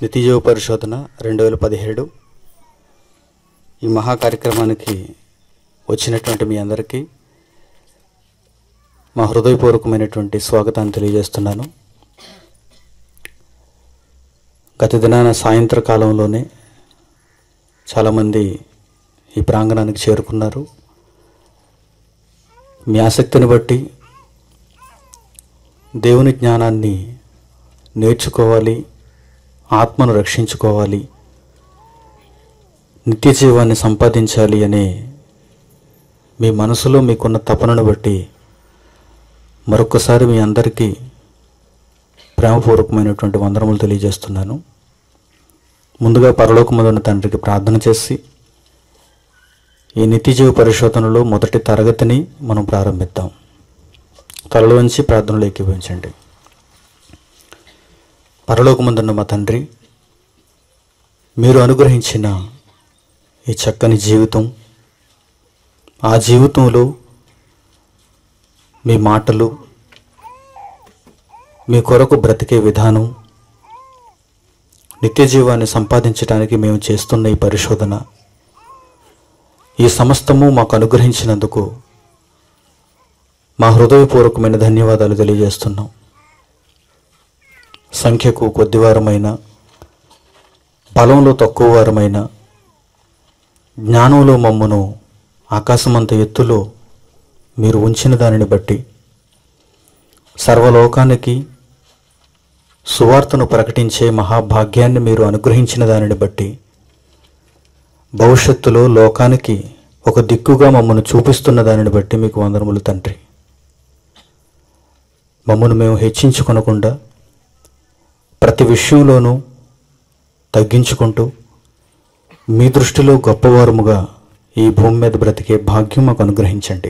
నితిజీవ పరిశోధన రెండు వేల పదిహేడు ఈ మహా కార్యక్రమానికి వచ్చినటువంటి మీ అందరికీ మా హృదయపూర్వకమైనటువంటి స్వాగతాన్ని తెలియజేస్తున్నాను గత దినాన సాయంత్ర కాలంలోనే చాలామంది ఈ ప్రాంగణానికి చేరుకున్నారు మీ ఆసక్తిని బట్టి దేవుని జ్ఞానాన్ని నేర్చుకోవాలి ఆత్మను రక్షించుకోవాలి నిత్య జీవాన్ని సంపాదించాలి అనే మీ మనసులో మీకున్న తపనను బట్టి మరొకసారి మీ అందరికీ ప్రేమపూర్వకమైనటువంటి వందనములు తెలియజేస్తున్నాను ముందుగా పరలోకమున్న తండ్రికి ప్రార్థన చేసి ఈ నిత్యజీవ పరిశోధనలో మొదటి తరగతిని మనం ప్రారంభిద్దాం తలలోంచి ప్రార్థనలు ఏకీభవించండి పరలోకముందున్న మా తండ్రి మీరు అనుగ్రహించిన ఈ చక్కని జీవితం ఆ జీవితంలో మీ మాటలు మీ కొరకు బ్రతికే విధానం నిత్య జీవాన్ని సంపాదించడానికి మేము చేస్తున్న ఈ పరిశోధన ఈ సమస్తము మాకు అనుగ్రహించినందుకు మా హృదయపూర్వకమైన ధన్యవాదాలు తెలియజేస్తున్నాం సంఖ్యకు కొద్దివారమైన బలంలో తక్కువ వారమైన జ్ఞానంలో మమ్మను ఆకాశమంత ఎత్తులో మీరు ఉంచిన దానిని బట్టి సర్వలోకానికి సువార్తను ప్రకటించే మహాభాగ్యాన్ని మీరు అనుగ్రహించిన దానిని బట్టి భవిష్యత్తులో లోకానికి ఒక దిక్కుగా మమ్మను చూపిస్తున్న దానిని బట్టి మీకు వందనములు తండ్రి మమ్మను మేము హెచ్చించుకొనకుండా ప్రతి విషయంలోనూ తగ్గించుకుంటూ మీ దృష్టిలో గొప్పవారముగా ఈ భూమి మీద బ్రతికే భాగ్యం మాకు అనుగ్రహించండి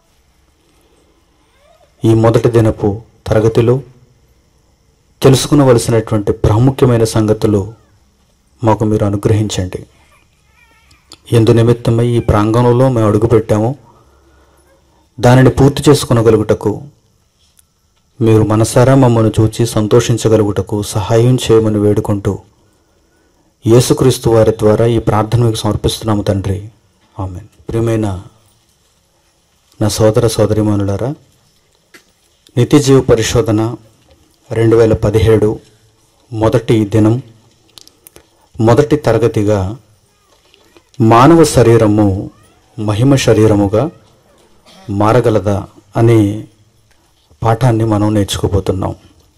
ఈ మొదటి దినపు తరగతిలో తెలుసుకునవలసినటువంటి ప్రాముఖ్యమైన సంగతులు మాకు మీరు అనుగ్రహించండి ఎందు నిమిత్తమై ఈ ప్రాంగణంలో మేము అడుగుపెట్టామో దానిని పూర్తి చేసుకునగలుగుటకు మీరు మనసారా మమ్మల్ని చూచి సంతోషించగలుగుటకు సహాయం చేయమని వేడుకుంటూ యేసుక్రీస్తు వారి ద్వారా ఈ ప్రార్థన మీకు సమర్పిస్తున్నాము తండ్రి ఆమె ప్రియమైన నా సోదర సోదరిమణులారా నిత్యజీవ పరిశోధన రెండు వేల పదిహేడు మొదటి దినం మొదటి తరగతిగా మానవ శరీరము మహిమ శరీరముగా మారగలదా అనే పాఠాన్ని మనం నేర్చుకోబోతున్నాం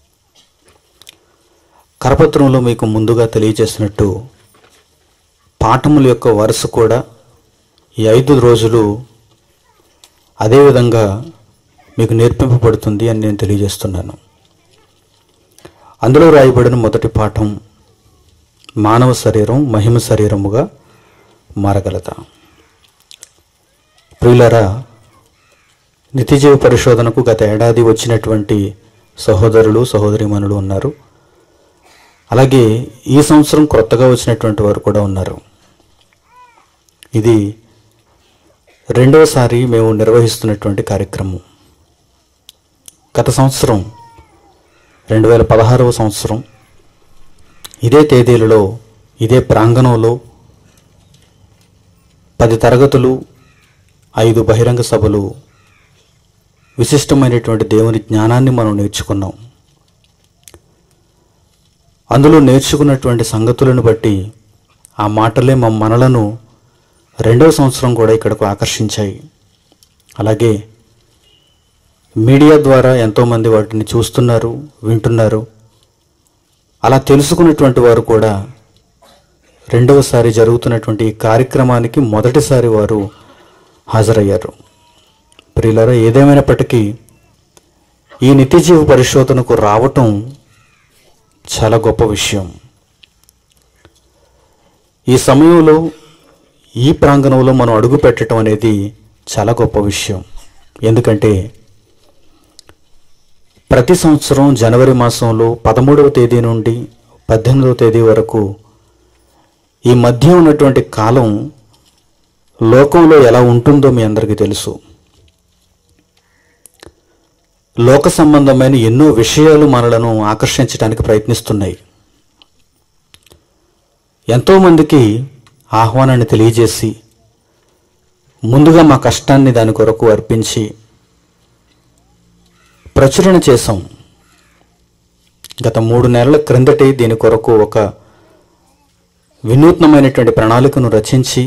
కరపత్రంలో మీకు ముందుగా తెలియజేసినట్టు పాఠముల యొక్క వరుస కూడా ఈ ఐదు రోజులు అదేవిధంగా మీకు నేర్పింపబడుతుంది అని నేను తెలియజేస్తున్నాను అందులో రాయబడిన మొదటి పాఠం మానవ శరీరం మహిమ శరీరముగా మారగలదా ప్రియులరా నిత్యజీవ పరిశోధనకు గత ఏడాది వచ్చినటువంటి సహోదరులు సహోదరిమణులు ఉన్నారు అలాగే ఈ సంవత్సరం కొత్తగా వచ్చినటువంటి వారు కూడా ఉన్నారు ఇది రెండవసారి మేము నిర్వహిస్తున్నటువంటి కార్యక్రమం గత సంవత్సరం రెండు వేల పదహారవ సంవత్సరం ఇదే తేదీలలో ఇదే ప్రాంగణంలో పది తరగతులు ఐదు బహిరంగ సభలు విశిష్టమైనటువంటి దేవుని జ్ఞానాన్ని మనం నేర్చుకున్నాం అందులో నేర్చుకున్నటువంటి సంగతులను బట్టి ఆ మాటలే మా మనలను రెండవ సంవత్సరం కూడా ఇక్కడకు ఆకర్షించాయి అలాగే మీడియా ద్వారా ఎంతోమంది వాటిని చూస్తున్నారు వింటున్నారు అలా తెలుసుకున్నటువంటి వారు కూడా రెండవసారి జరుగుతున్నటువంటి ఈ కార్యక్రమానికి మొదటిసారి వారు హాజరయ్యారు ప్రియులారా ఏదేమైనప్పటికీ ఈ నిత్యజీవ పరిశోధనకు రావటం చాలా గొప్ప విషయం ఈ సమయంలో ఈ ప్రాంగణంలో మనం అడుగు పెట్టడం అనేది చాలా గొప్ప విషయం ఎందుకంటే ప్రతి సంవత్సరం జనవరి మాసంలో పదమూడవ తేదీ నుండి పద్దెనిమిదవ తేదీ వరకు ఈ మధ్య ఉన్నటువంటి కాలం లోకంలో ఎలా ఉంటుందో మీ అందరికీ తెలుసు లోక సంబంధమైన ఎన్నో విషయాలు మనలను ఆకర్షించడానికి ప్రయత్నిస్తున్నాయి ఎంతోమందికి ఆహ్వానాన్ని తెలియజేసి ముందుగా మా కష్టాన్ని దాని కొరకు అర్పించి ప్రచురణ చేశాం గత మూడు నెలల క్రిందటి దీని కొరకు ఒక వినూత్నమైనటువంటి ప్రణాళికను రచించి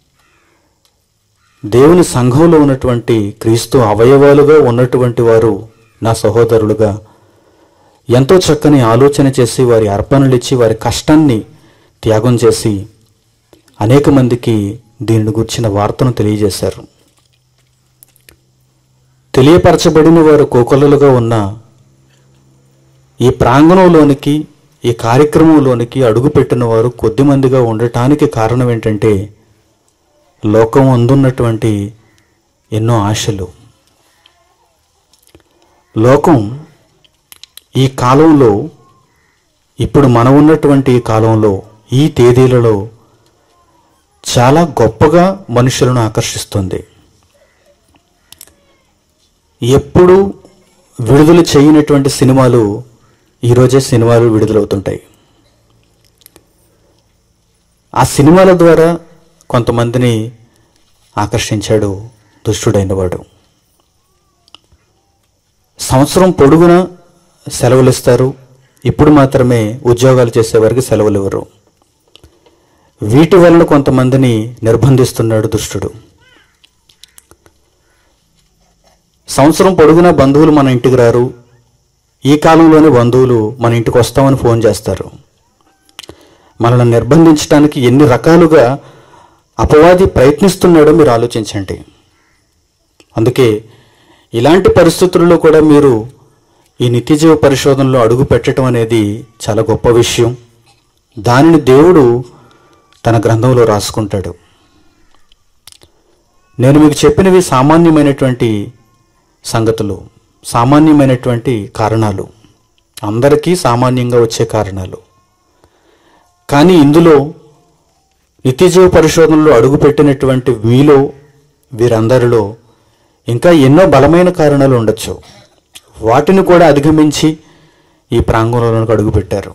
దేవుని సంఘంలో ఉన్నటువంటి క్రీస్తు అవయవాలుగా ఉన్నటువంటి వారు నా సహోదరులుగా ఎంతో చక్కని ఆలోచన చేసి వారి అర్పణలు ఇచ్చి వారి కష్టాన్ని త్యాగం చేసి అనేక మందికి దీనిని గుర్చిన వార్తను తెలియజేశారు తెలియపరచబడిన వారు కోకొల్లలుగా ఉన్న ఈ ప్రాంగణంలోనికి ఈ కార్యక్రమంలోనికి అడుగుపెట్టిన వారు కొద్దిమందిగా ఉండటానికి కారణం ఏంటంటే లోకం అందున్నటువంటి ఎన్నో ఆశలు లోకం ఈ కాలంలో ఇప్పుడు మనం ఉన్నటువంటి ఈ కాలంలో ఈ తేదీలలో చాలా గొప్పగా మనుషులను ఆకర్షిస్తుంది ఎప్పుడు విడుదల చేయనటువంటి సినిమాలు ఈరోజే సినిమాలు విడుదలవుతుంటాయి ఆ సినిమాల ద్వారా కొంతమందిని ఆకర్షించాడు దుష్టుడైన వాడు సంవత్సరం పొడుగున సెలవులు ఇస్తారు ఇప్పుడు మాత్రమే ఉద్యోగాలు చేసేవారికి సెలవులు ఇవ్వరు వీటి వలన కొంతమందిని నిర్బంధిస్తున్నాడు దుష్టుడు సంవత్సరం పొడుగునా బంధువులు మన ఇంటికి రారు ఈ కాలంలోనే బంధువులు మన ఇంటికి వస్తామని ఫోన్ చేస్తారు మనల్ని నిర్బంధించడానికి ఎన్ని రకాలుగా అపవాది ప్రయత్నిస్తున్నాడో మీరు ఆలోచించండి అందుకే ఇలాంటి పరిస్థితుల్లో కూడా మీరు ఈ నిత్యజీవ పరిశోధనలో అడుగు పెట్టడం అనేది చాలా గొప్ప విషయం దానిని దేవుడు తన గ్రంథంలో రాసుకుంటాడు నేను మీకు చెప్పినవి సామాన్యమైనటువంటి సంగతులు సామాన్యమైనటువంటి కారణాలు అందరికీ సామాన్యంగా వచ్చే కారణాలు కానీ ఇందులో నిత్యజీవ పరిశోధనలో అడుగుపెట్టినటువంటి మీలో వీరందరిలో ఇంకా ఎన్నో బలమైన కారణాలు ఉండొచ్చు వాటిని కూడా అధిగమించి ఈ ప్రాంగణంలోకి అడుగుపెట్టారు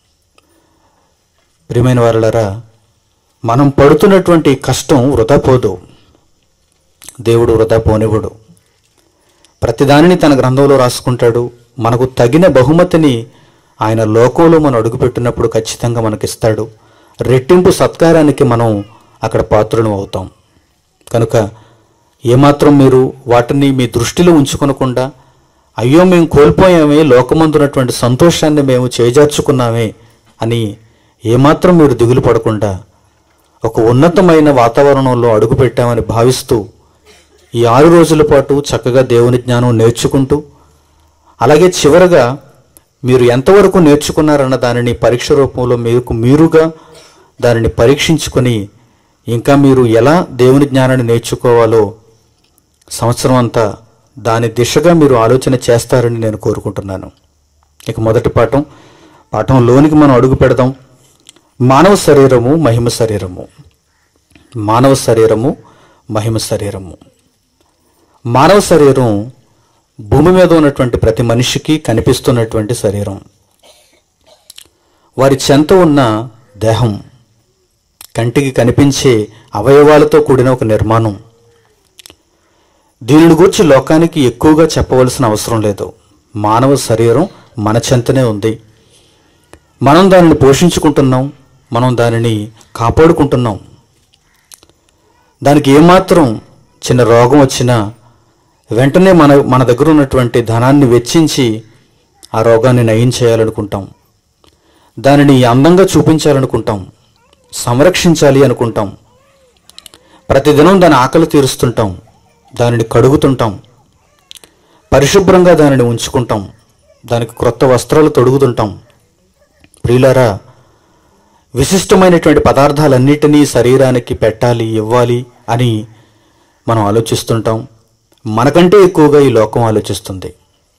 ప్రియమైన వారులరా మనం పడుతున్నటువంటి కష్టం వృధా పోదు దేవుడు వృధా పోనివ్వడు ప్రతిదానిని తన గ్రంథంలో రాసుకుంటాడు మనకు తగిన బహుమతిని ఆయన లోకంలో మనం అడుగుపెట్టినప్పుడు ఖచ్చితంగా మనకిస్తాడు రెట్టింపు సత్కారానికి మనం అక్కడ పాత్రలు అవుతాం కనుక ఏమాత్రం మీరు వాటిని మీ దృష్టిలో ఉంచుకొనకుండా అయ్యో మేము కోల్పోయామే లోకమందున్నటువంటి సంతోషాన్ని మేము చేజార్చుకున్నామే అని ఏమాత్రం మీరు దిగులు పడకుండా ఒక ఉన్నతమైన వాతావరణంలో అడుగుపెట్టామని భావిస్తూ ఈ ఆరు రోజుల పాటు చక్కగా దేవుని జ్ఞానం నేర్చుకుంటూ అలాగే చివరగా మీరు ఎంతవరకు నేర్చుకున్నారన్న దానిని పరీక్ష రూపంలో మీకు మీరుగా దానిని పరీక్షించుకొని ఇంకా మీరు ఎలా దేవుని జ్ఞానాన్ని నేర్చుకోవాలో సంవత్సరం అంతా దాని దిశగా మీరు ఆలోచన చేస్తారని నేను కోరుకుంటున్నాను ఇక మొదటి పాఠం పాఠంలోనికి మనం అడుగు పెడదాం మానవ శరీరము మహిమ శరీరము మానవ శరీరము మహిమ శరీరము మానవ శరీరం భూమి మీద ఉన్నటువంటి ప్రతి మనిషికి కనిపిస్తున్నటువంటి శరీరం వారి చెంత ఉన్న దేహం కంటికి కనిపించే అవయవాలతో కూడిన ఒక నిర్మాణం దీనిని గురించి లోకానికి ఎక్కువగా చెప్పవలసిన అవసరం లేదు మానవ శరీరం మన చెంతనే ఉంది మనం దానిని పోషించుకుంటున్నాం మనం దానిని కాపాడుకుంటున్నాం దానికి ఏమాత్రం చిన్న రోగం వచ్చినా వెంటనే మన మన దగ్గర ఉన్నటువంటి ధనాన్ని వెచ్చించి ఆ రోగాన్ని నయం చేయాలనుకుంటాం దానిని అందంగా చూపించాలనుకుంటాం సంరక్షించాలి అనుకుంటాం ప్రతిదినం దాని ఆకలి తీరుస్తుంటాం దానిని కడుగుతుంటాం పరిశుభ్రంగా దానిని ఉంచుకుంటాం దానికి క్రొత్త వస్త్రాలు తొడుగుతుంటాం ప్రియులారా విశిష్టమైనటువంటి పదార్థాలన్నిటినీ శరీరానికి పెట్టాలి ఇవ్వాలి అని మనం ఆలోచిస్తుంటాం మనకంటే ఎక్కువగా ఈ లోకం ఆలోచిస్తుంది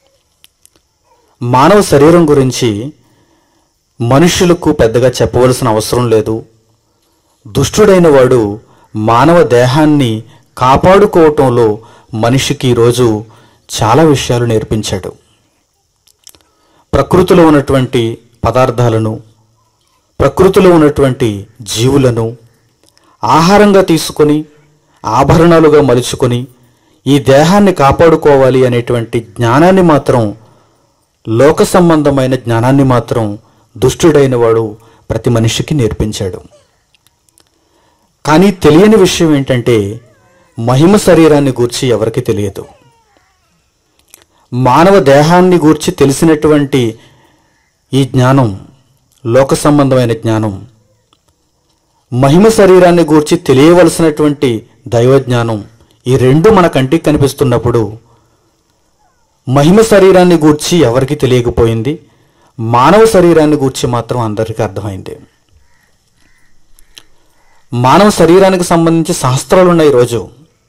మానవ శరీరం గురించి మనుషులకు పెద్దగా చెప్పవలసిన అవసరం లేదు దుష్టుడైన వాడు మానవ దేహాన్ని కాపాడుకోవటంలో మనిషికి ఈరోజు చాలా విషయాలు నేర్పించాడు ప్రకృతిలో ఉన్నటువంటి పదార్థాలను ప్రకృతిలో ఉన్నటువంటి జీవులను ఆహారంగా తీసుకొని ఆభరణాలుగా మలుచుకొని ఈ దేహాన్ని కాపాడుకోవాలి అనేటువంటి జ్ఞానాన్ని మాత్రం లోక సంబంధమైన జ్ఞానాన్ని మాత్రం దుష్టుడైన వాడు ప్రతి మనిషికి నేర్పించాడు కానీ తెలియని విషయం ఏంటంటే మహిమ శరీరాన్ని గూర్చి ఎవరికి తెలియదు మానవ దేహాన్ని గూర్చి తెలిసినటువంటి ఈ జ్ఞానం లోక సంబంధమైన జ్ఞానం మహిమ శరీరాన్ని గూర్చి తెలియవలసినటువంటి దైవ జ్ఞానం ఈ రెండు మన కంటికి కనిపిస్తున్నప్పుడు మహిమ శరీరాన్ని గూర్చి ఎవరికి తెలియకపోయింది మానవ శరీరాన్ని గూర్చి మాత్రం అందరికీ అర్థమైంది మానవ శరీరానికి సంబంధించి శాస్త్రాలు ఉన్నాయి ఈరోజు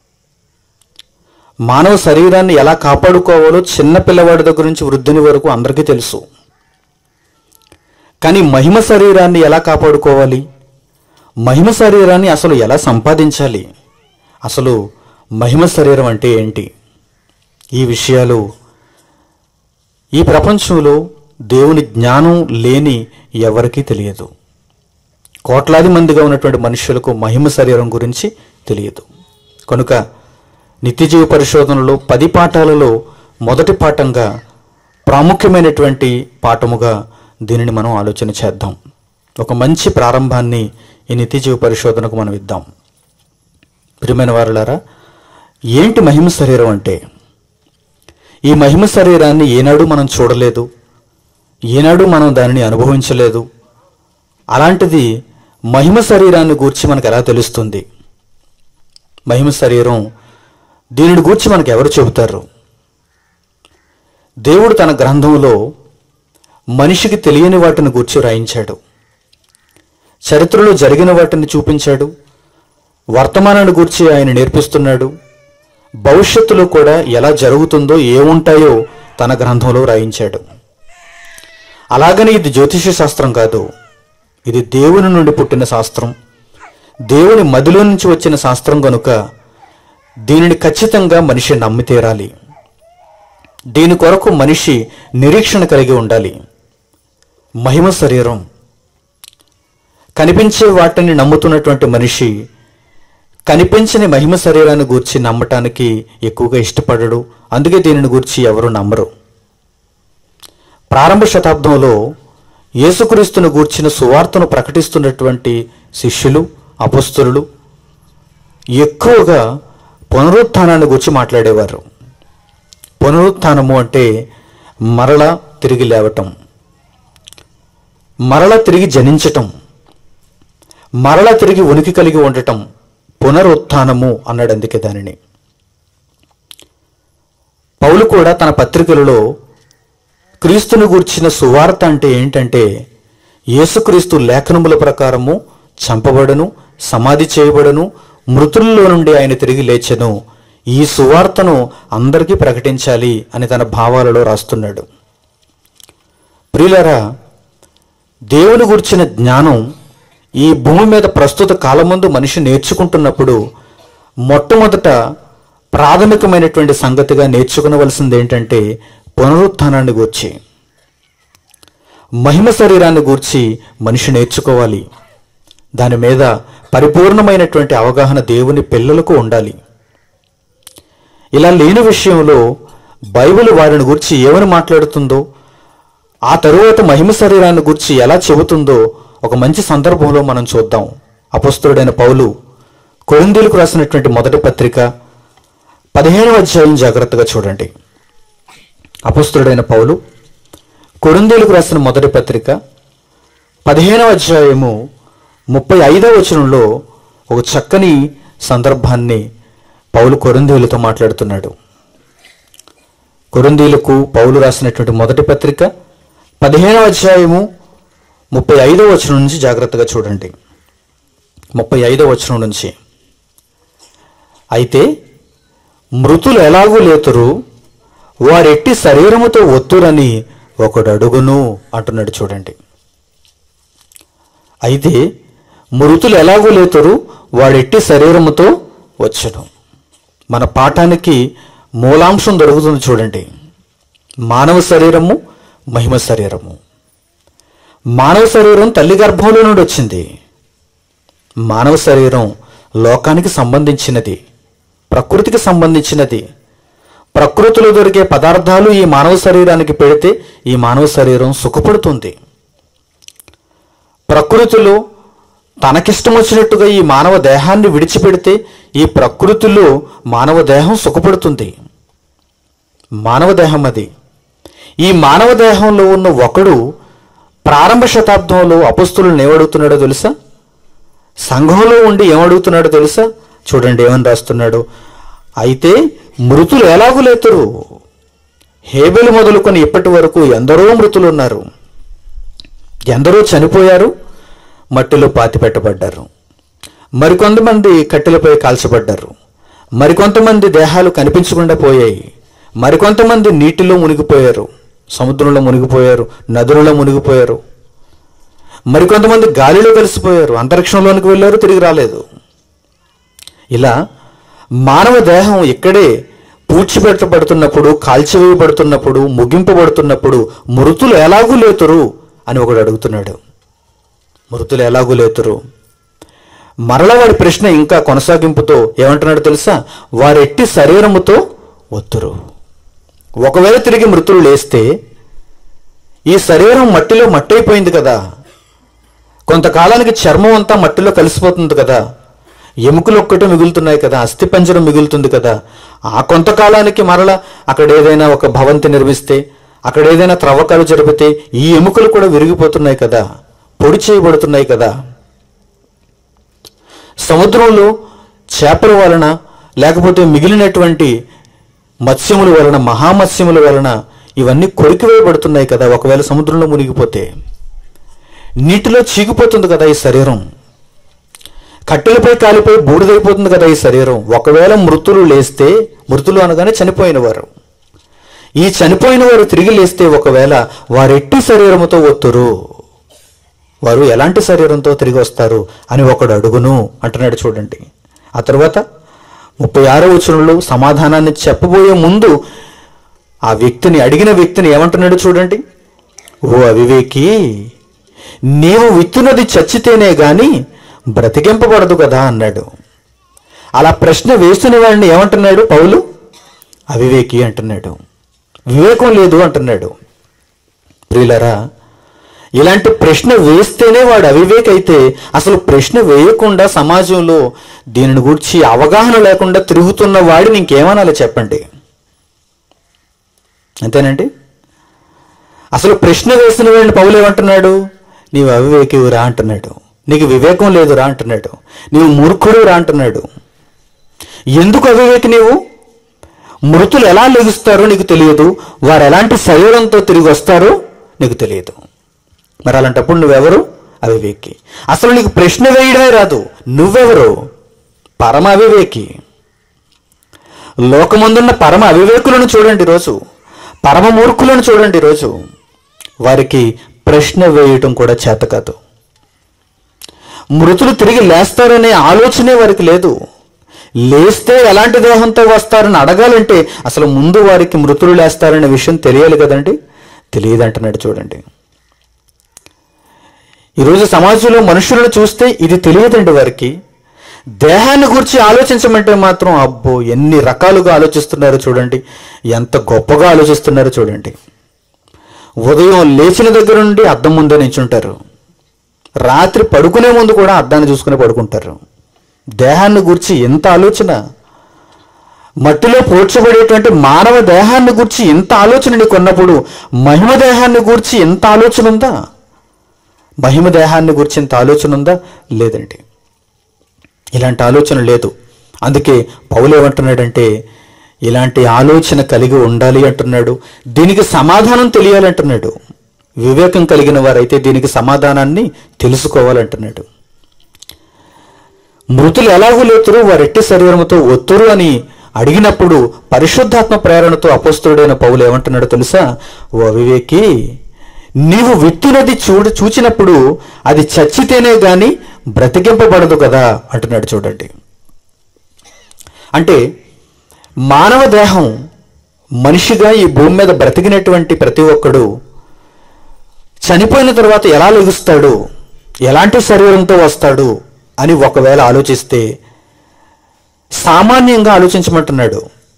మానవ శరీరాన్ని ఎలా కాపాడుకోవాలో చిన్న పిల్లవాడి దగ్గర నుంచి వృద్ధుని వరకు అందరికీ తెలుసు కానీ మహిమ శరీరాన్ని ఎలా కాపాడుకోవాలి మహిమ శరీరాన్ని అసలు ఎలా సంపాదించాలి అసలు మహిమ శరీరం అంటే ఏంటి ఈ విషయాలు ఈ ప్రపంచంలో దేవుని జ్ఞానం లేని ఎవరికీ తెలియదు కోట్లాది మందిగా ఉన్నటువంటి మనుషులకు మహిమ శరీరం గురించి తెలియదు కనుక నిత్యజీవ పరిశోధనలో పది పాఠాలలో మొదటి పాఠంగా ప్రాముఖ్యమైనటువంటి పాఠముగా దీనిని మనం ఆలోచన చేద్దాం ఒక మంచి ప్రారంభాన్ని ఈ నిత్యజీవ పరిశోధనకు మనం ఇద్దాం ప్రియమైన వారులారా ఏంటి మహిమ శరీరం అంటే ఈ మహిమ శరీరాన్ని ఏనాడు మనం చూడలేదు ఏనాడు మనం దానిని అనుభవించలేదు అలాంటిది మహిమ శరీరాన్ని గూర్చి మనకు ఎలా తెలుస్తుంది మహిమ శరీరం దీనిని గూర్చి మనకు ఎవరు చెబుతారు దేవుడు తన గ్రంథంలో మనిషికి తెలియని వాటిని గూర్చి రాయించాడు చరిత్రలో జరిగిన వాటిని చూపించాడు వర్తమానాన్ని గూర్చి ఆయన నేర్పిస్తున్నాడు భవిష్యత్తులో కూడా ఎలా జరుగుతుందో ఏముంటాయో తన గ్రంథంలో రాయించాడు అలాగని ఇది జ్యోతిష శాస్త్రం కాదు ఇది దేవుని నుండి పుట్టిన శాస్త్రం దేవుని మదిలో నుంచి వచ్చిన శాస్త్రం కనుక దీనిని ఖచ్చితంగా మనిషి నమ్మి తీరాలి దీని కొరకు మనిషి నిరీక్షణ కలిగి ఉండాలి మహిమ శరీరం కనిపించే వాటిని నమ్ముతున్నటువంటి మనిషి కనిపించని మహిమ శరీరాన్ని గూర్చి నమ్మటానికి ఎక్కువగా ఇష్టపడడు అందుకే దీనిని గూర్చి ఎవరు నమ్మరు ప్రారంభ శతాబ్దంలో యేసుక్రీస్తును గూర్చిన సువార్తను ప్రకటిస్తున్నటువంటి శిష్యులు అపస్తులు ఎక్కువగా పునరుత్థానాన్ని గురించి మాట్లాడేవారు పునరుత్థానము అంటే మరల తిరిగి లేవటం మరల తిరిగి జనించటం మరల తిరిగి ఉనికి కలిగి ఉండటం పునరుత్థానము అన్నాడు అందుకే దానిని పౌలు కూడా తన పత్రికలలో క్రీస్తును గూర్చిన సువార్త అంటే ఏంటంటే యేసుక్రీస్తు లేఖనముల ప్రకారము చంపబడను సమాధి చేయబడను మృతుల్లో నుండి ఆయన తిరిగి లేచెను ఈ సువార్తను అందరికీ ప్రకటించాలి అని తన భావాలలో రాస్తున్నాడు ప్రియులరా దేవుని గురించిన జ్ఞానం ఈ భూమి మీద ప్రస్తుత కాలమందు మనిషి నేర్చుకుంటున్నప్పుడు మొట్టమొదట ప్రాథమికమైనటువంటి సంగతిగా నేర్చుకునవలసింది ఏంటంటే పునరుత్థానాన్ని గూర్చి మహిమ శరీరాన్ని గూర్చి మనిషి నేర్చుకోవాలి దాని మీద పరిపూర్ణమైనటువంటి అవగాహన దేవుని పిల్లలకు ఉండాలి ఇలా లేని విషయంలో బైబిల్ వారిని గురించి ఏమని మాట్లాడుతుందో ఆ తరువాత మహిమ శరీరాన్ని గురించి ఎలా చెబుతుందో ఒక మంచి సందర్భంలో మనం చూద్దాం అపస్తుడైన పౌలు కొరిందీలకు రాసినటువంటి మొదటి పత్రిక పదిహేనవ అధ్యాయం జాగ్రత్తగా చూడండి అపస్తుడైన పౌలు కొరిందీలకు రాసిన మొదటి పత్రిక పదిహేనవ అధ్యాయము ముప్పై ఐదవ వచనంలో ఒక చక్కని సందర్భాన్ని పౌలు కొరిందీలతో మాట్లాడుతున్నాడు కొరిందీలకు పౌలు రాసినటువంటి మొదటి పత్రిక పదిహేనవ అధ్యాయము ముప్పై ఐదవ వచనం నుంచి జాగ్రత్తగా చూడండి ముప్పై ఐదవ వచనం నుంచి అయితే మృతులు ఎలాగూ లేతురు వారెట్టి శరీరముతో ఒత్తురని ఒకడు అడుగును అంటున్నాడు చూడండి అయితే మృతులు ఎలాగూ లేతురు వాడెట్టి శరీరముతో వచ్చను మన పాఠానికి మూలాంశం దొరుకుతుంది చూడండి మానవ శరీరము మహిమ శరీరము మానవ శరీరం తల్లి గర్భంలో నుండి వచ్చింది మానవ శరీరం లోకానికి సంబంధించినది ప్రకృతికి సంబంధించినది ప్రకృతిలో దొరికే పదార్థాలు ఈ మానవ శరీరానికి పెడితే ఈ మానవ శరీరం సుఖపడుతుంది ప్రకృతిలో తనకిష్టం వచ్చినట్టుగా ఈ మానవ దేహాన్ని విడిచిపెడితే ఈ ప్రకృతిలో మానవ దేహం సుఖపడుతుంది మానవ దేహం అది ఈ మానవ దేహంలో ఉన్న ఒకడు ప్రారంభ శతాబ్దంలో అపస్తులను ఏమడుగుతున్నాడో తెలుసా సంఘంలో ఉండి ఏమడుగుతున్నాడో తెలుసా చూడండి ఏమని రాస్తున్నాడు అయితే మృతులు ఎలాగూ లేతురు హేబెలు మొదలుకొని ఇప్పటి వరకు ఎందరో మృతులు ఉన్నారు ఎందరో చనిపోయారు మట్టిలో పాతి పెట్టబడ్డారు మరికొంతమంది కట్టెలపై కాల్చబడ్డారు మరికొంతమంది దేహాలు కనిపించకుండా పోయాయి మరికొంతమంది నీటిలో మునిగిపోయారు సముద్రంలో మునిగిపోయారు నదులలో మునిగిపోయారు మరికొంతమంది గాలిలో కలిసిపోయారు అంతరిక్షంలోనికి వెళ్ళారు తిరిగి రాలేదు ఇలా మానవ దేహం ఇక్కడే పూడ్చిపెట్టబడుతున్నప్పుడు కాల్చివేయబడుతున్నప్పుడు ముగింపబడుతున్నప్పుడు మృతులు ఎలాగూ లేతురు అని ఒకడు అడుగుతున్నాడు మృతులు ఎలాగూ లేతురు మరల వాడి ప్రశ్న ఇంకా కొనసాగింపుతో ఏమంటున్నాడు తెలుసా వారెట్టి శరీరముతో ఒత్తురు ఒకవేళ తిరిగి మృతులు లేస్తే ఈ శరీరం మట్టిలో మట్టి అయిపోయింది కదా కొంతకాలానికి చర్మం అంతా మట్టిలో కలిసిపోతుంది కదా ఎముకలు ఒక్కటే మిగులుతున్నాయి కదా అస్థిపంజరం మిగులుతుంది కదా ఆ కొంతకాలానికి మరల అక్కడ ఏదైనా ఒక భవంతి నిర్మిస్తే అక్కడ ఏదైనా త్రవ్వకాలు జరిపితే ఈ ఎముకలు కూడా విరిగిపోతున్నాయి కదా పొడి చేయబడుతున్నాయి కదా సముద్రంలో చేపల వలన లేకపోతే మిగిలినటువంటి మత్స్యముల వలన మహామత్స్యముల వలన ఇవన్నీ కొరికివేయబడుతున్నాయి కదా ఒకవేళ సముద్రంలో మునిగిపోతే నీటిలో చీకిపోతుంది కదా ఈ శరీరం కట్టెలపై కాలిపోయి బూడిదైపోతుంది కదా ఈ శరీరం ఒకవేళ మృతులు లేస్తే మృతులు అనగానే చనిపోయిన వారు ఈ చనిపోయిన వారు తిరిగి లేస్తే ఒకవేళ వారెట్టి శరీరముతో ఒత్తురు వారు ఎలాంటి శరీరంతో తిరిగి వస్తారు అని ఒకడు అడుగును అంటున్నాడు చూడండి ఆ తర్వాత ముప్పై ఆరో వచనంలో సమాధానాన్ని చెప్పబోయే ముందు ఆ వ్యక్తిని అడిగిన వ్యక్తిని ఏమంటున్నాడు చూడండి ఓ అవివేకి నీవు విత్తునది చచ్చితేనే గాని బ్రతికింపబడదు కదా అన్నాడు అలా ప్రశ్న వేస్తున్న వాడిని ఏమంటున్నాడు పౌలు అవివేకి అంటున్నాడు వివేకం లేదు అంటున్నాడు ప్రియులరా ఇలాంటి ప్రశ్న వేస్తేనే వాడు అవివేక్ అయితే అసలు ప్రశ్న వేయకుండా సమాజంలో దీనిని గురించి అవగాహన లేకుండా తిరుగుతున్న వాడిని ఇంకేమనాలి చెప్పండి అంతేనండి అసలు ప్రశ్న వేసిన వాడిని పౌలు ఏమంటున్నాడు నీవు అవివేకివు రా అంటున్నాడు నీకు వివేకం లేదు రా అంటున్నాడు నీవు మూర్ఖుడు రా అంటున్నాడు ఎందుకు అవివేకి నీవు మృతులు ఎలా లెగుస్తారో నీకు తెలియదు వారు ఎలాంటి శరీరంతో తిరిగి వస్తారో నీకు తెలియదు మరి అలాంటప్పుడు నువ్వెవరు అవివేకి అసలు నీకు ప్రశ్న వేయడమే రాదు నువ్వెవరు పరమ అవివేకి లోకమందున్న పరమ అవివేకులను చూడండి ఈరోజు పరమ మూర్ఖులను చూడండి ఈరోజు వారికి ప్రశ్న వేయటం కూడా చేత కాదు మృతులు తిరిగి లేస్తారనే ఆలోచనే వారికి లేదు లేస్తే ఎలాంటి దేహంతో వస్తారని అడగాలంటే అసలు ముందు వారికి మృతులు లేస్తారనే విషయం తెలియాలి కదండి తెలియదు అంటున్నాడు చూడండి ఈరోజు సమాజంలో మనుషులను చూస్తే ఇది తెలియదండి వారికి దేహాన్ని గురించి ఆలోచించమంటే మాత్రం అబ్బో ఎన్ని రకాలుగా ఆలోచిస్తున్నారో చూడండి ఎంత గొప్పగా ఆలోచిస్తున్నారో చూడండి ఉదయం లేచిన దగ్గర నుండి అద్దం ముందే నించుంటారు రాత్రి పడుకునే ముందు కూడా అద్దాన్ని చూసుకుని పడుకుంటారు దేహాన్ని గురించి ఎంత ఆలోచన మట్టిలో పోడ్చబడేటువంటి మానవ దేహాన్ని గురించి ఎంత ఆలోచన నీకు ఉన్నప్పుడు మహిమ దేహాన్ని గురించి ఎంత ఆలోచన ఉందా మహిమ దేహాన్ని గురించి ఇంత ఆలోచన ఉందా లేదండి ఇలాంటి ఆలోచన లేదు అందుకే పౌలు ఏమంటున్నాడంటే ఇలాంటి ఆలోచన కలిగి ఉండాలి అంటున్నాడు దీనికి సమాధానం తెలియాలంటున్నాడు వివేకం కలిగిన వారైతే దీనికి సమాధానాన్ని తెలుసుకోవాలంటున్నాడు మృతులు ఎలాగూ లేతురు వారెట్టి శరీరముతో ఒత్తురు అని అడిగినప్పుడు పరిశుద్ధాత్మ ప్రేరణతో అపోస్తుడైన పౌలు ఏమంటున్నాడు తెలుసా ఓ అవివేకి నీవు విత్తునది చూడ చూచినప్పుడు అది చచ్చితేనే గాని బ్రతికింపబడదు కదా అంటున్నాడు చూడండి అంటే మానవ దేహం మనిషిగా ఈ భూమి మీద బ్రతికినటువంటి ప్రతి ఒక్కడు చనిపోయిన తర్వాత ఎలా లెగుస్తాడు ఎలాంటి శరీరంతో వస్తాడు అని ఒకవేళ ఆలోచిస్తే సామాన్యంగా ఆలోచించమంటున్నాడు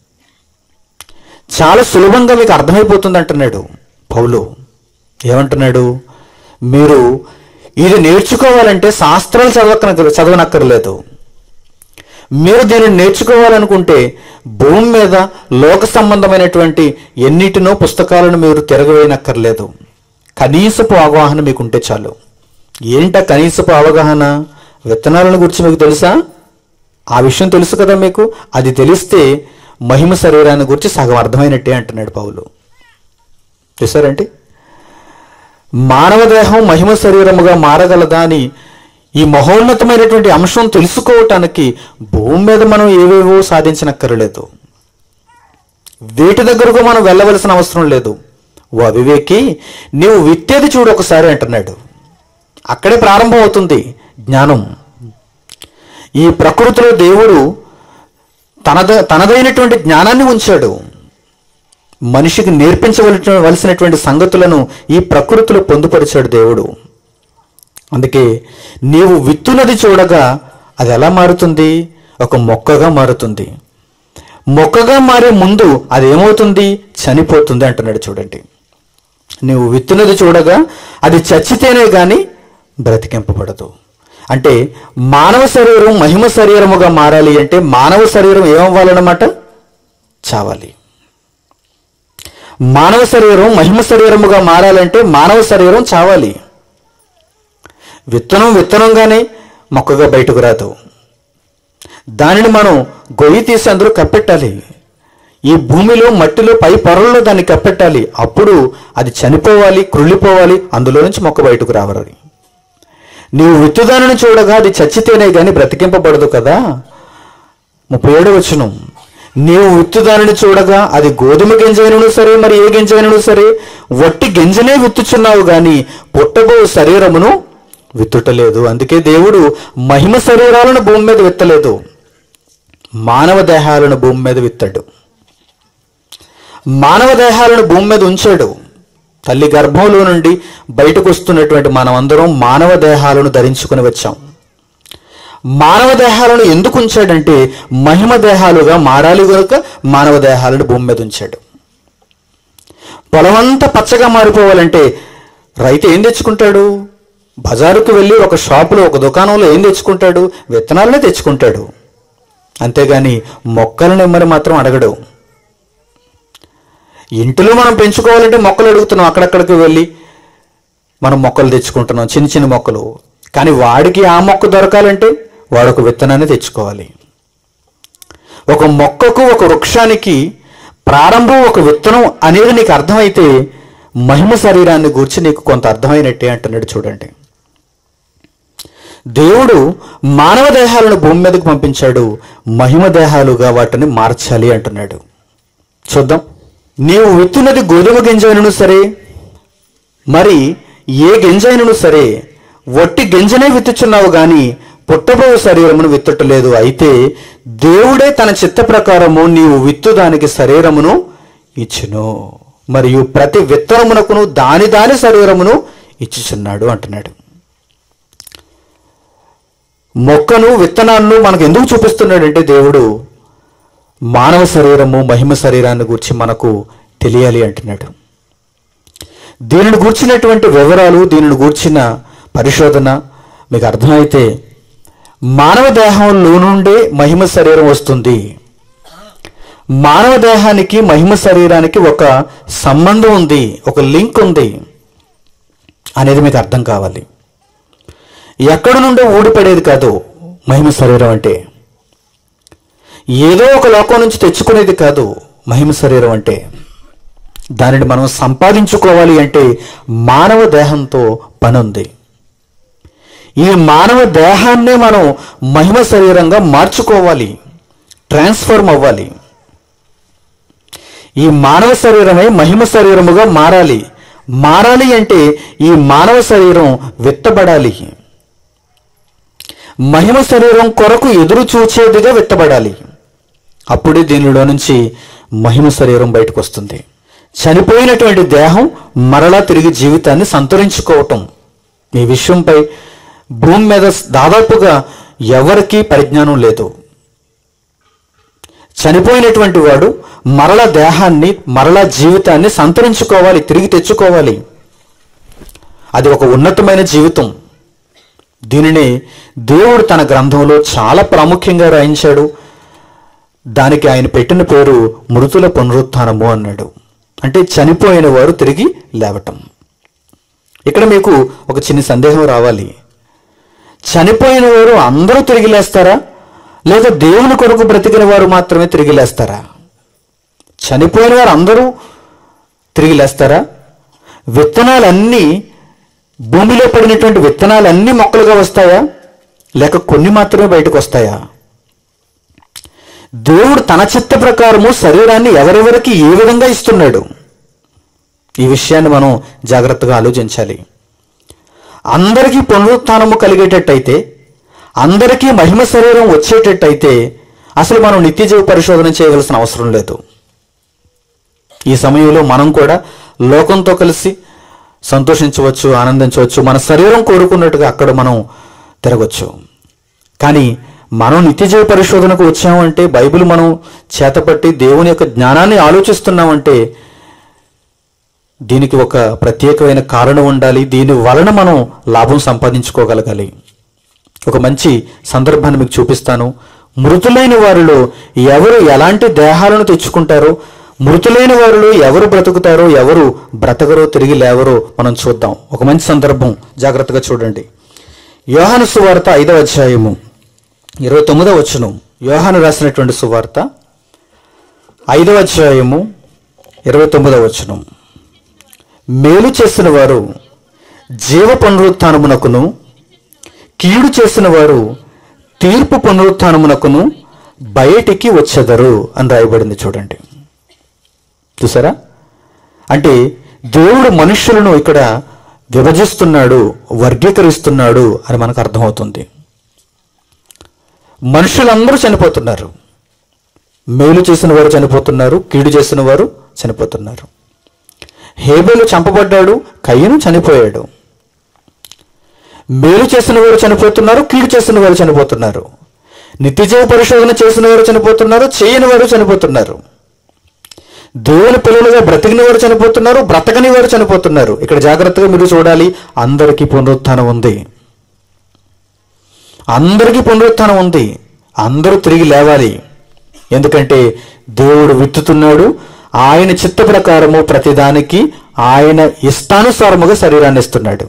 చాలా సులభంగా మీకు అర్థమైపోతుంది అంటున్నాడు పౌలు ఏమంటున్నాడు మీరు ఇది నేర్చుకోవాలంటే శాస్త్రాలు చదవక చదవనక్కర్లేదు మీరు దీనిని నేర్చుకోవాలనుకుంటే భూమి మీద లోక సంబంధమైనటువంటి ఎన్నిటినో పుస్తకాలను మీరు తిరగవేయనక్కర్లేదు కనీసపు అవగాహన మీకుంటే చాలు ఏంట కనీసపు అవగాహన విత్తనాలను గురించి మీకు తెలుసా ఆ విషయం తెలుసు కదా మీకు అది తెలిస్తే మహిమ శరీరాన్ని గురించి సగం అర్థమైనట్టే అంటున్నాడు పౌలు చూసారంటే మానవ దేహం మహిమ శరీరముగా మారగలదా అని ఈ మహోన్నతమైనటువంటి అంశం తెలుసుకోవటానికి భూమి మీద మనం ఏవేవో సాధించనక్కర్లేదు వీటి దగ్గరకు మనం వెళ్ళవలసిన అవసరం లేదు ఓ అవివేకి నీవు విత్తేది చూడు ఒకసారి అంటున్నాడు అక్కడే ప్రారంభం అవుతుంది జ్ఞానం ఈ ప్రకృతిలో దేవుడు తనద తనదైనటువంటి జ్ఞానాన్ని ఉంచాడు మనిషికి నేర్పించవలసినటువంటి సంగతులను ఈ ప్రకృతిలో పొందుపరిచాడు దేవుడు అందుకే నీవు విత్తునది చూడగా అది ఎలా మారుతుంది ఒక మొక్కగా మారుతుంది మొక్కగా మారే ముందు అది ఏమవుతుంది చనిపోతుంది అంటున్నాడు చూడండి నీవు విత్తునది చూడగా అది చచ్చితేనే గాని బ్రతికింపబడదు అంటే మానవ శరీరం మహిమ శరీరముగా మారాలి అంటే మానవ శరీరం ఏమవ్వాలన్నమాట చావాలి మానవ శరీరం మహిమ శరీరముగా మారాలంటే మానవ శరీరం చావాలి విత్తనం విత్తనంగానే మొక్కగా బయటకు రాదు దానిని మనం గొయ్యి తీసి అందరూ కప్పెట్టాలి ఈ భూమిలో మట్టిలో పై పొరల్లో దాన్ని కప్పెట్టాలి అప్పుడు అది చనిపోవాలి కృళ్ళిపోవాలి అందులో నుంచి మొక్క బయటకు రావాలి నీవు విత్తుదానిని చూడగా అది చచ్చితేనే గాని బ్రతికింపబడదు కదా ముప్పై ఏడు వచ్చును నీవు విత్తుదానిని చూడగా అది గోధుమ గింజైనను సరే మరి ఏ గింజైనను సరే వట్టి గింజనే విత్తుచున్నావు గాని పుట్టబో శరీరమును విత్తుటలేదు అందుకే దేవుడు మహిమ శరీరాలను భూమి మీద విత్తలేదు మానవ దేహాలను భూమి మీద విత్తాడు మానవ దేహాలను భూమి మీద ఉంచాడు తల్లి గర్భంలో నుండి బయటకు వస్తున్నటువంటి మనమందరం మానవ దేహాలను ధరించుకుని వచ్చాం మానవ దేహాలను ఎందుకు ఉంచాడంటే మహిమ దేహాలుగా మారాలి కనుక మానవ దేహాలను భూమి మీద ఉంచాడు పొలమంతా పచ్చగా మారిపోవాలంటే రైతు ఏం తెచ్చుకుంటాడు బజారుకు వెళ్ళి ఒక షాపులో ఒక దుకాణంలో ఏం తెచ్చుకుంటాడు విత్తనాలనే తెచ్చుకుంటాడు అంతేగాని మొక్కలను ఇమ్మని మాత్రం అడగడు ఇంటిలో మనం పెంచుకోవాలంటే మొక్కలు అడుగుతున్నాం అక్కడక్కడికి వెళ్ళి మనం మొక్కలు తెచ్చుకుంటున్నాం చిన్న చిన్న మొక్కలు కానీ వాడికి ఆ మొక్క దొరకాలంటే వాడు ఒక విత్తనాన్ని తెచ్చుకోవాలి ఒక మొక్కకు ఒక వృక్షానికి ప్రారంభం ఒక విత్తనం అనేది నీకు అర్థమైతే మహిమ శరీరాన్ని గూర్చి నీకు కొంత అర్థమైనట్టే అంటున్నాడు చూడండి దేవుడు మానవ దేహాలను భూమి మీదకు పంపించాడు మహిమ దేహాలుగా వాటిని మార్చాలి అంటున్నాడు చూద్దాం నీవు విత్తున్నది గోధుమ గింజైనను సరే మరి ఏ గింజైనను సరే వట్టి గింజనే విత్తుచున్నావు గాని పుట్టబో శరీరమును విత్తుటలేదు అయితే దేవుడే తన చిత్త ప్రకారము నీవు విత్తు దానికి శరీరమును ఇచ్చును మరియు ప్రతి విత్తనమునకును దాని దాని శరీరమును ఇచ్చుచున్నాడు అంటున్నాడు మొక్కను విత్తనాలను మనకు ఎందుకు చూపిస్తున్నాడంటే దేవుడు మానవ శరీరము మహిమ శరీరాన్ని గురించి మనకు తెలియాలి అంటున్నాడు దీనిని గూర్చినటువంటి వివరాలు దీనిని గూర్చిన పరిశోధన మీకు అర్థమైతే మానవ దేహంలో నుండే మహిమ శరీరం వస్తుంది మానవ దేహానికి మహిమ శరీరానికి ఒక సంబంధం ఉంది ఒక లింక్ ఉంది అనేది మీకు అర్థం కావాలి ఎక్కడి నుండో ఊడిపడేది కాదు మహిమ శరీరం అంటే ఏదో ఒక లోకం నుంచి తెచ్చుకునేది కాదు మహిమ శరీరం అంటే దానిని మనం సంపాదించుకోవాలి అంటే మానవ దేహంతో పని ఉంది ఈ మానవ దేహాన్నే మనం మహిమ శరీరంగా మార్చుకోవాలి ట్రాన్స్ఫర్మ్ అవ్వాలి ఈ మానవ శరీరమే మహిమ శరీరముగా మారాలి మారాలి అంటే ఈ మానవ శరీరం విత్తబడాలి మహిమ శరీరం కొరకు ఎదురు చూచేదిగా విత్తబడాలి అప్పుడే దీనిలో నుంచి మహిమ శరీరం బయటకు వస్తుంది చనిపోయినటువంటి దేహం మరలా తిరిగి జీవితాన్ని సంతరించుకోవటం ఈ విషయంపై భూమి మీద దాదాపుగా ఎవరికీ పరిజ్ఞానం లేదు చనిపోయినటువంటి వాడు మరల దేహాన్ని మరల జీవితాన్ని సంతరించుకోవాలి తిరిగి తెచ్చుకోవాలి అది ఒక ఉన్నతమైన జీవితం దీనిని దేవుడు తన గ్రంథంలో చాలా ప్రాముఖ్యంగా రాయించాడు దానికి ఆయన పెట్టిన పేరు మృతుల పునరుత్థానము అన్నాడు అంటే చనిపోయిన వారు తిరిగి లేవటం ఇక్కడ మీకు ఒక చిన్న సందేహం రావాలి చనిపోయిన వారు అందరూ తిరిగి లేస్తారా లేదా దేవుని కొరకు బ్రతికిన వారు మాత్రమే తిరిగి లేస్తారా చనిపోయిన వారు అందరూ తిరిగి లేస్తారా విత్తనాలన్నీ భూమిలో పడినటువంటి విత్తనాలన్నీ మొక్కలుగా వస్తాయా లేక కొన్ని మాత్రమే బయటకు వస్తాయా దేవుడు తన చిత్త ప్రకారము శరీరాన్ని ఎవరెవరికి ఏ విధంగా ఇస్తున్నాడు ఈ విషయాన్ని మనం జాగ్రత్తగా ఆలోచించాలి అందరికీ పునరుత్థానము కలిగేటట్టయితే అందరికీ మహిమ శరీరం వచ్చేటట్టయితే అసలు మనం నిత్యజీవ పరిశోధన చేయవలసిన అవసరం లేదు ఈ సమయంలో మనం కూడా లోకంతో కలిసి సంతోషించవచ్చు ఆనందించవచ్చు మన శరీరం కోరుకున్నట్టుగా అక్కడ మనం తిరగచ్చు కానీ మనం నిత్యజీవ పరిశోధనకు వచ్చామంటే బైబిల్ మనం చేతపట్టి దేవుని యొక్క జ్ఞానాన్ని ఆలోచిస్తున్నామంటే దీనికి ఒక ప్రత్యేకమైన కారణం ఉండాలి దీని వలన మనం లాభం సంపాదించుకోగలగాలి ఒక మంచి సందర్భాన్ని మీకు చూపిస్తాను మృతులైన వారిలో ఎవరు ఎలాంటి దేహాలను తెచ్చుకుంటారో మృతులైన వారిలో ఎవరు బ్రతుకుతారో ఎవరు బ్రతకరో తిరిగి లేవరో మనం చూద్దాం ఒక మంచి సందర్భం జాగ్రత్తగా చూడండి యోహాను సువార్త ఐదవ అధ్యాయము ఇరవై తొమ్మిదవ వచ్చును యోహాను రాసినటువంటి సువార్త ఐదవ అధ్యాయము ఇరవై తొమ్మిదవ వచ్చును మేలు చేసిన వారు జీవ పునరుత్నమునకును కీడు చేసిన వారు తీర్పు పునరుత్నమునకును బయటికి వచ్చెదరు అని రాయబడింది చూడండి చూసారా అంటే దేవుడు మనుషులను ఇక్కడ విభజిస్తున్నాడు వర్గీకరిస్తున్నాడు అని మనకు అర్థమవుతుంది మనుషులందరూ చనిపోతున్నారు మేలు చేసిన వారు చనిపోతున్నారు కీడు చేసిన వారు చనిపోతున్నారు హేబేలు చంపబడ్డాడు కయ్యను చనిపోయాడు మేలు చేసిన వారు చనిపోతున్నారు కీడు చేసిన వారు చనిపోతున్నారు నిత్యజీవ పరిశోధన చేసిన వారు చనిపోతున్నారు చేయని వారు చనిపోతున్నారు దేవుని పిల్లలుగా బ్రతికిన వారు చనిపోతున్నారు బ్రతకని వారు చనిపోతున్నారు ఇక్కడ జాగ్రత్తగా మీరు చూడాలి అందరికీ పునరుత్థానం ఉంది అందరికీ పునరుత్థానం ఉంది అందరూ తిరిగి లేవాలి ఎందుకంటే దేవుడు విత్తుతున్నాడు ఆయన చిత్త ప్రకారము ప్రతిదానికి ఆయన ఇష్టానుసారముగా శరీరాన్ని ఇస్తున్నాడు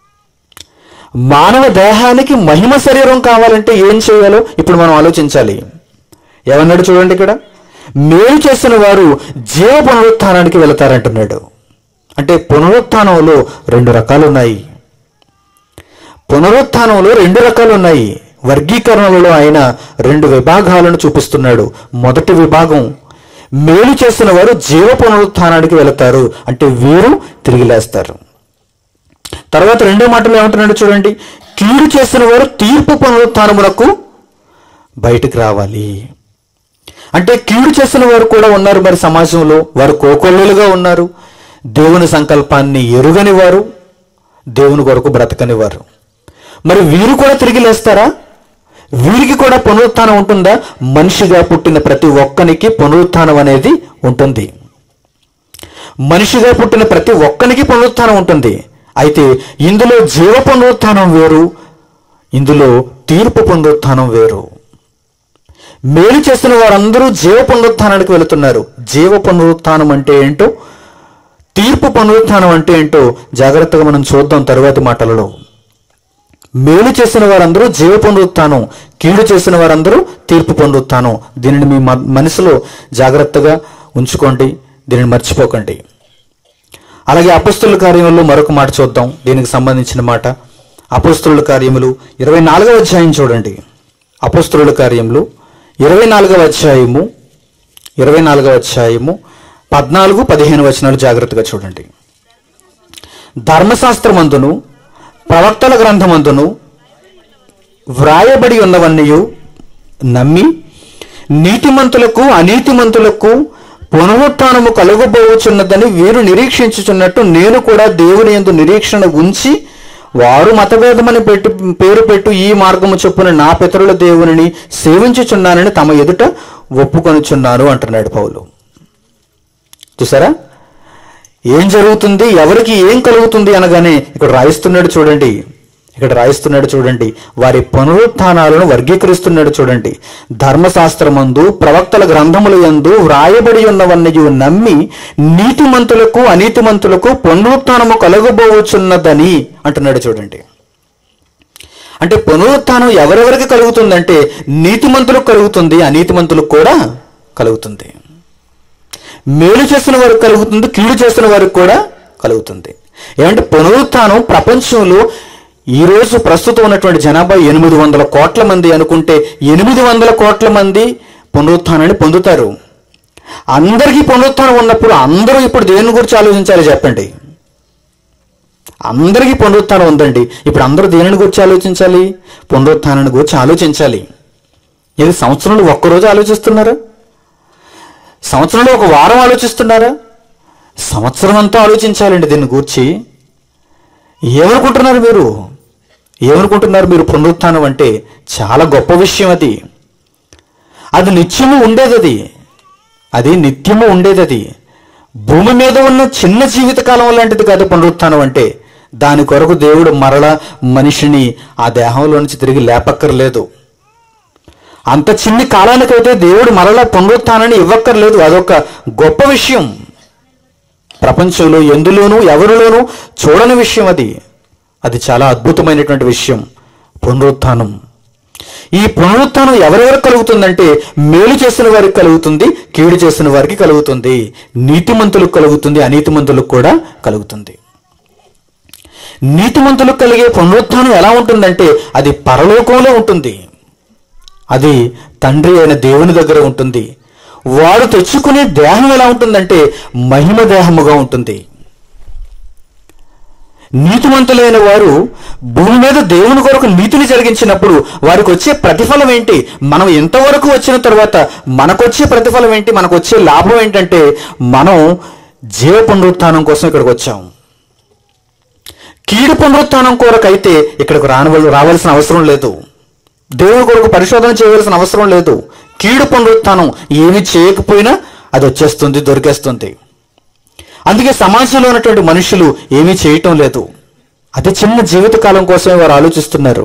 మానవ దేహానికి మహిమ శరీరం కావాలంటే ఏం చేయాలో ఇప్పుడు మనం ఆలోచించాలి ఏమన్నాడు చూడండి ఇక్కడ మేలు చేసిన వారు జీవ పునరుత్థానానికి వెళతారంటున్నాడు అంటే పునరుత్థానంలో రెండు రకాలు ఉన్నాయి పునరుత్థానంలో రెండు రకాలు ఉన్నాయి వర్గీకరణలలో ఆయన రెండు విభాగాలను చూపిస్తున్నాడు మొదటి విభాగం మేలు చేసిన వారు జీవ పునరుత్థానానికి వెళతారు అంటే వీరు తిరిగి లేస్తారు తర్వాత రెండో మాటలు ఏమంటున్నాడు చూడండి కీడు చేసిన వారు తీర్పు పునరుత్థానములకు బయటికి రావాలి అంటే కీడు చేసిన వారు కూడా ఉన్నారు మరి సమాజంలో వారు కోకొల్లులుగా ఉన్నారు దేవుని సంకల్పాన్ని ఎరుగని వారు దేవుని కొరకు బ్రతకని వారు మరి వీరు కూడా తిరిగి లేస్తారా వీరికి కూడా పునరుత్థానం ఉంటుందా మనిషిగా పుట్టిన ప్రతి ఒక్కనికి పునరుత్థానం అనేది ఉంటుంది మనిషిగా పుట్టిన ప్రతి ఒక్కనికి పునరుత్థానం ఉంటుంది అయితే ఇందులో జీవ పునరుత్థానం వేరు ఇందులో తీర్పు పునరుత్థానం వేరు మేలు చేస్తున్న వారందరూ జీవ పునరుత్థానానికి వెళుతున్నారు జీవ పునరుత్థానం అంటే ఏంటో తీర్పు పునరుత్థానం అంటే ఏంటో జాగ్రత్తగా మనం చూద్దాం తరువాతి మాటలలో మేలు చేసిన వారందరూ జీవ పునరుత్థానం కీడు చేసిన వారందరూ తీర్పు పునరుత్థానం దీనిని మీ మ- మనసులో జాగ్రత్తగా ఉంచుకోండి దీనిని మర్చిపోకండి అలాగే అపస్తుల కార్యములో మరొక మాట చూద్దాం దీనికి సంబంధించిన మాట అపస్తుల కార్యములు ఇరవై నాలుగవ అధ్యాయం చూడండి అపస్తుల కార్యములు ఇరవై నాలుగవ అధ్యాయము ఇరవై నాలుగవ అధ్యాయము పద్నాలుగు పదిహేను వచనాలు జాగ్రత్తగా చూడండి ధర్మశాస్త్రమందును ప్రవక్తల గ్రంథమందును వ్రాయబడి ఉన్నవన్నయు నమ్మి నీతిమంతులకు అనీతిమంతులకు పునరుత్నము కలుగబోచున్నదని వీరు నిరీక్షించుచున్నట్టు నేను కూడా దేవుని యందు నిరీక్షణ ఉంచి వారు మతభేదమని పెట్టి పేరు పెట్టు ఈ మార్గము చొప్పున నా పితరుల దేవునిని సేవించుచున్నానని తమ ఎదుట ఒప్పుకొనుచున్నాను అంటున్నాడు పౌలు చూసారా ఏం జరుగుతుంది ఎవరికి ఏం కలుగుతుంది అనగానే ఇక్కడ రాయిస్తున్నాడు చూడండి ఇక్కడ రాయిస్తున్నాడు చూడండి వారి పునరుత్థానాలను వర్గీకరిస్తున్నాడు చూడండి ధర్మశాస్త్రమందు ప్రవక్తల గ్రంథముల యందు వ్రాయబడి ఉన్నవన్నయు నమ్మి నీతిమంతులకు అనీతిమంతులకు పునరుత్థానము కలుగబోచున్నదని అంటున్నాడు చూడండి అంటే పునరుత్థానం ఎవరెవరికి కలుగుతుందంటే నీతిమంతులకు కలుగుతుంది అనీతిమంతులకు కూడా కలుగుతుంది మేలు చేసిన వారికి కలుగుతుంది కీడు చేసిన వారికి కూడా కలుగుతుంది ఏమంటే పునరుత్థానం ప్రపంచంలో ఈ రోజు ప్రస్తుతం ఉన్నటువంటి జనాభా ఎనిమిది వందల కోట్ల మంది అనుకుంటే ఎనిమిది వందల కోట్ల మంది పునరుత్థానాన్ని పొందుతారు అందరికీ పునరుత్థానం ఉన్నప్పుడు అందరూ ఇప్పుడు దేని గురించి ఆలోచించాలి చెప్పండి అందరికీ పునరుత్థానం ఉందండి ఇప్పుడు అందరూ దేనిని గురించి ఆలోచించాలి పునరుత్థానాన్ని గురించి ఆలోచించాలి ఇది సంవత్సరంలో ఒక్కరోజు ఆలోచిస్తున్నారా సంవత్సరంలో ఒక వారం ఆలోచిస్తున్నారా సంవత్సరం అంతా ఆలోచించాలండి దీన్ని గూర్చి ఏమనుకుంటున్నారు మీరు ఏమనుకుంటున్నారు మీరు పునరుత్థానం అంటే చాలా గొప్ప విషయం అది అది నిత్యము ఉండేది అది అది నిత్యము ఉండేది అది భూమి మీద ఉన్న చిన్న జీవితకాలం లాంటిది కాదు పునరుత్థానం అంటే దాని కొరకు దేవుడు మరల మనిషిని ఆ దేహంలో నుంచి తిరిగి లేపక్కర్లేదు అంత చిన్ని కాలానికైతే దేవుడు మరలా పునరుత్థానాన్ని ఇవ్వక్కర్లేదు అదొక గొప్ప విషయం ప్రపంచంలో ఎందులోనూ ఎవరిలోనూ చూడని విషయం అది అది చాలా అద్భుతమైనటువంటి విషయం పునరుత్థానం ఈ పునరుత్థానం ఎవరెవరికి కలుగుతుందంటే మేలు చేసిన వారికి కలుగుతుంది కీడు చేసిన వారికి కలుగుతుంది నీతిమంతులకు కలుగుతుంది అనీతిమంతులకు కూడా కలుగుతుంది నీతిమంతులకు కలిగే పునరుత్థానం ఎలా ఉంటుందంటే అది పరలోకంలో ఉంటుంది అది తండ్రి అయిన దేవుని దగ్గర ఉంటుంది వాడు తెచ్చుకునే దేహం ఎలా ఉంటుందంటే మహిమ దేహముగా ఉంటుంది నీతిమంతులైన వారు భూమి మీద దేవుని కొరకు నీతిని జరిగించినప్పుడు వారికి వచ్చే ప్రతిఫలం ఏంటి మనం ఎంతవరకు వచ్చిన తర్వాత మనకొచ్చే ప్రతిఫలం ఏంటి మనకు వచ్చే లాభం ఏంటంటే మనం జీవ పునరుత్థానం కోసం ఇక్కడికి వచ్చాం కీడు పునరుత్థానం కొరకైతే ఇక్కడికి రానవల్ రావాల్సిన అవసరం లేదు దేవుని కొరకు పరిశోధన చేయవలసిన అవసరం లేదు కీడు పునరుత్థానం ఏమి చేయకపోయినా అది వచ్చేస్తుంది దొరికేస్తుంది అందుకే సమాజంలో ఉన్నటువంటి మనుషులు ఏమీ చేయటం లేదు అతి చిన్న జీవితకాలం కోసమే వారు ఆలోచిస్తున్నారు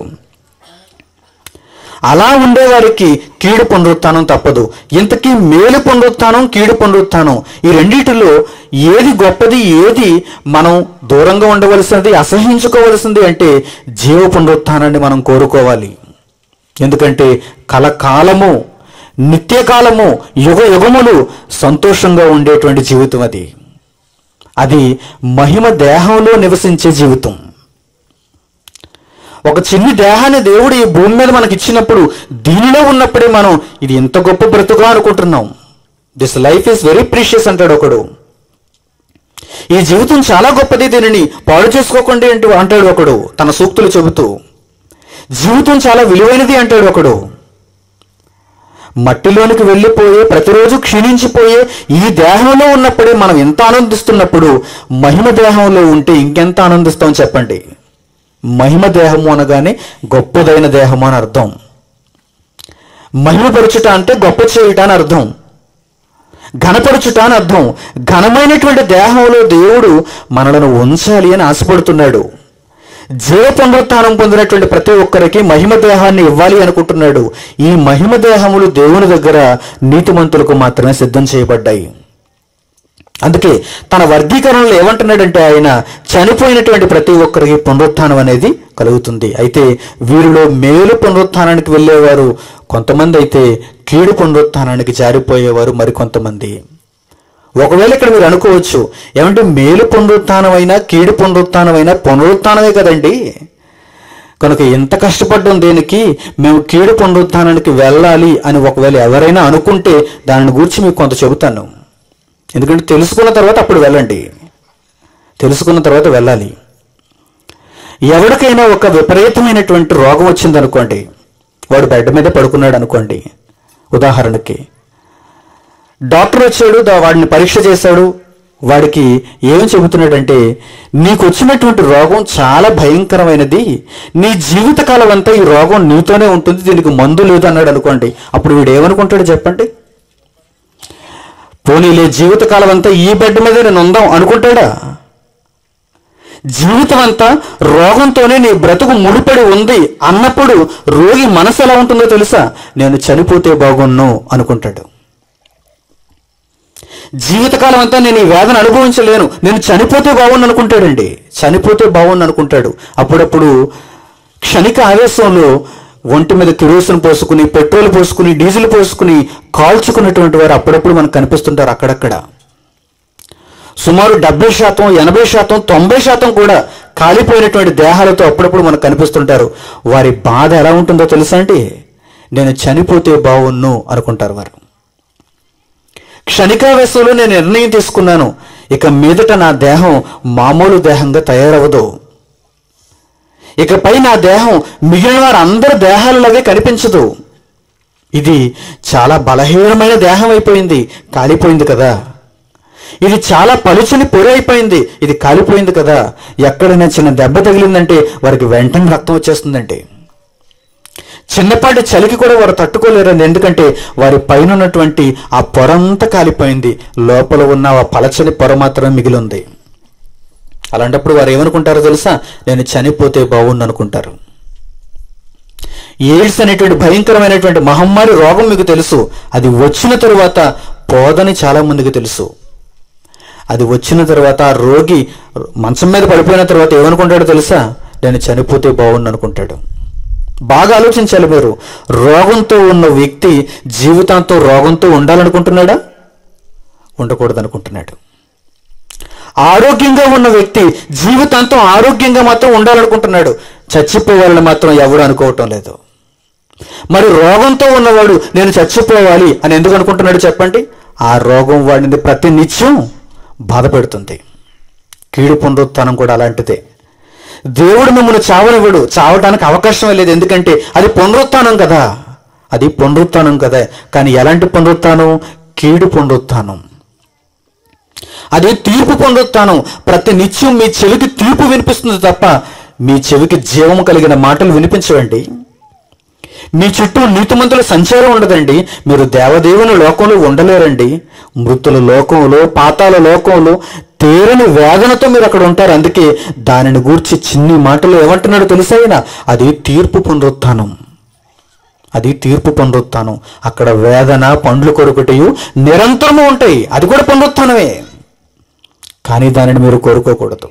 అలా ఉండేవారికి కీడు పునరుత్థానం తప్పదు ఇంతకీ మేలు పునరుత్థానం కీడు పునరుత్థానం ఈ రెండిటిలో ఏది గొప్పది ఏది మనం దూరంగా ఉండవలసినది అసహించుకోవలసింది అంటే జీవ పునరుత్థానాన్ని మనం కోరుకోవాలి ఎందుకంటే కలకాలము నిత్యకాలము యుగ యుగములు సంతోషంగా ఉండేటువంటి జీవితం అది అది మహిమ దేహంలో నివసించే జీవితం ఒక చిన్ని దేహాన్ని దేవుడు ఈ భూమి మీద మనకి ఇచ్చినప్పుడు దీనిలో ఉన్నప్పుడే మనం ఇది ఎంత గొప్ప బ్రతుగా అనుకుంటున్నాం this life is very precious అంటాడు ఒకడు ఈ జీవితం చాలా గొప్పది దీనిని పాడు చేసుకోకండి అంటూ అంటాడు ఒకడు తన సూక్తులు చెబుతూ జీవితం చాలా విలువైనది అంటాడు ఒకడు మట్టిలోనికి వెళ్ళిపోయే ప్రతిరోజు క్షీణించిపోయే ఈ దేహంలో ఉన్నప్పుడే మనం ఎంత ఆనందిస్తున్నప్పుడు మహిమ దేహంలో ఉంటే ఇంకెంత ఆనందిస్తాం చెప్పండి మహిమ దేహము అనగానే గొప్పదైన దేహము అని అర్థం మహిమపరచుట అంటే గొప్ప చేయుట అని అర్థం ఘనపరచుట అని అర్థం ఘనమైనటువంటి దేహంలో దేవుడు మనలను ఉంచాలి అని ఆశపడుతున్నాడు జీవ పునరుత్థానం పొందినటువంటి ప్రతి ఒక్కరికి మహిమ దేహాన్ని ఇవ్వాలి అనుకుంటున్నాడు ఈ మహిమ దేహములు దేవుని దగ్గర నీతిమంతులకు మాత్రమే సిద్ధం చేయబడ్డాయి అందుకే తన వర్గీకరణలో ఏమంటున్నాడంటే ఆయన చనిపోయినటువంటి ప్రతి ఒక్కరికి పునరుత్థానం అనేది కలుగుతుంది అయితే వీరిలో మేలు పునరుత్థానానికి వెళ్ళేవారు కొంతమంది అయితే కీడు పునరుత్థానానికి జారిపోయేవారు మరికొంతమంది ఒకవేళ ఇక్కడ మీరు అనుకోవచ్చు ఏమంటే మేలు పునరుత్థానమైనా కీడు పునరుత్థానమైనా పునరుత్థానమే కదండి కనుక ఎంత కష్టపడ్డం దేనికి మేము కీడు పునరుత్థానానికి వెళ్ళాలి అని ఒకవేళ ఎవరైనా అనుకుంటే దానిని గురించి మీకు కొంత చెబుతాను ఎందుకంటే తెలుసుకున్న తర్వాత అప్పుడు వెళ్ళండి తెలుసుకున్న తర్వాత వెళ్ళాలి ఎవరికైనా ఒక విపరీతమైనటువంటి రోగం వచ్చిందనుకోండి వాడు బెడ్ మీద పడుకున్నాడు అనుకోండి ఉదాహరణకి డాక్టర్ వచ్చాడు దా- వాడిని పరీక్ష చేశాడు వాడికి ఏం చెబుతున్నాడంటే నీకు వచ్చినటువంటి రోగం చాలా భయంకరమైనది నీ జీవితకాలం అంతా ఈ రోగం నీతోనే ఉంటుంది దీనికి మందు లేదు అన్నాడు అనుకోండి అప్పుడు వీడు ఏమనుకుంటాడు చెప్పండి పోనీలే జీవితకాలం అంతా ఈ బెడ్ మీద నేను ఉందాం అనుకుంటాడా జీవితం అంతా రోగంతోనే నీ బ్రతుకు ముడిపడి ఉంది అన్నప్పుడు రోగి మనసు ఎలా ఉంటుందో తెలుసా నేను చనిపోతే బాగున్ను అనుకుంటాడు జీవితకాలం అంతా నేను ఈ వేదన అనుభవించలేను నేను చనిపోతే బాగుండు అనుకుంటాడండి చనిపోతే బాగుండు అనుకుంటాడు అప్పుడప్పుడు క్షణిక ఆవేశంలో ఒంటి మీద కిరోసిన్ పోసుకుని పెట్రోల్ పోసుకుని డీజిల్ పోసుకుని కాల్చుకున్నటువంటి వారు అప్పుడప్పుడు మనకు కనిపిస్తుంటారు అక్కడక్కడ సుమారు డెబ్బై శాతం ఎనభై శాతం తొంభై శాతం కూడా కాలిపోయినటువంటి దేహాలతో అప్పుడప్పుడు మనకు కనిపిస్తుంటారు వారి బాధ ఎలా ఉంటుందో తెలుసా అండి నేను చనిపోతే బాగున్ను అనుకుంటారు వారు క్షణికావేశంలో నేను నిర్ణయం తీసుకున్నాను ఇక మీదట నా దేహం మామూలు దేహంగా తయారవదు ఇకపై నా దేహం మిగిలిన వారు అందరి దేహాలలాగే కనిపించదు ఇది చాలా బలహీనమైన దేహం అయిపోయింది కాలిపోయింది కదా ఇది చాలా పలుచని పొరి అయిపోయింది ఇది కాలిపోయింది కదా ఎక్కడైనా చిన్న దెబ్బ తగిలిందంటే వారికి వెంటనే రక్తం వచ్చేస్తుందండి చిన్నపాటి చలికి కూడా వారు తట్టుకోలేరండి ఎందుకంటే వారి పైన ఉన్నటువంటి ఆ పొరంతా కాలిపోయింది లోపల ఉన్న ఆ పలచని పొర మాత్రమే మిగిలి ఉంది అలాంటప్పుడు వారు ఏమనుకుంటారో తెలుసా నేను చనిపోతే బాగుండు అనుకుంటారు ఎయిడ్స్ అనేటువంటి భయంకరమైనటువంటి మహమ్మారి రోగం మీకు తెలుసు అది వచ్చిన తరువాత పోదని చాలా మందికి తెలుసు అది వచ్చిన తర్వాత ఆ రోగి మంచం మీద పడిపోయిన తర్వాత ఏమనుకుంటాడో తెలుసా నేను చనిపోతే బాగుండు అనుకుంటాడు బాగా ఆలోచించాలి మీరు రోగంతో ఉన్న వ్యక్తి జీవితాంతం రోగంతో ఉండాలనుకుంటున్నాడా ఉండకూడదు అనుకుంటున్నాడు ఆరోగ్యంగా ఉన్న వ్యక్తి జీవితాంతం ఆరోగ్యంగా మాత్రం ఉండాలనుకుంటున్నాడు చచ్చిపోవాలని మాత్రం ఎవడు అనుకోవటం లేదు మరి రోగంతో ఉన్నవాడు నేను చచ్చిపోవాలి అని ఎందుకు అనుకుంటున్నాడు చెప్పండి ఆ రోగం వాడిని ప్రతి నిత్యం బాధ పెడుతుంది కీడు పునరుత్థానం కూడా అలాంటిదే దేవుడు మిమ్మల్ని చావనివ్వడు చావటానికి అవకాశమే లేదు ఎందుకంటే అది పునరుత్థానం కదా అది పునరుత్థానం కదా కానీ ఎలాంటి పునరుత్థానం కీడు పునరుత్థానం అది తీర్పు పునరుత్థానం ప్రతి నిత్యం మీ చెవికి తీర్పు వినిపిస్తుంది తప్ప మీ చెవికి జీవము కలిగిన మాటలు వినిపించవండి మీ చుట్టూ నీతిమంతుల సంచారం ఉండదండి మీరు దేవదేవుని లోకంలో ఉండలేరండి మృతుల లోకంలో పాతాల లోకంలో తేరని వేదనతో మీరు అక్కడ ఉంటారు అందుకే దానిని గూర్చి చిన్ని మాటలు ఏమంటున్నాడు తెలుసా ఆయన అది తీర్పు పునరుత్థానం అది తీర్పు పునరుత్థానం అక్కడ వేదన పండ్లు కొరుకుటయు నిరంతరము ఉంటాయి అది కూడా పునరుత్థానమే కానీ దానిని మీరు కోరుకోకూడదు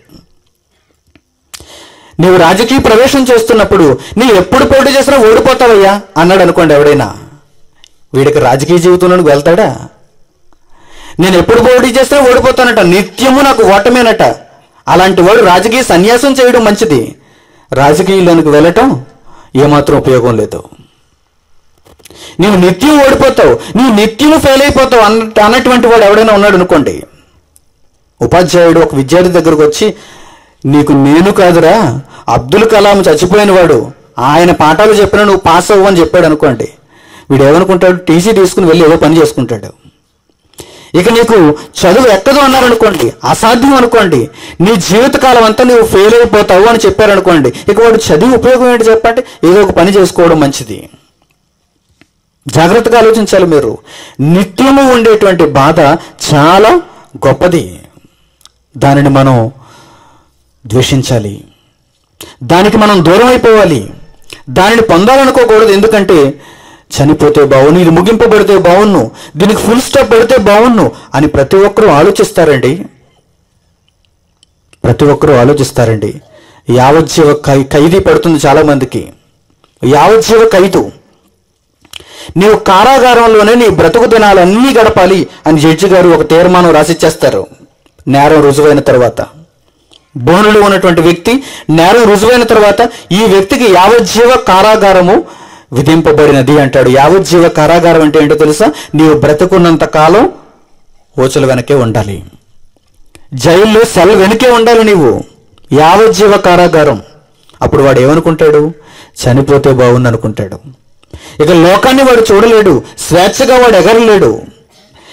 నీవు రాజకీయ ప్రవేశం చేస్తున్నప్పుడు నీ ఎప్పుడు పోటీ చేసినా ఓడిపోతావయ్యా అన్నాడు అనుకోండి ఎవడైనా వీడికి రాజకీయ జీవితంలోకి వెళ్తాడా నేను ఎప్పుడు పోటీ చేస్తే ఓడిపోతానట నిత్యము నాకు ఓటమేనట అలాంటి వాడు రాజకీయ సన్యాసం చేయడం మంచిది రాజకీయాల్లోనికి వెళ్ళటం ఏమాత్రం ఉపయోగం లేదు నీవు నిత్యం ఓడిపోతావు నీవు నిత్యం ఫెయిల్ అయిపోతావు అన్న అన్నటువంటి వాడు ఎవడైనా ఉన్నాడు అనుకోండి ఉపాధ్యాయుడు ఒక విద్యార్థి దగ్గరకు వచ్చి నీకు నేను కాదురా అబ్దుల్ కలాం చచ్చిపోయిన వాడు ఆయన పాఠాలు చెప్పినా నువ్వు పాస్ అవ్వు అని చెప్పాడు అనుకోండి వీడు ఏమనుకుంటాడు టీసీ తీసుకుని వెళ్ళి ఏదో పని చేసుకుంటాడు ఇక నీకు చదువు ఎక్కదు అన్నారనుకోండి అసాధ్యం అనుకోండి నీ జీవితకాలం అంతా నువ్వు ఫెయిల్ అయిపోతావు అని చెప్పారనుకోండి ఇక వాడు చదివి ఉపయోగం ఏంటి చెప్పండి ఏదో ఒక పని చేసుకోవడం మంచిది జాగ్రత్తగా ఆలోచించాలి మీరు నిత్యము ఉండేటువంటి బాధ చాలా గొప్పది దానిని మనం ద్వేషించాలి దానికి మనం దూరం అయిపోవాలి దానిని పొందాలనుకోకూడదు ఎందుకంటే చనిపోతే బావును ఇది ముగింపబడితే బావును దీనికి ఫుల్ స్టాప్ పెడితే బావును అని ప్రతి ఒక్కరూ ఆలోచిస్తారండి ప్రతి ఒక్కరూ ఆలోచిస్తారండి యావజ్జీవ ఖై ఖైదీ పడుతుంది చాలా మందికి యావజ్జీవ ఖైదు నీవు కారాగారంలోనే నీ బ్రతుకు దినాలన్నీ గడపాలి అని జడ్జి గారు ఒక తీర్మానం రాసిచ్చేస్తారు నేరం రుజువైన తర్వాత బోనులో ఉన్నటువంటి వ్యక్తి నేరం రుజువైన తర్వాత ఈ వ్యక్తికి యావజ్జీవ కారాగారము విధింపబడినది అంటాడు యావజ్జీవ కారాగారం అంటే ఏంటో తెలుసా నీవు బ్రతుకున్నంత కాలం ఓచల వెనకే ఉండాలి జైల్లో సెల్ వెనుకే ఉండాలి నీవు యావజ్జీవ కారాగారం అప్పుడు వాడు ఏమనుకుంటాడు చనిపోతే బాగుంది అనుకుంటాడు ఇక లోకాన్ని వాడు చూడలేడు స్వేచ్ఛగా వాడు ఎగరలేడు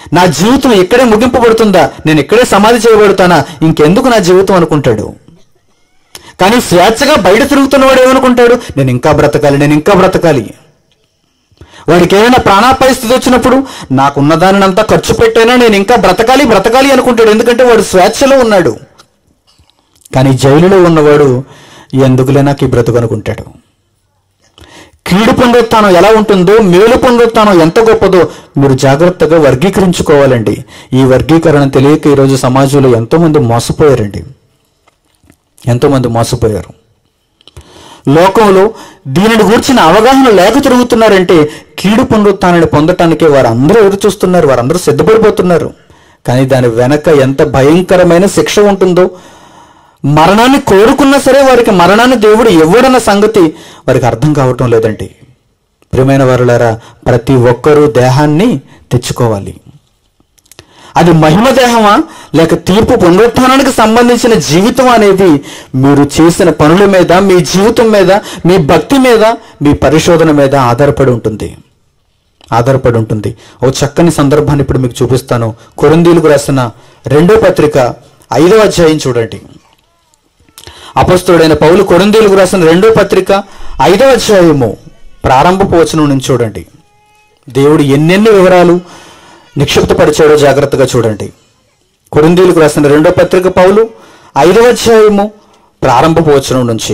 నా జీవితం ఇక్కడే ముగింపబడుతుందా నేను ఇక్కడే సమాధి చేయబడుతానా ఇంకెందుకు నా జీవితం అనుకుంటాడు కానీ స్వేచ్ఛగా బయట తిరుగుతున్నవాడు ఏమనుకుంటాడు నేను ఇంకా బ్రతకాలి నేను ఇంకా బ్రతకాలి వాడికి ఏమైనా ప్రాణాపాయ స్థితి వచ్చినప్పుడు నాకున్న దానినంతా ఖర్చు పెట్టైనా నేను ఇంకా బ్రతకాలి బ్రతకాలి అనుకుంటాడు ఎందుకంటే వాడు స్వేచ్ఛలో ఉన్నాడు కానీ జైలులో ఉన్నవాడు ఎందుకులే నాకు ఈ బ్రతుకు అనుకుంటాడు కీడు పునరుత్థానం ఎలా ఉంటుందో మేలు పునరుత్థానం ఎంత గొప్పదో మీరు జాగ్రత్తగా వర్గీకరించుకోవాలండి ఈ వర్గీకరణ తెలియక ఈరోజు సమాజంలో ఎంతోమంది మోసపోయారండి ఎంతోమంది మోసపోయారు లోకంలో దీనిని గూర్చిన అవగాహన లేక తిరుగుతున్నారంటే కీడు పునరుత్థానాన్ని పొందటానికే వారందరూ ఎదురు చూస్తున్నారు వారందరూ సిద్ధపడిపోతున్నారు కానీ దాని వెనక ఎంత భయంకరమైన శిక్ష ఉంటుందో మరణాన్ని కోరుకున్నా సరే వారికి మరణాన్ని దేవుడు ఇవ్వడన్న సంగతి వారికి అర్థం కావటం లేదండి ప్రియమైన వారులారా ప్రతి ఒక్కరూ దేహాన్ని తెచ్చుకోవాలి అది మహిమ దేహమా లేక తీర్పు పునరుత్థానానికి సంబంధించిన జీవితం అనేది మీరు చేసిన పనుల మీద మీ జీవితం మీద మీ భక్తి మీద మీ పరిశోధన మీద ఆధారపడి ఉంటుంది ఆధారపడి ఉంటుంది ఓ చక్కని సందర్భాన్ని ఇప్పుడు మీకు చూపిస్తాను కొరందీలకు రాసిన రెండో పత్రిక ఐదవ అధ్యాయం చూడండి అపస్తుడైన పౌలు కొరందీలకు రాసిన రెండో పత్రిక ఐదవ అధ్యాయము ప్రారంభపు వచనం నుంచి చూడండి దేవుడు ఎన్నెన్ని వివరాలు నిక్షిప్తపరిచాడో జాగ్రత్తగా చూడండి కొరిందీలకు రాసిన రెండో పత్రిక పౌలు ఐదవ అధ్యాయము ప్రారంభపు వచనం నుంచి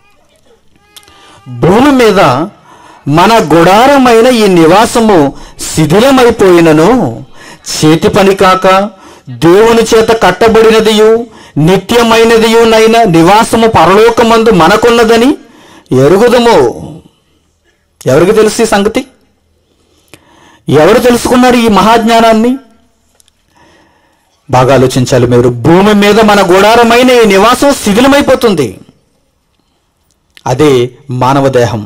భూమి మీద మన గుడారమైన ఈ నివాసము శిథిలమైపోయినను చేతి పని కాక దేవుని చేత కట్టబడినదియు నిత్యమైనదియునైన నివాసము పరలోకమందు మనకున్నదని ఎరుగుదము ఎవరికి తెలుసు ఈ సంగతి ఎవరు తెలుసుకున్నారు ఈ మహాజ్ఞానాన్ని బాగా ఆలోచించాలి మీరు భూమి మీద మన గుడారమైన ఈ నివాసం శిథిలమైపోతుంది అదే మానవ దేహం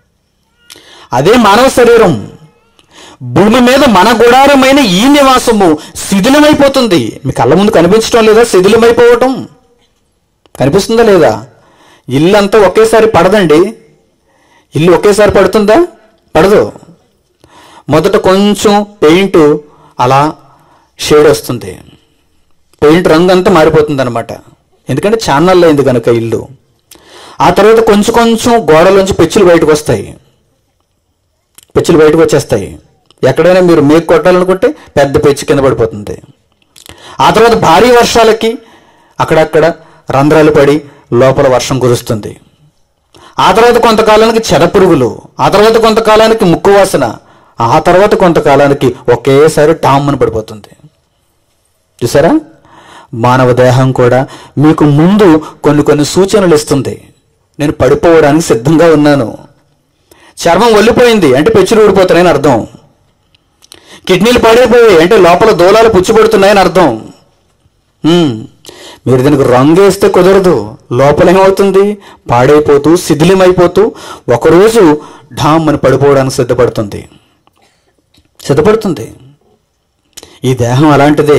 అదే మానవ శరీరం భూమి మీద మన గుడారమైన ఈ నివాసము శిథిలమైపోతుంది మీ కళ్ళ ముందు కనిపించడం లేదా శిథిలమైపోవటం కనిపిస్తుందా లేదా ఇల్లు అంతా ఒకేసారి పడదండి ఇల్లు ఒకేసారి పడుతుందా పడదు మొదట కొంచెం పెయింట్ అలా షేడ్ వస్తుంది పెయింట్ రంగు అంతా మారిపోతుంది అనమాట ఎందుకంటే ఛానల్లో అయింది కనుక ఇల్లు ఆ తర్వాత కొంచెం కొంచెం గోడలోంచి పెచ్చులు బయటకు వస్తాయి పెచ్చులు బయటకు వచ్చేస్తాయి ఎక్కడైనా మీరు మేకు కొట్టాలనుకుంటే పెద్ద పెచ్చు కింద పడిపోతుంది ఆ తర్వాత భారీ వర్షాలకి అక్కడక్కడ రంధ్రాలు పడి లోపల వర్షం కురుస్తుంది ఆ తర్వాత కొంతకాలానికి చెడపురుగులు ఆ తర్వాత కొంతకాలానికి ముక్కు వాసన ఆ తర్వాత కొంతకాలానికి ఒకేసారి టామ్మని పడిపోతుంది చూసారా మానవ దేహం కూడా మీకు ముందు కొన్ని కొన్ని సూచనలు ఇస్తుంది నేను పడిపోవడానికి సిద్ధంగా ఉన్నాను చర్మం ఒల్లిపోయింది అంటే పెచ్చులు ఊడిపోతున్నాయని అర్థం కిడ్నీలు పాడైపోయాయి అంటే లోపల దూలాలు పుచ్చిపడుతున్నాయని అర్థం ఉమ్, మీరు దీనికి రంగు వేస్తే కుదరదు లోపల ఏమవుతుంది పాడైపోతూ శిథిలమైపోతూ ఒకరోజు ఢామ్ అని పడిపోవడానికి సిద్ధపడుతుంది సిద్ధపడుతుంది ఈ దేహం అలాంటిదే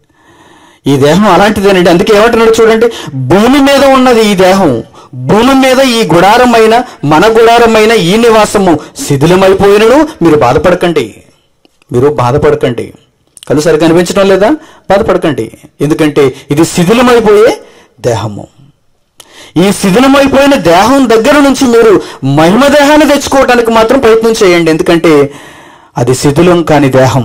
ఈ దేహం అలాంటిదేనండి అందుకే ఏమంటున్నాడు చూడండి భూమి మీద ఉన్నది ఈ దేహం భూమి మీద ఈ గుడారమైన మన గుడారమైన ఈ నివాసము శిథిలమైపోయినను మీరు బాధపడకండి మీరు బాధపడకండి కళ్ళు సరిగ్గా అనిపించడం లేదా బాధపడకండి ఎందుకంటే ఇది శిథిలమైపోయే దేహము ఈ శిథిలమైపోయిన దేహం దగ్గర నుంచి మీరు మహిమ దేహాన్ని తెచ్చుకోవడానికి మాత్రం ప్రయత్నం చేయండి ఎందుకంటే అది శిథిలం కాని దేహం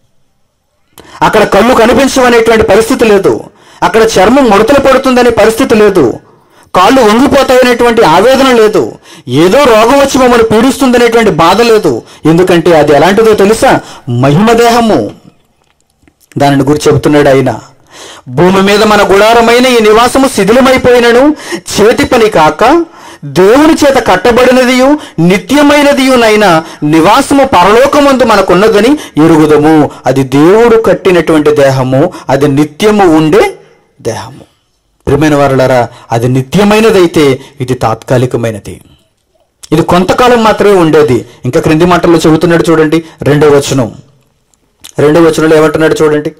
అక్కడ కళ్ళు కనిపించవనేటువంటి పరిస్థితి లేదు అక్కడ చర్మం ముడతలు పడుతుందనే పరిస్థితి లేదు కాళ్ళు వంగిపోతాయనేటువంటి ఆవేదన లేదు ఏదో రోగం వచ్చి మమ్మల్ని పీడిస్తుందనేటువంటి బాధ లేదు ఎందుకంటే అది ఎలాంటిదో తెలుసా మహిమ దేహము దానిని గురించి చెబుతున్నాడు ఆయన భూమి మీద మన గుడారమైన ఈ నివాసము శిథిలమైపోయినను చేతి పని కాక దేవుని చేత కట్టబడినదియు నిత్యమైనదియునైనా నివాసము పరలోకమందు మనకున్నదని ఎరుగుదము అది దేవుడు కట్టినటువంటి దేహము అది నిత్యము ఉండే దేహము ప్రియమైన వారులారా అది నిత్యమైనదైతే ఇది తాత్కాలికమైనది ఇది కొంతకాలం మాత్రమే ఉండేది ఇంకా క్రింది మాటల్లో చెబుతున్నాడు చూడండి రెండో వచనం రెండో వచనంలో ఏమంటున్నాడు చూడండి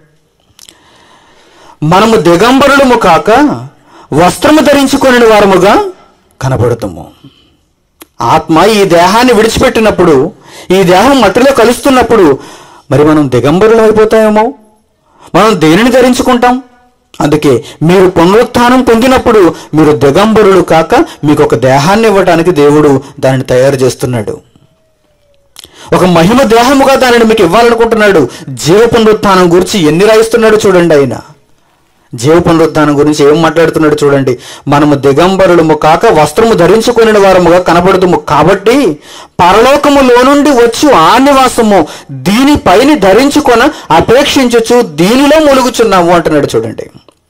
మనము దిగంబరులము కాక వస్త్రము ధరించుకొని వారముగా కనబడుతాము ఆత్మ ఈ దేహాన్ని విడిచిపెట్టినప్పుడు ఈ దేహం మట్టిలో కలుస్తున్నప్పుడు మరి మనం దిగంబరులు అయిపోతామేమో మనం దేనిని ధరించుకుంటాం అందుకే మీరు పునరుత్థానం పొందినప్పుడు మీరు దిగంబరులు కాక మీకు ఒక దేహాన్ని ఇవ్వడానికి దేవుడు దానిని తయారు చేస్తున్నాడు ఒక మహిమ దేహముగా దానిని మీకు ఇవ్వాలనుకుంటున్నాడు జీవ పునరుత్థానం గురించి ఎన్ని రాయిస్తున్నాడు చూడండి ఆయన జీవ పునరుద్ధానం గురించి ఏం మాట్లాడుతున్నాడు చూడండి మనము దిగంబరులము కాక వస్త్రము ధరించుకుని వారముగా కనబడుతుము కాబట్టి పరలోకములో నుండి వచ్చు ఆ నివాసము దీనిపైన ధరించుకొన అపేక్షించచ్చు దీనిలో ములుగుచున్నాము అంటున్నాడు చూడండి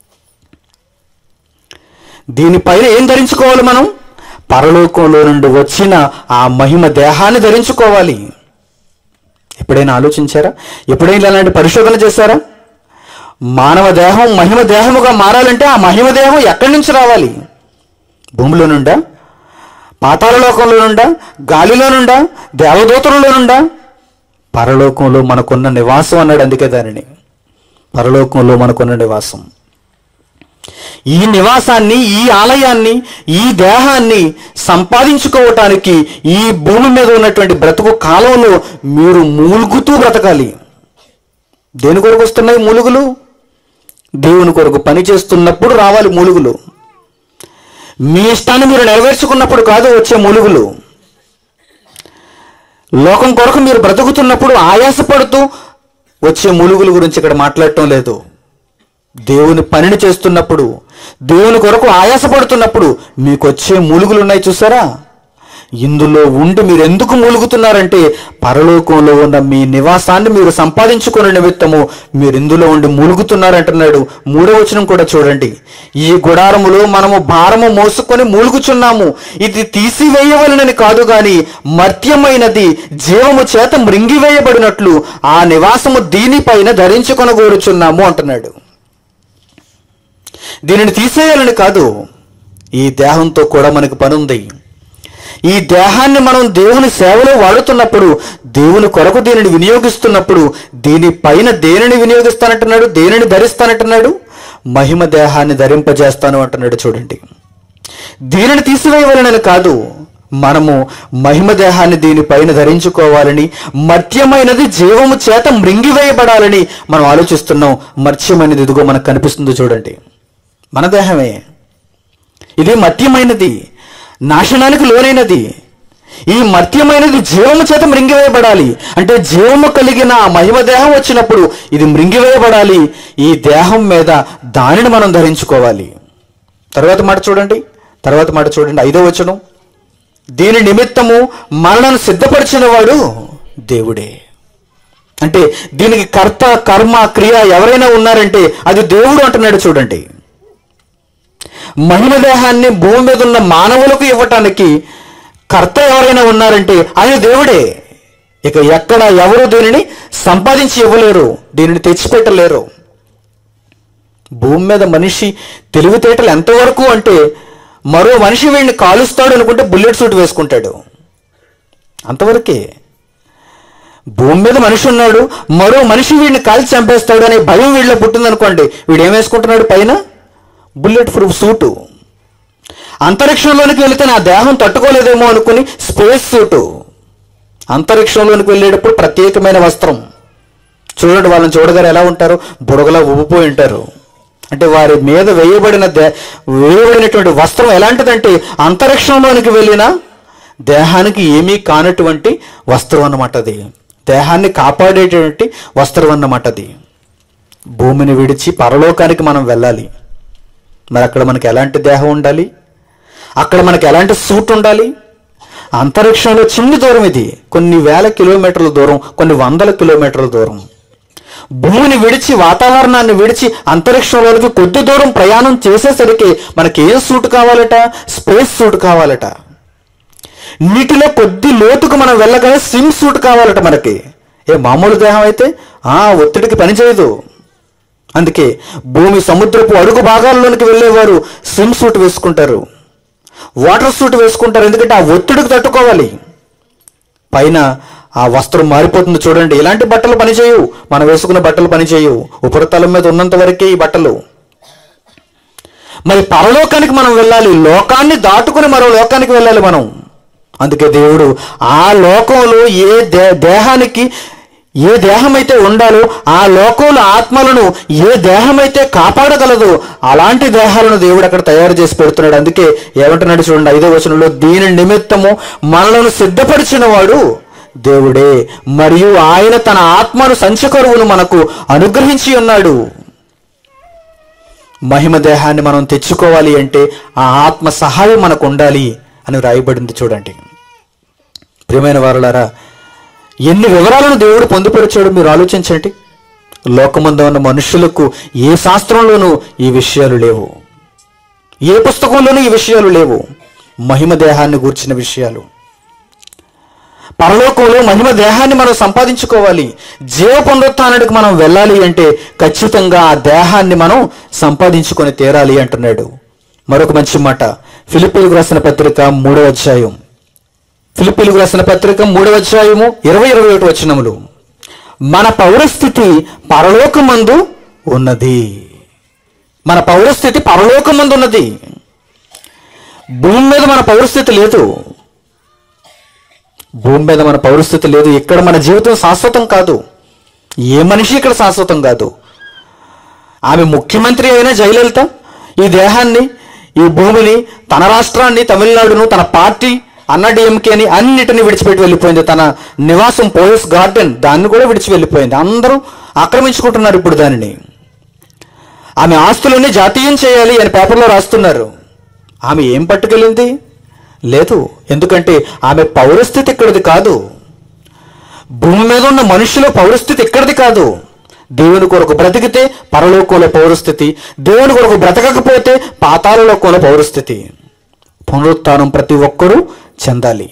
దీనిపైన ఏం ధరించుకోవాలి మనం పరలోకంలో నుండి వచ్చిన ఆ మహిమ దేహాన్ని ధరించుకోవాలి ఎప్పుడైనా ఆలోచించారా ఎప్పుడైనా ఇలాంటి పరిశోధన చేశారా మానవ దేహం మహిమ దేహముగా మారాలంటే ఆ మహిమ దేహం ఎక్కడి నుంచి రావాలి భూమిలో నుండా పాతాళ లోకంలో నుండా గాలిలో నుండా దేవదూతలలో నుండా పరలోకంలో మనకున్న నివాసం అన్నాడు అందుకే దానిని పరలోకంలో మనకున్న నివాసం ఈ నివాసాన్ని ఈ ఆలయాన్ని ఈ దేహాన్ని సంపాదించుకోవటానికి ఈ భూమి మీద ఉన్నటువంటి బ్రతుకు కాలంలో మీరు మూలుగుతూ బ్రతకాలి దేని కొరకు వస్తున్నాయి మూలుగులు దేవుని కొరకు పని చేస్తున్నప్పుడు రావాలి మూలుగులు మీ ఇష్టాన్ని మీరు నెరవేర్చుకున్నప్పుడు కాదు వచ్చే మూలుగులు లోకం కొరకు మీరు బ్రతుకుతున్నప్పుడు ఆయాసపడుతూ వచ్చే మూలుగుల గురించి ఇక్కడ మాట్లాడటం లేదు దేవుని పనిని చేస్తున్నప్పుడు దేవుని కొరకు ఆయాసపడుతున్నప్పుడు మీకు వచ్చే మూలుగులు ఉన్నాయి చూసారా ఇందులో ఉండి మీరు ఎందుకు మూలుగుతున్నారంటే పరలోకంలో ఉన్న మీ నివాసాన్ని మీరు సంపాదించుకునే నిమిత్తము మీరు ఇందులో ఉండి మూలుగుతున్నారంటున్నాడు మూడో వచనం కూడా చూడండి ఈ గుడారములో మనము భారము మోసుకొని మూలుగుచున్నాము ఇది తీసివేయవలనని కాదు గాని మర్త్యమైనది జీవము చేత మృంగివేయబడినట్లు ఆ నివాసము దీనిపైన ధరించుకొనగోరుచున్నాము అంటున్నాడు దీనిని తీసేయాలని కాదు ఈ దేహంతో కూడా మనకు పని ఉంది ఈ దేహాన్ని మనం దేవుని సేవలో వాడుతున్నప్పుడు దేవుని కొరకు దీనిని వినియోగిస్తున్నప్పుడు దీనిపైన దేనిని వినియోగిస్తానంటున్నాడు దేనిని ధరిస్తానంటున్నాడు మహిమ దేహాన్ని ధరింపజేస్తాను అంటున్నాడు చూడండి దీనిని తీసివేయవలనని కాదు మనము మహిమ దేహాన్ని దీనిపైన ధరించుకోవాలని మర్త్యమైనది జీవము చేత మృంగివేయబడాలని మనం ఆలోచిస్తున్నాం మర్త్యమైనది ఇదిగో మనకు కనిపిస్తుంది చూడండి మన దేహమే ఇది మర్త్యమైనది నాశనానికి లోనైనది ఈ మర్త్యమైనది జీవము చేత మృంగివేయబడాలి అంటే జీవము కలిగిన ఆ మహిమ దేహం వచ్చినప్పుడు ఇది మృంగివేయబడాలి ఈ దేహం మీద దానిని మనం ధరించుకోవాలి తర్వాత మాట చూడండి తర్వాత మాట చూడండి ఐదో వచనం దీని నిమిత్తము మనలను సిద్ధపరిచిన వాడు దేవుడే అంటే దీనికి కర్త కర్మ క్రియ ఎవరైనా ఉన్నారంటే అది దేవుడు అంటున్నాడు చూడండి మహిమ దేహాన్ని భూమి మీద ఉన్న మానవులకు ఇవ్వటానికి కర్త ఎవరైనా ఉన్నారంటే ఆయన దేవుడే ఇక ఎక్కడ ఎవరు దీనిని సంపాదించి ఇవ్వలేరు దీనిని తెచ్చిపెట్టలేరు భూమి మీద మనిషి తెలివితేటలు ఎంతవరకు అంటే మరో మనిషి వీడిని కాలుస్తాడు అనుకుంటే బుల్లెట్ సూట్ వేసుకుంటాడు అంతవరకే భూమి మీద మనిషి ఉన్నాడు మరో మనిషి వీడిని కాల్చి చంపేస్తాడు అనే భయం వీళ్ళలో పుట్టిందనుకోండి వీడు ఏం వేసుకుంటున్నాడు పైన బుల్లెట్ ప్రూఫ్ సూటు అంతరిక్షంలోనికి వెళితే నా దేహం తట్టుకోలేదేమో అనుకుని స్పేస్ సూటు అంతరిక్షంలోనికి వెళ్ళేటప్పుడు ప్రత్యేకమైన వస్త్రం చూడండి వాళ్ళని చూడగారు ఎలా ఉంటారు బుడగలా ఉబ్బిపోయి ఉంటారు అంటే వారి మీద వేయబడిన దే- వేయబడినటువంటి వస్త్రం ఎలాంటిదంటే అంతరిక్షంలోనికి వెళ్ళిన దేహానికి ఏమీ కానటువంటి వస్త్రం అన్నమాట అది దేహాన్ని కాపాడేటువంటి వస్త్రం అన్నమాట అది భూమిని విడిచి పరలోకానికి మనం వెళ్ళాలి మరి అక్కడ మనకి ఎలాంటి దేహం ఉండాలి అక్కడ మనకి ఎలాంటి సూట్ ఉండాలి అంతరిక్షంలో చిన్ని దూరం ఇది కొన్ని వేల కిలోమీటర్ల దూరం కొన్ని వందల కిలోమీటర్ల దూరం భూమిని విడిచి వాతావరణాన్ని విడిచి అంతరిక్షంలోకి కొద్ది దూరం ప్రయాణం చేసేసరికి మనకి ఏం సూట్ కావాలట స్పేస్ సూట్ కావాలట నీటిలో కొద్ది లోతుకు మనం వెళ్ళగానే స్విమ్ సూట్ కావాలట మనకి ఏ మామూలు దేహం అయితే ఆ ఒత్తిడికి పనిచేయదు అందుకే భూమి సముద్రపు అడుగు భాగాల్లోనికి వెళ్ళేవారు స్విమ్ సూట్ వేసుకుంటారు వాటర్ సూట్ వేసుకుంటారు ఎందుకంటే ఆ ఒత్తిడికి తట్టుకోవాలి పైన ఆ వస్త్రం మారిపోతుంది చూడండి ఇలాంటి బట్టలు పనిచేయవు మనం వేసుకున్న బట్టలు పనిచేయవు ఉపరితలం మీద ఉన్నంత వరకే ఈ బట్టలు మరి పరలోకానికి మనం వెళ్ళాలి లోకాన్ని దాటుకుని మరో లోకానికి వెళ్ళాలి మనం అందుకే దేవుడు ఆ లోకంలో ఏ దే దేహానికి ఏ దేహమైతే ఉండాలో ఆ లోకంలో ఆత్మలను ఏ దేహమైతే కాపాడగలదో అలాంటి దేహాలను దేవుడు అక్కడ తయారు చేసి పెడుతున్నాడు అందుకే ఏమంటున్నాడు చూడండి ఐదో వచనంలో దీని నిమిత్తము మనలను సిద్ధపరిచిన వాడు దేవుడే మరియు ఆయన తన ఆత్మను సంచకరువును మనకు అనుగ్రహించి ఉన్నాడు మహిమ దేహాన్ని మనం తెచ్చుకోవాలి అంటే ఆ ఆత్మ సహాయం మనకు ఉండాలి అని వ్రాయబడింది చూడండి ప్రియమైన వారులారా ఎన్ని వివరాలను దేవుడు పొందుపరిచాడో మీరు ఆలోచించండి లోకమందు ఉన్న మనుషులకు ఏ శాస్త్రంలోనూ ఈ విషయాలు లేవు ఏ పుస్తకంలోనూ ఈ విషయాలు లేవు మహిమ దేహాన్ని గూర్చిన విషయాలు పరలోకంలో మహిమ దేహాన్ని మనం సంపాదించుకోవాలి జీవ పునరుత్థానానికి మనం వెళ్ళాలి అంటే ఖచ్చితంగా ఆ దేహాన్ని మనం సంపాదించుకొని తీరాలి అంటున్నాడు మరొక మంచి మాట ఫిలిప్పీలకు రాసిన పత్రిక మూడవ అధ్యాయం ఫిలిప్పీలకు రాసిన పత్రిక మూడవ అధ్యాయము ఇరవై ఇరవై ఒకటి వచనములు మన పౌరస్థితి పరలోకమందు ఉన్నది మన పౌరస్థితి పరలోకమందు ఉన్నది భూమి మీద మన పౌరస్థితి లేదు భూమి మీద మన పౌరస్థితి లేదు ఇక్కడ మన జీవితం శాశ్వతం కాదు ఏ మనిషి ఇక్కడ శాశ్వతం కాదు ఆమె ముఖ్యమంత్రి అయిన జయలలిత ఈ దేహాన్ని ఈ భూమిని తన రాష్ట్రాన్ని తమిళనాడును తన పార్టీ అన్న డిఎంకేని అన్నిటిని విడిచిపెట్టి వెళ్ళిపోయింది తన నివాసం పోలీస్ గార్డెన్ దాన్ని కూడా విడిచి వెళ్ళిపోయింది అందరూ ఆక్రమించుకుంటున్నారు ఇప్పుడు దానిని ఆమె ఆస్తులన్నీ జాతీయం చేయాలి అని పేపర్లో రాస్తున్నారు ఆమె ఏం పట్టుకెళ్ళింది లేదు ఎందుకంటే ఆమె పౌరస్థితి ఇక్కడిది కాదు భూమి మీద ఉన్న మనుషుల పౌరస్థితి ఇక్కడిది కాదు దేవుని కొరకు బ్రతికితే పరలోకంలో పౌరస్థితి దేవుని కొరకు బ్రతకకపోతే పాతాళలోకంలో పౌరస్థితి పునరుత్థానం ప్రతి ఒక్కరూ చెందాలి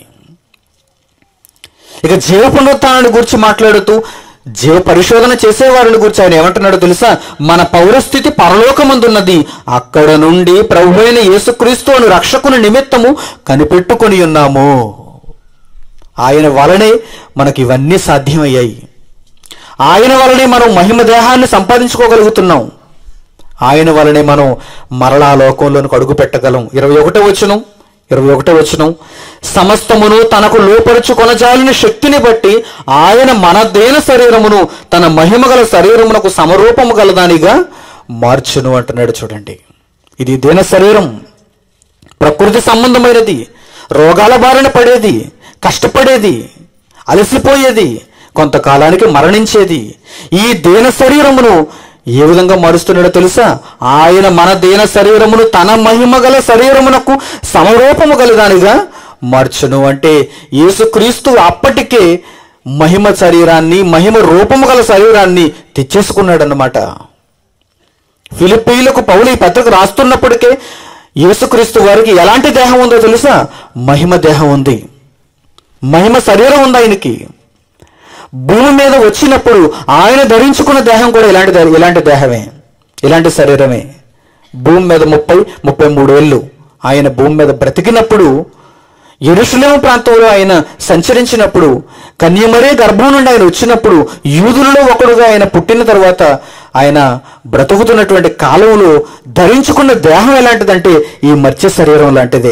ఇక జీవ పునరుత్థానాన్ని గురించి మాట్లాడుతూ జీవ పరిశోధన చేసే వారిని గురించి ఆయన ఏమంటున్నాడో తెలుసా మన పౌరస్థితి పరలోకమందున్నది అక్కడ నుండి ప్రభు అయిన యేసుక్రీస్తు అను రక్షకుని నిమిత్తము కనిపెట్టుకొని ఉన్నాము ఆయన వలనే మనకి ఇవన్నీ సాధ్యమయ్యాయి ఆయన వలనే మనం మహిమ దేహాన్ని సంపాదించుకోగలుగుతున్నాం ఆయన వలనే మనం మరలా లోకంలోనికి అడుగు పెట్టగలం ఇరవై ఒకటో వచనం ఇరవై ఒకటో వచనం సమస్తమును తనకు లోపరుచు కొనజాలిన శక్తిని బట్టి ఆయన మన దేన శరీరమును తన మహిమ గల శరీరమునకు సమరూపము గలదానిగా మార్చును అంటున్నాడు చూడండి ఇది దేన శరీరం ప్రకృతి సంబంధమైనది రోగాల బారిన పడేది కష్టపడేది అలసిపోయేది కొంతకాలానికి మరణించేది ఈ దేన శరీరమును ఏ విధంగా మారుస్తున్నాడో తెలుసా ఆయన మన దేన శరీరమును తన మహిమ గల శరీరమునకు సమరూపము గలదానిగా మార్చును అంటే యేసుక్రీస్తు అప్పటికే మహిమ శరీరాన్ని మహిమ రూపము గల శరీరాన్ని తెచ్చేసుకున్నాడన్నమాట ఫిలిప్పీలకు పౌలు ఈ పత్రిక రాస్తున్నప్పటికే యేసుక్రీస్తు వారికి ఎలాంటి దేహం ఉందో తెలుసా మహిమ దేహం ఉంది మహిమ శరీరం ఉంది ఆయనకి భూమి మీద వచ్చినప్పుడు ఆయన ధరించుకున్న దేహం కూడా ఇలాంటి దే- ఇలాంటి దేహమే ఇలాంటి శరీరమే భూమి మీద ముప్పై ముప్పై మూడు ఏళ్ళు ఆయన భూమి మీద బ్రతికినప్పుడు ఎరుసలేము ప్రాంతంలో ఆయన సంచరించినప్పుడు కన్యమరే గర్భం నుండి ఆయన వచ్చినప్పుడు యూదులలో ఒకడుగా ఆయన పుట్టిన తర్వాత ఆయన బ్రతుకుతున్నటువంటి కాలంలో ధరించుకున్న దేహం ఎలాంటిదంటే ఈ మత్స్య శరీరం లాంటిదే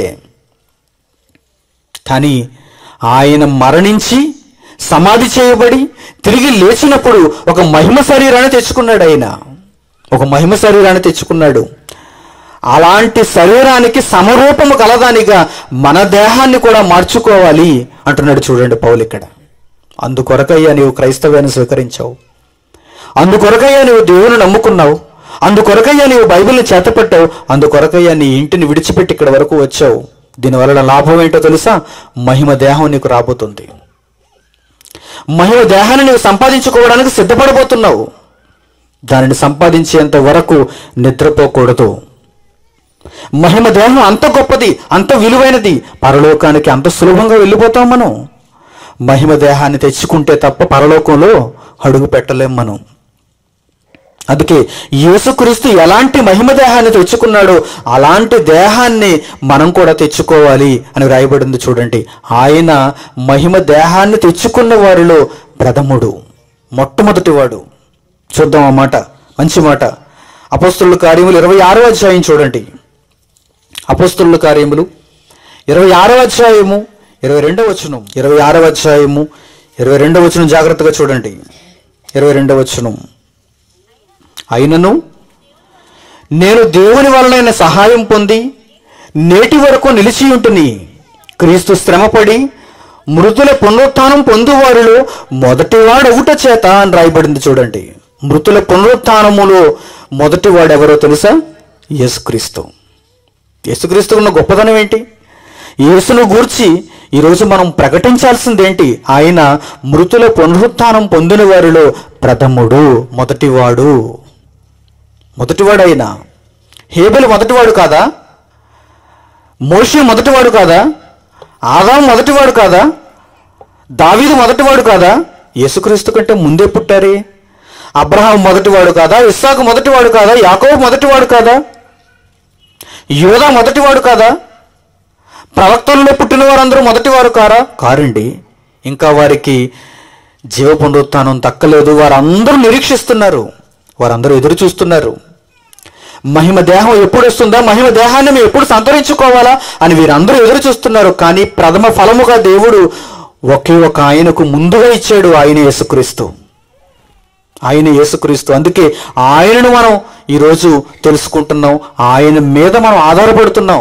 కానీ ఆయన మరణించి సమాధి చేయబడి తిరిగి లేచినప్పుడు ఒక మహిమ శరీరాన్ని తెచ్చుకున్నాడు ఆయన ఒక మహిమ శరీరాన్ని తెచ్చుకున్నాడు అలాంటి శరీరానికి సమరూపము కలదానిగా మన దేహాన్ని కూడా మార్చుకోవాలి అంటున్నాడు చూడండి పౌలు ఇక్కడ అందుకొరకయ్యా నీవు క్రైస్తవ్యాన్ని స్వీకరించావు అందుకొరకయ్యా నీవు దేవుని నమ్ముకున్నావు అందుకొరకయ్యా నీవు బైబిల్ని చేతపట్టావు అందుకొరకయ్యా నీ ఇంటిని విడిచిపెట్టి ఇక్కడ వరకు వచ్చావు దీనివల్ల లాభం ఏంటో తెలుసా మహిమ దేహం నీకు రాబోతుంది మహిమ దేహాన్ని నీవు సంపాదించుకోవడానికి సిద్ధపడబోతున్నావు దానిని సంపాదించేంత వరకు నిద్రపోకూడదు మహిమ దేహం అంత గొప్పది అంత విలువైనది పరలోకానికి అంత సులభంగా వెళ్ళిపోతాం మనం మహిమ దేహాన్ని తెచ్చుకుంటే తప్ప పరలోకంలో అడుగు పెట్టలేం మనం అందుకే యేసుక్రీస్తు ఎలాంటి మహిమ దేహాన్ని తెచ్చుకున్నాడో అలాంటి దేహాన్ని మనం కూడా తెచ్చుకోవాలి అని రాయబడింది చూడండి ఆయన మహిమ దేహాన్ని తెచ్చుకున్న వారిలో ప్రథముడు మొట్టమొదటివాడు చూద్దాం ఆ మాట మంచి మాట అపస్తుల కార్యములు ఇరవై ఆరో అధ్యాయం చూడండి అపస్తుల కార్యములు ఇరవై ఆరో అధ్యాయము ఇరవై రెండవ వచనం ఇరవై ఆరవ అధ్యాయము ఇరవై రెండవ వచనం జాగ్రత్తగా చూడండి ఇరవై రెండవ వచనం అయినను నేను దేవుని వలనైన సహాయం పొంది నేటి వరకు నిలిచి ఉంటుని క్రీస్తు శ్రమపడి మృతుల పునరుత్థానం పొందువారిలో మొదటివాడు ఒకట చేత అని రాయబడింది చూడండి మృతుల పునరుత్థానములో మొదటివాడు ఎవరో తెలుసా యేసుక్రీస్తు యేసుక్రీస్తు ఉన్న గొప్పదనం ఏంటి యేసును గూర్చి ఈరోజు మనం ప్రకటించాల్సిందేంటి ఆయన మృతుల పునరుత్థానం పొందిన వారిలో ప్రథముడు మొదటివాడు మొదటివాడు ఆయన హేబెలు మొదటివాడు కాదా మోషే మొదటివాడు కాదా ఆదాం మొదటివాడు కాదా దావీదు మొదటివాడు కాదా యేసుక్రీస్తు కంటే ముందే పుట్టారే అబ్రహాం మొదటివాడు కాదా ఇస్సాకు మొదటివాడు కాదా యాకోబు మొదటివాడు కాదా యోధా మొదటివాడు కాదా ప్రవక్తల్లో పుట్టిన వారందరూ మొదటివారు కారా కారండి ఇంకా వారికి జీవ పునరుత్థానం దక్కలేదు వారందరూ నిరీక్షిస్తున్నారు వారందరూ ఎదురు చూస్తున్నారు మహిమ దేహం ఎప్పుడు వస్తుందా మహిమ దేహాన్ని మేము ఎప్పుడు సంతరించుకోవాలా అని వీరందరూ ఎదురు చూస్తున్నారు కానీ ప్రథమ ఫలముగా దేవుడు ఒకే ఒక ఆయనకు ముందుగా ఇచ్చాడు ఆయన యేసుక్రీస్తు ఆయన యేసుక్రీస్తు అందుకే ఆయనను మనం ఈరోజు తెలుసుకుంటున్నాం ఆయన మీద మనం ఆధారపడుతున్నాం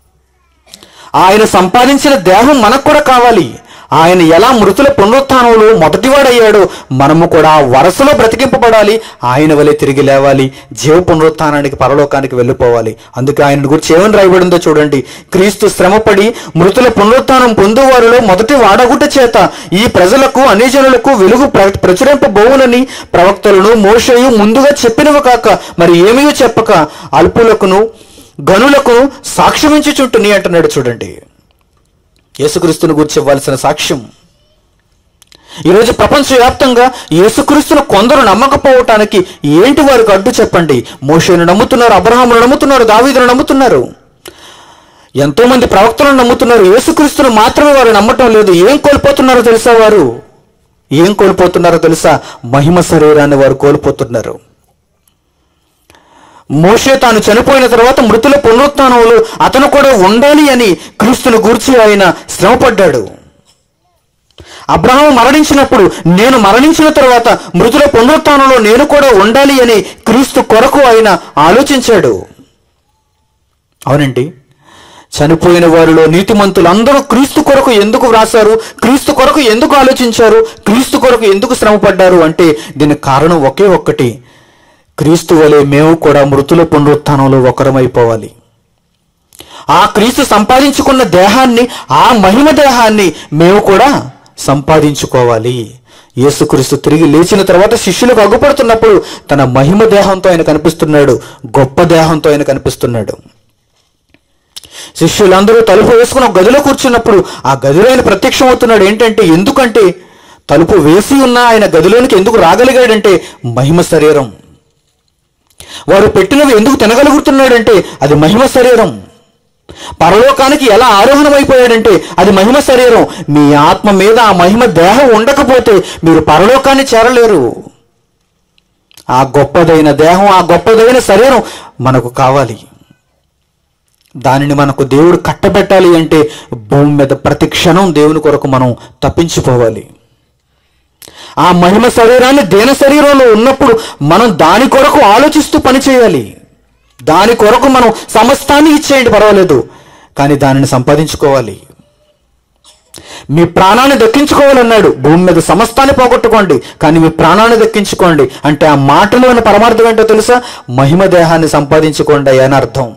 ఆయన సంపాదించిన దేహం మనకు కూడా కావాలి ఆయన ఎలా మృతుల పునరుత్థానంలో మొదటివాడయ్యాడో మనము కూడా ఆ వరసలో బ్రతికింపబడాలి ఆయన వలె తిరిగి లేవాలి జీవ పునరుత్థానానికి పరలోకానికి వెళ్ళిపోవాలి అందుకే ఆయన గురించి ఏమని రాయబడిందో చూడండి క్రీస్తు శ్రమపడి మృతుల పునరుత్థానం పొందువారిలో మొదటి వాడగుట చేత ఈ ప్రజలకు అనేజనులకు వెలుగు ప్ర ప్రచురింపబోవునని ప్రవక్తలను మోషేయు ముందుగా చెప్పినవి కాక మరి ఏమీ చెప్పక అల్పులకును గనులకు సాక్ష్యమించుచుంటుని అంటున్నాడు చూడండి యేసుక్రీస్తుని గురించి ఇవ్వాల్సిన సాక్ష్యం ఈరోజు ప్రపంచవ్యాప్తంగా యేసుక్రీస్తును కొందరు నమ్మకపోవటానికి ఏంటి వారికి అడ్డు చెప్పండి మోషేను నమ్ముతున్నారు అబ్రహామును నమ్ముతున్నారు దావీదును నమ్ముతున్నారు ఎంతో మంది ప్రవక్తలను నమ్ముతున్నారు యేసుక్రీస్తును మాత్రమే వారు నమ్మటం లేదు ఏం కోల్పోతున్నారో తెలుసా వారు ఏం కోల్పోతున్నారో తెలుసా మహిమ శరీరాన్ని వారు కోల్పోతున్నారు మోషే తాను చనిపోయిన తర్వాత మృతుల పునరుత్థానంలో అతను కూడా ఉండాలి అని క్రీస్తును గూర్చి ఆయన శ్రమపడ్డాడు అబ్రహాం మరణించినప్పుడు నేను మరణించిన తర్వాత మృతుల పునరుత్థానంలో నేను కూడా ఉండాలి అని క్రీస్తు కొరకు ఆయన ఆలోచించాడు అవునండి చనిపోయిన వారిలో నీతిమంతులు అందరూ క్రీస్తు కొరకు ఎందుకు వ్రాసారు క్రీస్తు కొరకు ఎందుకు ఆలోచించారు క్రీస్తు కొరకు ఎందుకు శ్రమపడ్డారు అంటే దీనికి కారణం ఒకే ఒక్కటి క్రీస్తు వలె మేము కూడా మృతుల పునరుత్థానంలో ఒకరమైపోవాలి ఆ క్రీస్తు సంపాదించుకున్న దేహాన్ని ఆ మహిమ దేహాన్ని మేము కూడా సంపాదించుకోవాలి యేసుక్రీస్తు తిరిగి లేచిన తర్వాత శిష్యులకు అగ్గుపడుతున్నప్పుడు తన మహిమ దేహంతో ఆయన కనిపిస్తున్నాడు గొప్ప దేహంతో ఆయన కనిపిస్తున్నాడు శిష్యులందరూ తలుపు వేసుకుని ఒక గదిలో కూర్చున్నప్పుడు ఆ గదిలో ఆయన ప్రత్యక్షమవుతున్నాడు ఏంటంటే ఎందుకంటే తలుపు వేసి ఉన్న ఆయన గదిలోనికి ఎందుకు రాగలిగాడంటే మహిమ శరీరం వారు పెట్టినవి ఎందుకు తినగలుగుతున్నాడంటే అది మహిమ శరీరం పరలోకానికి ఎలా ఆరోహణమైపోయాడంటే అది మహిమ శరీరం మీ ఆత్మ మీద ఆ మహిమ దేహం ఉండకపోతే మీరు పరలోకాన్ని చేరలేరు ఆ గొప్పదైన దేహం ఆ గొప్పదైన శరీరం మనకు కావాలి దానిని మనకు దేవుడు కట్టబెట్టాలి అంటే భూమి మీద ప్రతి క్షణం దేవుని కొరకు మనం తప్పించిపోవాలి ఆ మహిమ శరీరాన్ని దేన శరీరంలో ఉన్నప్పుడు మనం దాని కొరకు ఆలోచిస్తూ పనిచేయాలి దాని కొరకు మనం సమస్తాన్ని ఇచ్చేయండి పర్వాలేదు కానీ దానిని సంపాదించుకోవాలి మీ ప్రాణాన్ని దక్కించుకోవాలన్నాడు భూమి మీద సమస్తాన్ని పోగొట్టుకోండి కానీ మీ ప్రాణాన్ని దక్కించుకోండి అంటే ఆ మాటలోని పరమార్థం ఏంటో తెలుసా మహిమ దేహాన్ని సంపాదించుకోండి అని అర్థం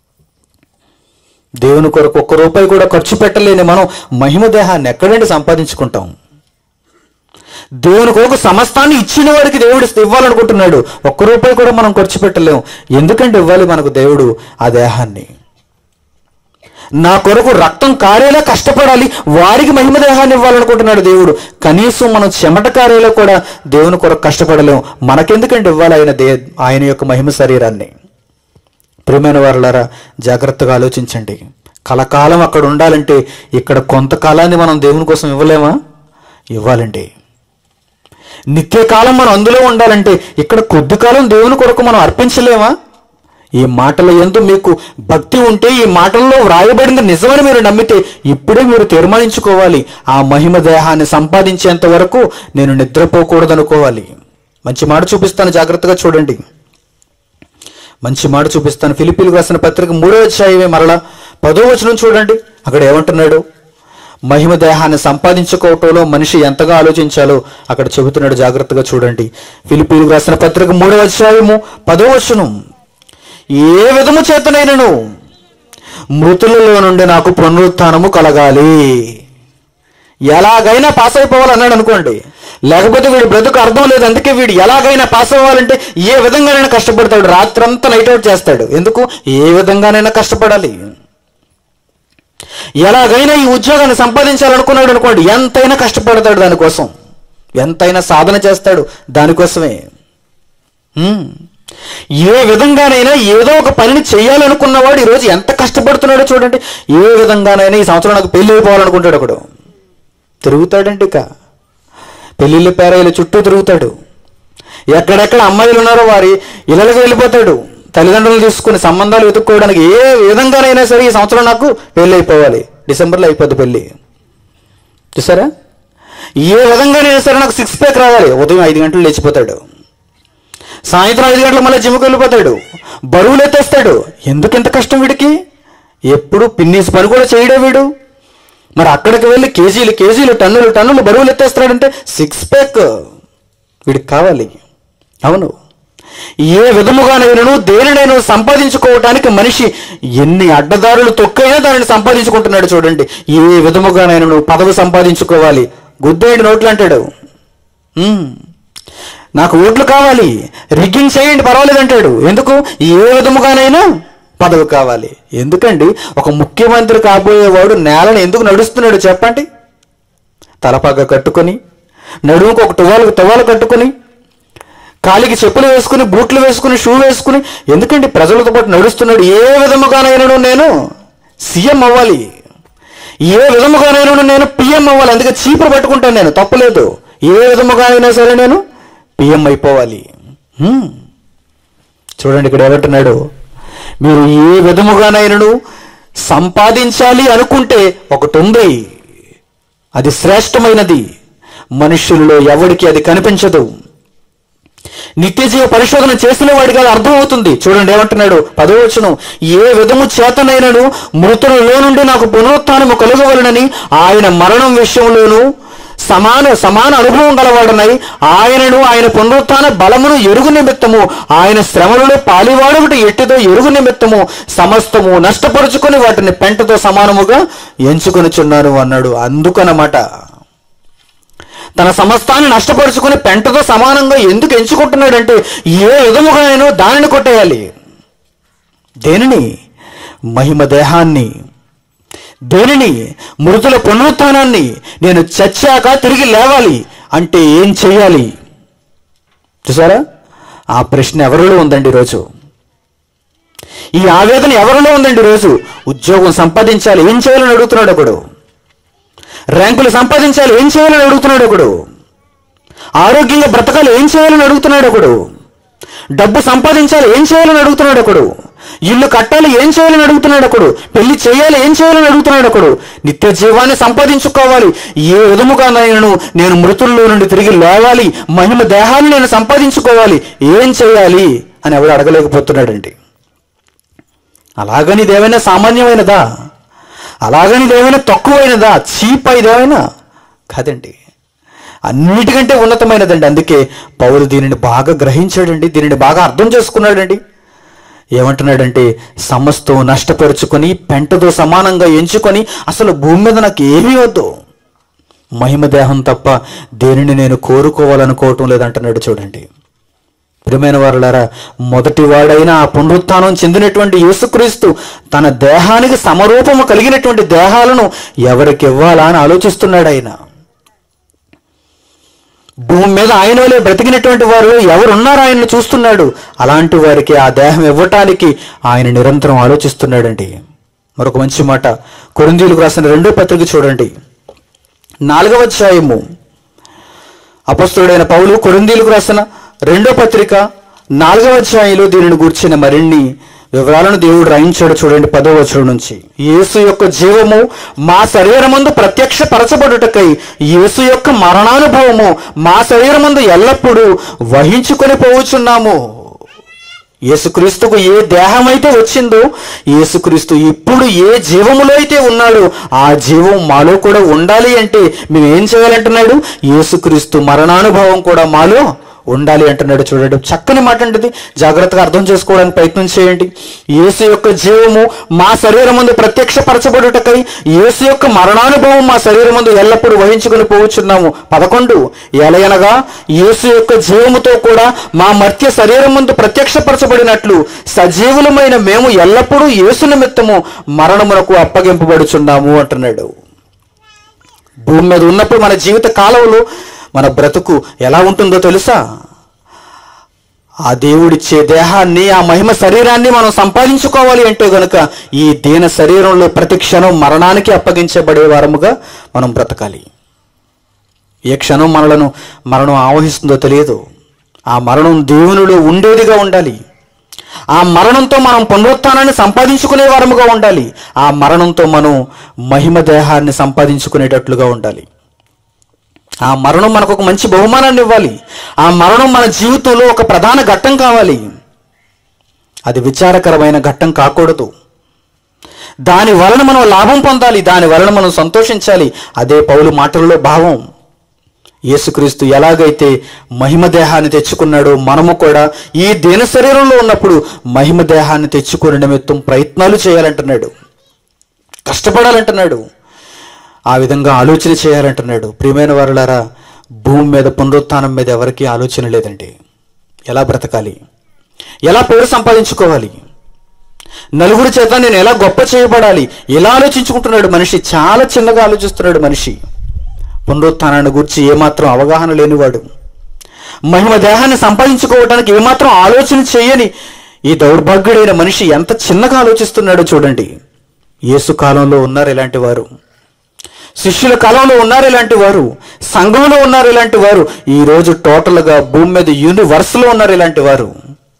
దేవుని కొరకు ఒక్క రూపాయి కూడా ఖర్చు పెట్టలేని మనం మహిమ దేహాన్ని ఎక్కడండి సంపాదించుకుంటాం దేవుని కొరకు సమస్తాన్ని ఇచ్చిన వాడికి దేవుడు ఇవ్వాలనుకుంటున్నాడు ఒక్క రూపాయి కూడా మనం ఖర్చు పెట్టలేము ఎందుకంటే ఇవ్వాలి మనకు దేవుడు ఆ దేహాన్ని నా కొరకు రక్తం కారేలా కష్టపడాలి వారికి మహిమ దేహాన్ని ఇవ్వాలనుకుంటున్నాడు దేవుడు కనీసం మనం చెమట కారేలా కూడా దేవుని కొరకు కష్టపడలేము మనకెందుకంటే ఇవ్వాలి ఆయన దే ఆయన యొక్క మహిమ శరీరాన్ని ప్రియమైన వారులారా జాగ్రత్తగా ఆలోచించండి కలకాలం అక్కడ ఉండాలంటే ఇక్కడ కొంతకాలాన్ని మనం దేవుని కోసం ఇవ్వలేమా ఇవ్వాలండి నిత్యకాలం మనం అందులో ఉండాలంటే ఇక్కడ కొద్ది కాలం దేవుని కొరకు మనం అర్పించలేమా ఈ మాటల ఎందు మీకు భక్తి ఉంటే ఈ మాటల్లో వ్రాయబడింది నిజమని మీరు నమ్మితే ఇప్పుడే మీరు తీర్మానించుకోవాలి ఆ మహిమ దేహాన్ని సంపాదించేంత వరకు నేను నిద్రపోకూడదనుకోవాలి మంచి మాట చూపిస్తాను జాగ్రత్తగా చూడండి మంచి మాట చూపిస్తాను ఫిలిపీలకు రాసిన పత్రిక మూడో అధ్యాయమే మరలా పదో వచనం చూడండి అక్కడ ఏమంటున్నాడు మహిమ దేహాన్ని సంపాదించుకోవటంలో మనిషి ఎంతగా ఆలోచించాలో అక్కడ చెబుతున్నాడు జాగ్రత్తగా చూడండి ఫిలిపీలకు రాసిన పత్రిక మూడో అధ్యాయము పదో వచనం ఏ విధము చేతనైనను మృతులలో నుండి నాకు పునరుత్థానము కలగాలి ఎలాగైనా పాస్ అయిపోవాలన్నాడు అనుకోండి లేకపోతే వీడి బ్రతుకు అర్థం లేదు అందుకే వీడు ఎలాగైనా పాస్ అవ్వాలంటే ఏ విధంగానైనా కష్టపడతాడు రాత్రంతా నైట్ అవుట్ చేస్తాడు ఎందుకు ఏ విధంగానైనా కష్టపడాలి ఎలాగైనా ఈ ఉద్యోగాన్ని సంపాదించాలనుకున్నాడు అనుకోండి ఎంతైనా కష్టపడతాడు దానికోసం ఎంతైనా సాధన చేస్తాడు దానికోసమే హ్మ్. ఏ విధంగానైనా ఏదో ఒక పనిని చేయాలనుకున్నవాడు ఈరోజు ఎంత కష్టపడుతున్నాడో చూడండి ఏ విధంగానైనా ఈ సంవత్సరం నాకు పెళ్లి అయిపోవాలనుకుంటాడు ఒకడు తిరుగుతాడండి ఇక పెళ్ళిళ్ళ పేరాయిల చుట్టూ తిరుగుతాడు ఎక్కడెక్కడ అమ్మాయిలు ఉన్నారో వారి ఇళ్ళకి వెళ్ళిపోతాడు తల్లిదండ్రులు తీసుకుని సంబంధాలు వెతుక్కోవడానికి ఏ విధంగానైనా సరే ఈ సంవత్సరం నాకు పెళ్ళి అయిపోవాలి డిసెంబర్లో అయిపోద్ది పెళ్ళి చూసారా ఏ విధంగానైనా సరే నాకు సిక్స్ ప్యాక్ రావాలి ఉదయం ఐదు గంటలు లేచిపోతాడు సాయంత్రం ఐదు గంటలకు మళ్ళీ జిమ్కి వెళ్ళిపోతాడు బరువులు ఎత్తేస్తాడు ఎందుకు ఇంత కష్టం వీడికి ఎప్పుడు పిన్నీస్ పని కూడా చేయడే వీడు మరి అక్కడికి వెళ్ళి కేజీలు కేజీలు టన్నులు టన్నులు బరువులు ఎత్తేస్తాడంటే సిక్స్ ప్యాక్ వీడికి కావాలి అవును ఏ విధముగానైనను దేనినైనా సంపాదించుకోవటానికి మనిషి ఎన్ని అడ్డదారులు తొక్కైనా దానిని సంపాదించుకుంటున్నాడు చూడండి ఏ విధముగానైనను పదవి సంపాదించుకోవాలి గుద్దేయండి నోట్లు అంటాడు "ఉమ్, నాకు ఓట్లు కావాలి రిగ్గింగ్ చేయండి పర్వాలేదు అంటాడు ఎందుకు ఏ విధముగానైనా పదవి కావాలి ఎందుకండి ఒక ముఖ్యమంత్రి కాబోయేవాడు నేలను ఎందుకు నడుస్తున్నాడు చెప్పండి తలపాక కట్టుకొని నడుముకు ఒక టువాలు టువాలు కట్టుకొని కాలికి చెప్పులు వేసుకుని బూట్లు వేసుకుని షూ వేసుకుని ఎందుకండి ప్రజలతో పాటు నడుస్తున్నాడు ఏ విధముగానైనా నేను సీఎం అవ్వాలి ఏ విధముగానైనా నేను పిఎం అవ్వాలి అందుకే చీపురు పట్టుకుంటాను నేను తప్పులేదు ఏ విధముగానైనా సరే నేను పిఎం అయిపోవాలి హ్మ్. చూడండి ఇక్కడ ఏమంటున్నాడు మీరు ఏ విధముగానైనను సంపాదించాలి అనుకుంటే ఒకటి ఉంది అది శ్రేష్టమైనది మనుష్యులలో ఎవరికి అది కనిపించదు నిత్యజీవ పరిశోధన చేసిన వాడికి అది అర్థమవుతుంది చూడండి ఏమంటున్నాడు పదవచనం ఏ విధము చేతనైనను మృతులలో నుండి నాకు పునరుత్థానము కలుగవలనని ఆయన మరణం విషయంలోను సమాన సమాన అనుభవం గలవాడనై ఆయనను ఆయన పునరుత్థాన బలమును ఎరుగు నిమిత్తము ఆయన శ్రమలలో పాలివాడొకటి ఎట్టిదో ఎరుగు నిమిత్తము సమస్తము నష్టపరుచుకొని వాటిని పెంటతో సమానముగా ఎంచుకొనిచున్నాను అన్నాడు అందుకనమాట తన సమస్తాన్ని నష్టపరుచుకుని పెంటతో సమానంగా ఎందుకు ఎంచుకుంటున్నాడంటే ఏ విధముగానైనా దానిని కొట్టేయాలి దేనిని మహిమ దేహాన్ని దేనిని మృతుల పునరుత్థానాన్ని నేను చచ్చాక తిరిగి లేవాలి అంటే ఏం చేయాలి చూసారా ఆ ప్రశ్న ఎవరిలో ఉందండి ఈరోజు ఈ ఆవేదన ఎవరిలో ఉందండి ఈరోజు ఉద్యోగం సంపాదించాలి ఏం చేయాలని అడుగుతున్నాడు ఒకడు ర్యాంకులు సంపాదించాలి ఏం చేయాలని అడుగుతున్నాడు ఒకడు ఆరోగ్యంగా బ్రతకాలి ఏం చేయాలని అడుగుతున్నాడు ఒకడు డబ్బు సంపాదించాలి ఏం చేయాలని అడుగుతున్నాడు ఒకడు ఇల్లు కట్టాలి ఏం చేయాలని అడుగుతున్నాడు ఒకడు పెళ్లి చేయాలి ఏం చేయాలని అడుగుతున్నాడు ఒకడు నిత్య జీవాన్ని సంపాదించుకోవాలి ఏ విధముగానైనా నేను మృతుల్లో నుండి తిరిగి లేవాలి మహిమ దేహాన్ని నేను సంపాదించుకోవాలి ఏం చేయాలి అని ఎవడు అడగలేకపోతున్నాడండి అలాగని ఇదేమైనా సామాన్యమైనదా అలాగని ఇదేమైనా తక్కువైనదా చీప్ ఇదేమైనా కాదండి అన్నిటికంటే ఉన్నతమైనదండి అందుకే పౌలు దీనిని బాగా గ్రహించాడండి దీనిని బాగా అర్థం చేసుకున్నాడండి ఏమంటున్నాడంటే సమస్తం నష్టపరుచుకొని పెంటతో సమానంగా ఎంచుకొని అసలు భూమి మీద నాకు ఏమీ వద్దు మహిమ దేహం తప్ప దేనిని నేను కోరుకోవాలనుకోవటం లేదంటున్నాడు చూడండి ప్రియమైన వారులారా మొదటి వాడైన ఆ పునరుత్థానం చెందినటువంటి యేసుక్రీస్తు తన దేహానికి సమరూపము కలిగినటువంటి దేహాలను ఎవరికి ఇవ్వాలా అని ఆలోచిస్తున్నాడు ఆయన భూమి మీద ఆయన వలె బ్రతికినటువంటి వారు ఎవరున్నారో ఆయన్ని చూస్తున్నాడు అలాంటి వారికి ఆ దేహం ఇవ్వటానికి ఆయన నిరంతరం ఆలోచిస్తున్నాడండి మరొక మంచి మాట కొరిందీలకు రాసిన రెండో పత్రిక చూడండి నాలుగవ అధ్యాయము అపస్తుడైన పౌలు కొరిందీలకు రాసిన రెండో పత్రిక నాలుగవ అధ్యాయంలో దీనిని గూర్చిన మరిన్ని వివరాలను దేవుడు రాయించాడు చూడండి పదో వచనం నుంచి యేసు యొక్క జీవము మా శరీరమందు ప్రత్యక్ష పరచబడుటకై యేసు యొక్క మరణానుభవము మా శరీరమందు ఎల్లప్పుడూ వహించుకొని పోవచ్చున్నాము యేసుక్రీస్తుకు ఏ దేహం అయితే వచ్చిందో యేసుక్రీస్తు ఇప్పుడు ఏ జీవములో అయితే ఉన్నాడో ఆ జీవం మాలో కూడా ఉండాలి అంటే మేము ఏం చేయాలంటున్నాడు యేసుక్రీస్తు మరణానుభవం కూడా మాలో ఉండాలి అంటున్నాడు చూడండి చక్కని మాట అంటది జాగ్రత్తగా అర్థం చేసుకోవడానికి ప్రయత్నం చేయండి యేసు యొక్క జీవము మా శరీరం ముందు ప్రత్యక్షపరచబడుటకై యేసు యొక్క మరణానుభవం మా శరీరం ముందు ఎల్లప్పుడూ వహించుకుని పోవచ్చున్నాము పదకొండు ఎలయనగా యేసు యొక్క జీవముతో కూడా మా మర్త్య శరీరం ముందు ప్రత్యక్షపరచబడినట్లు సజీవులమైన మేము ఎల్లప్పుడూ యేసు నిమిత్తము మరణమునకు అప్పగింపబడుచున్నాము అంటున్నాడు భూమి మీద ఉన్నప్పుడు మన జీవిత కాలంలో మన బ్రతుకు ఎలా ఉంటుందో తెలుసా ఆ దేవుడిచ్చే దేహాన్ని ఆ మహిమ శరీరాన్ని మనం సంపాదించుకోవాలి అంటే గనుక ఈ దీన శరీరంలో ప్రతి క్షణం మరణానికి అప్పగించబడే వారముగా మనం బ్రతకాలి ఏ క్షణం మనలను మరణం ఆవహిస్తుందో తెలియదు ఆ మరణం దేవునిలో ఉండేదిగా ఉండాలి ఆ మరణంతో మనం పునరుత్థానాన్ని సంపాదించుకునే వారముగా ఉండాలి ఆ మరణంతో మనం మహిమ దేహాన్ని సంపాదించుకునేటట్లుగా ఉండాలి ఆ మరణం మనకు ఒక మంచి బహుమానాన్ని ఇవ్వాలి ఆ మరణం మన జీవితంలో ఒక ప్రధాన ఘట్టం కావాలి అది విచారకరమైన ఘట్టం కాకూడదు దాని వలన మనం లాభం పొందాలి దాని వలన మనం సంతోషించాలి అదే పౌలు మాటల్లో భావం యేసుక్రీస్తు ఎలాగైతే మహిమ దేహాన్ని తెచ్చుకున్నాడో మనము కూడా ఈ దీన శరీరంలో ఉన్నప్పుడు మహిమ దేహాన్ని తెచ్చుకునే నిమిత్తం ప్రయత్నాలు చేయాలంటున్నాడు కష్టపడాలంటున్నాడు ఆ విధంగా ఆలోచన చేయాలంటున్నాడు ప్రియమైన వారులారా భూమి మీద పునరుత్థానం మీద ఎవరికీ ఆలోచన లేదండి ఎలా బ్రతకాలి ఎలా పేరు సంపాదించుకోవాలి నలుగురి చేత నేను ఎలా గొప్ప చేయబడాలి ఎలా ఆలోచించుకుంటున్నాడు మనిషి చాలా చిన్నగా ఆలోచిస్తున్నాడు మనిషి పునరుత్థానాన్ని గురించి ఏమాత్రం అవగాహన లేనివాడు మహిమ దేహాన్ని సంపాదించుకోవడానికి ఏమాత్రం ఆలోచన చేయని ఈ దౌర్భాగ్యుడైన మనిషి ఎంత చిన్నగా ఆలోచిస్తున్నాడో చూడండి యేసు కాలంలో ఉన్నారు ఇలాంటి వారు శిష్యుల కాలంలో ఉన్నారు ఇలాంటి వారు సంఘంలో ఉన్నారు ఇలాంటి వారు ఈ రోజు టోటల్గా భూమి మీద యూనివర్స్లో ఉన్నారు ఇలాంటి వారు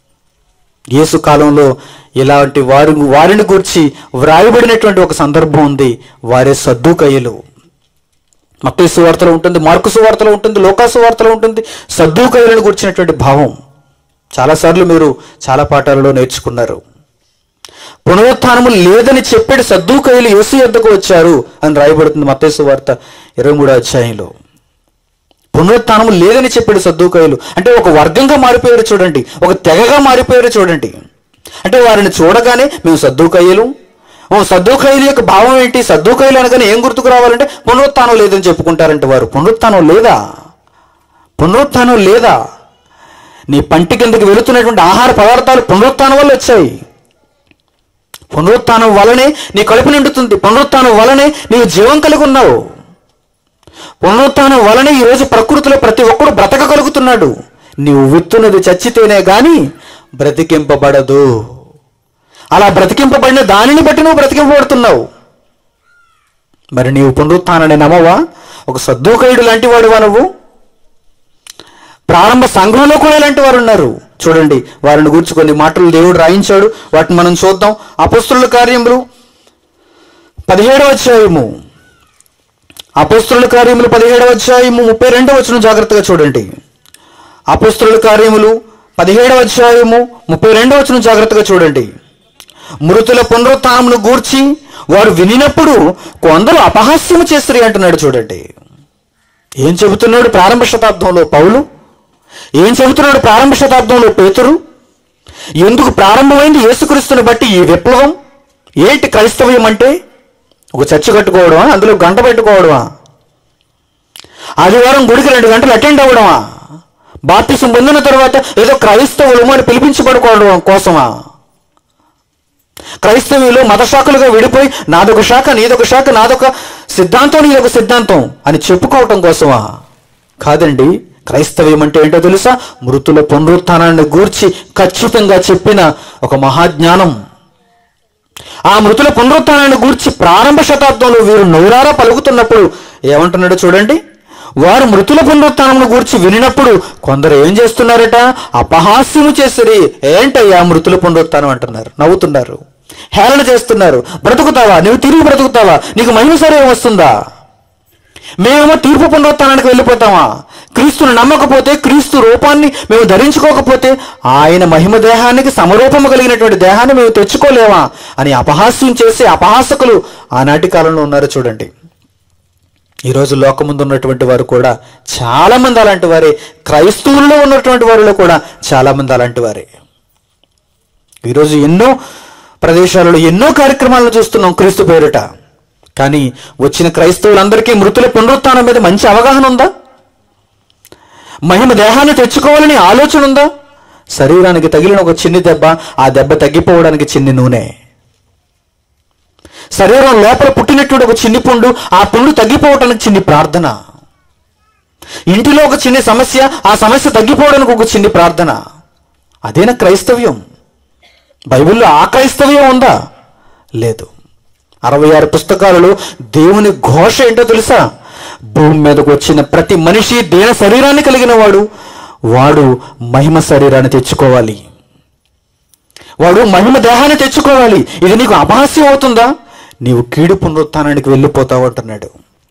యేసు కాలంలో ఇలాంటి వారు వారిని గురించి వ్రాయబడినటువంటి ఒక సందర్భం ఉంది వారే సద్దుకయ్యలు మత్తయి సువార్తలో ఉంటుంది మార్కు సువార్తలో ఉంటుంది లోకా సువార్తలో ఉంటుంది సద్దుకయ్యలను గురించినటువంటి భావం చాలాసార్లు మీరు చాలా పాఠాలలో నేర్చుకున్నారు పునరుత్థానము లేదని చెప్పాడు సద్దుకయ్యలు యేసు యొద్దకు వచ్చారు అని రాయబడుతుంది మత్తయి వార్త ఇరవై మూడో అధ్యాయంలో పునరుత్థానము లేదని చెప్పాడు సద్దుకయ్యలు అంటే ఒక వర్గంగా మారిపోయారు చూడండి ఒక తెగగా మారిపోయారు చూడండి అంటే వారిని చూడగానే మేము సద్దుకయ్యలు ఓ సద్దుకయ్యల యొక్క భావం ఏంటి సద్దుకయ్యలు అనగానే ఏం గుర్తుకు రావాలంటే పునరుత్థానం లేదని చెప్పుకుంటారంటే వారు పునరుత్థానం లేదా పునరుత్థానం లేదా నీ పంటి కిందకి వెళుతున్నటువంటి ఆహార పదార్థాలు పునరుత్థానం వల్ల వచ్చాయి పునరుత్థానం వలనే నీ కడుపు నిండుతుంది పునరుత్థానం వలనే నీవు జీవం కలిగి ఉన్నావు పునరుత్థానం వలనే ఈరోజు ప్రకృతిలో ప్రతి ఒక్కడు బ్రతకగలుగుతున్నాడు నీవు విత్తున్నది చచ్చితేనే గాని బ్రతికింపబడదు అలా బ్రతికింపబడిన దానిని బట్టి నువ్వు బ్రతికింపబడుతున్నావు మరి నీవు పునరుత్థానాన్ని నమ్మవా ఒక సద్దుకయుడు లాంటి వాడువా నువ్వు ప్రారంభ సంఘంలో కూడా ఇలాంటి వారు ఉన్నారు చూడండి వారిని గురించి కొన్ని మాటలు దేవుడు రాయించాడు వాటిని మనం చూద్దాం అపస్తుల కార్యములు పదిహేడవ అధ్యాయము అపస్తుల కార్యములు పదిహేడవ అధ్యాయము ముప్పై రెండవ వచ్చిన జాగ్రత్తగా చూడండి అపస్తుల కార్యములు పదిహేడవ అధ్యాయము ముప్పై రెండవ వచ్చిన జాగ్రత్తగా చూడండి మృతుల పునరుత్థానమును గూర్చి వారు వినినప్పుడు కొందరు అపహాస్యము చేస్తారు అంటున్నాడు చూడండి ఏం చెబుతున్నాడు ప్రారంభ శతాబ్దంలో పౌలు ఏం చెబుతున్నాడు ప్రారంభ శతాబ్దంలో పేతురు ఎందుకు ప్రారంభమైంది యేసుక్రీస్తుని బట్టి ఈ విప్లవం ఏంటి క్రైస్తవ్యం అంటే ఒక చర్చ కట్టుకోవడమా అందులో గంట పెట్టుకోవడమా ఆదివారం గుడికి రెండు గంటలు అటెండ్ అవ్వడమా బాప్తిసం పొందిన తర్వాత ఏదో క్రైస్తవులము అని పిలిపించబడుకోవడం కోసమా క్రైస్తవులు మత శాఖలుగా విడిపోయి నాదొక శాఖ నీదొక శాఖ నాదొక సిద్ధాంతం నీదొక సిద్ధాంతం అని చెప్పుకోవటం కోసమా కాదండి క్రైస్తవ్యం అంటే ఏంటో తెలుసా మృతుల పునరుత్థానాన్ని గూర్చి ఖచ్చితంగా చెప్పిన ఒక మహాజ్ఞానం ఆ మృతుల పునరుత్థానాన్ని గూర్చి ప్రారంభ శతాబ్దంలో వీరు నోరారా పలుకుతున్నప్పుడు ఏమంటున్నాడు చూడండి వారు మృతుల పునరుత్థానమును గూర్చి వినినప్పుడు కొందరు ఏం చేస్తున్నారట అపహాస్యము చేసిరి ఏంటయ్యా మృతుల పునరుత్థానం అంటున్నారు నవ్వుతున్నారు హేళన చేస్తున్నారు బ్రతుకుతావా నువ్వు తిరిగి బ్రతుకుతావా నీకు మహిమ సరే వస్తుందా మేమేమో తీర్పు పునరుత్థానానికి వెళ్ళిపోతామా క్రీస్తును నమ్మకపోతే క్రీస్తు రూపాన్ని మేము ధరించుకోకపోతే ఆయన మహిమ దేహానికి సమరూపము కలిగినటువంటి దేహాన్ని మేము తెచ్చుకోలేమా అని అపహాస్యం చేసే అపహాసకులు ఆనాటి కాలంలో ఉన్నారు చూడండి ఈరోజు లోకముందు ఉన్నటువంటి వారు కూడా చాలా మంది అలాంటి వారే క్రైస్తవుల్లో ఉన్నటువంటి వారిలో కూడా చాలా మంది అలాంటి వారే ఈరోజు ఎన్నో ప్రదేశాలలో ఎన్నో కార్యక్రమాలను చూస్తున్నాం క్రీస్తు పేరిట కానీ వచ్చిన క్రైస్తవులందరికీ మృతుల పునరుత్థానం మీద మంచి అవగాహన ఉందా మహిమ దేహాన్ని తెచ్చుకోవాలని ఆలోచన ఉందా శరీరానికి తగిలిన ఒక చిన్ని దెబ్బ ఆ దెబ్బ తగ్గిపోవడానికి చిన్ని నూనె శరీరం లోపల పుట్టినటువంటి ఒక చిన్ని పుండు ఆ పుండు తగ్గిపోవటానికి చిన్ని ప్రార్థన ఇంటిలో ఒక చిన్ని సమస్య ఆ సమస్య తగ్గిపోవడానికి ఒక చిన్ని ప్రార్థన అదేనా క్రైస్తవ్యం బైబిల్లో ఆ క్రైస్తవ్యం ఉందా లేదు అరవై ఆరు పుస్తకాలలో దేవుని ఘోష ఏంటో తెలుసా భూమి మీదకు వచ్చిన ప్రతి మనిషి దేన శరీరాన్ని కలిగిన వాడు వాడు మహిమ శరీరాన్ని తెచ్చుకోవాలి వాడు మహిమ దేహాన్ని తెచ్చుకోవాలి ఇది నీకు అపహాస్యం అవుతుందా నీవు కీడు పునరుత్థానానికి వెళ్ళిపోతావు అంటున్నాడు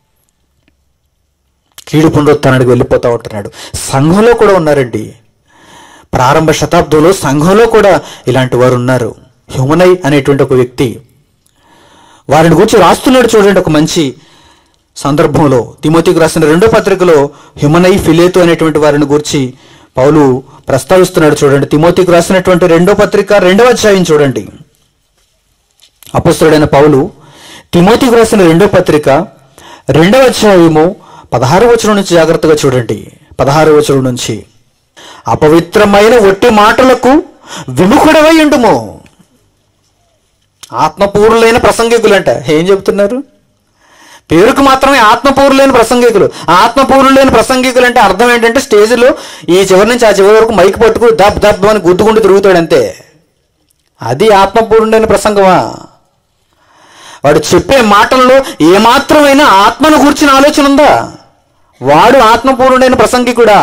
కీడు పునరుత్థానానికి వెళ్ళిపోతావు అంటున్నాడు సంఘంలో కూడా ఉన్నారండి ప్రారంభ శతాబ్దంలో సంఘంలో కూడా ఇలాంటి వారు ఉన్నారు హ్యూమనై అనేటువంటి ఒక వ్యక్తి వారిని గురించి రాస్తున్నాడు చూడండి ఒక మంచి సందర్భంలో తిమోతికి రాసిన రెండో పత్రికలో హ్యుమనై ఫిలేతు అనేటువంటి వారిని గురించి పౌలు ప్రస్తావిస్తున్నాడు చూడండి తిమోతికి రాసినటువంటి రెండో పత్రిక రెండవ అధ్యాయం చూడండి అపస్తుడైన పౌలు తిమోతికి రాసిన రెండో పత్రిక రెండవ అధ్యాయము పదహారు వచనం నుంచి జాగ్రత్తగా చూడండి పదహారు వచనం నుంచి అపవిత్రమైన ఒట్టి మాటలకు విముఖుడవై ఉండుము ఆత్మపూర్ణులైన ప్రసంగికులంట ఏం చెప్తున్నారు పేరుకు మాత్రమే ఆత్మపూర్ణులైన ప్రసంగికులు ఆత్మపూర్ణులైన ప్రసంగికులు అంటే అర్థం ఏంటంటే స్టేజ్లో ఈ చివరి నుంచి ఆ చివరి వరకు మైక్ పట్టుకుని దబ్ దబ్ అని గుద్దుకుంటూ తిరుగుతాడు అంతే అది ఆత్మపూర్ణుడైన ప్రసంగమా వాడు చెప్పే మాటల్లో ఏమాత్రమైనా ఆత్మను కూర్చిన ఆలోచన ఉందా వాడు ఆత్మపూర్ణుడైన ప్రసంగికుడా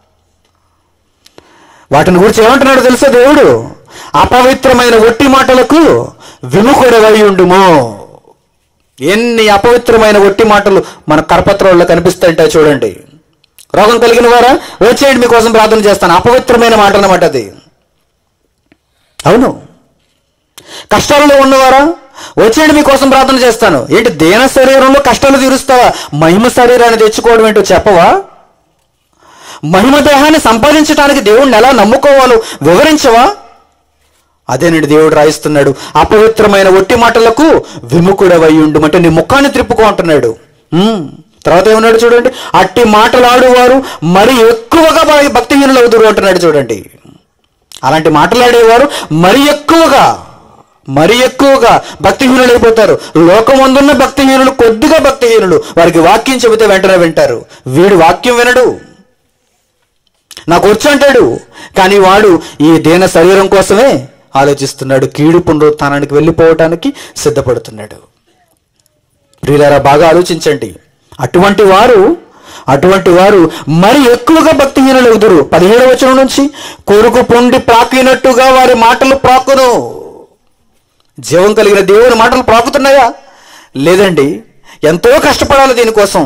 వాటిని గురించి ఏమంటున్నాడు తెలుసా దేవుడు అపవిత్రమైన ఒట్టి మాటలకు విముఖుడవై ఉండుము ఎన్ని అపవిత్రమైన ఒట్టి మాటలు మన కరపత్రంలో కనిపిస్తాయంటే చూడండి రోగం కలిగిన వారా వచ్చేయండి మీకోసం ప్రార్థన చేస్తాను అపవిత్రమైన మాట అన్నమాట అది అవును కష్టాలలో ఉన్నవారా వచ్చేయండి మీకోసం ప్రార్థన చేస్తాను ఏంటి దేన శరీరంలో కష్టాలు తీరుస్తావా మహిమ శరీరాన్ని తెచ్చుకోవడం ఏంటో చెప్పవా మహిమ దేహాన్ని సంపాదించడానికి దేవుణ్ణి ఎలా నమ్ముకోవాలో వివరించవా అదేనండి దేవుడు రాయిస్తున్నాడు అపవిత్రమైన ఒట్టి మాటలకు విముఖుడవై ఉండు అంటే నీ ముఖాన్ని త్రిప్పుకో అంటున్నాడు ఉమ్. తర్వాత ఏమన్నాడు చూడండి అట్టి మాటలాడువారు మరి ఎక్కువగా భ- భక్తిహీనులు అవుతురు అంటున్నాడు చూడండి అలాంటి మాట్లాడేవారు మరి ఎక్కువగా మరి ఎక్కువగా భక్తిహీనులు అయిపోతారు లోకమందున్న భక్తిహీనులు కొద్దిగా భక్తిహీనులు వారికి వాక్యం చెబితే వెంటనే వింటారు వీడు వాక్యం వినడు నాకు వచ్చు అంటాడు కానీ వాడు ఈ దేన శరీరం కోసమే ఆలోచిస్తున్నాడు కీడు పునరుత్థానానికి వెళ్ళిపోవటానికి సిద్ధపడుతున్నాడు ప్రియులారా బాగా ఆలోచించండి అటువంటి వారు అటువంటి వారు మరి ఎక్కువగా భక్తిహీనులు ఎదురు పదిహేడవ వచనం నుంచి కొరుకు పొండి ప్రాకినట్టుగా వారి మాటలు ప్రాకును జీవం కలిగిన దేవుని మాటలు ప్రాకుతున్నాయా లేదండి ఎంతో కష్టపడాలి దీనికోసం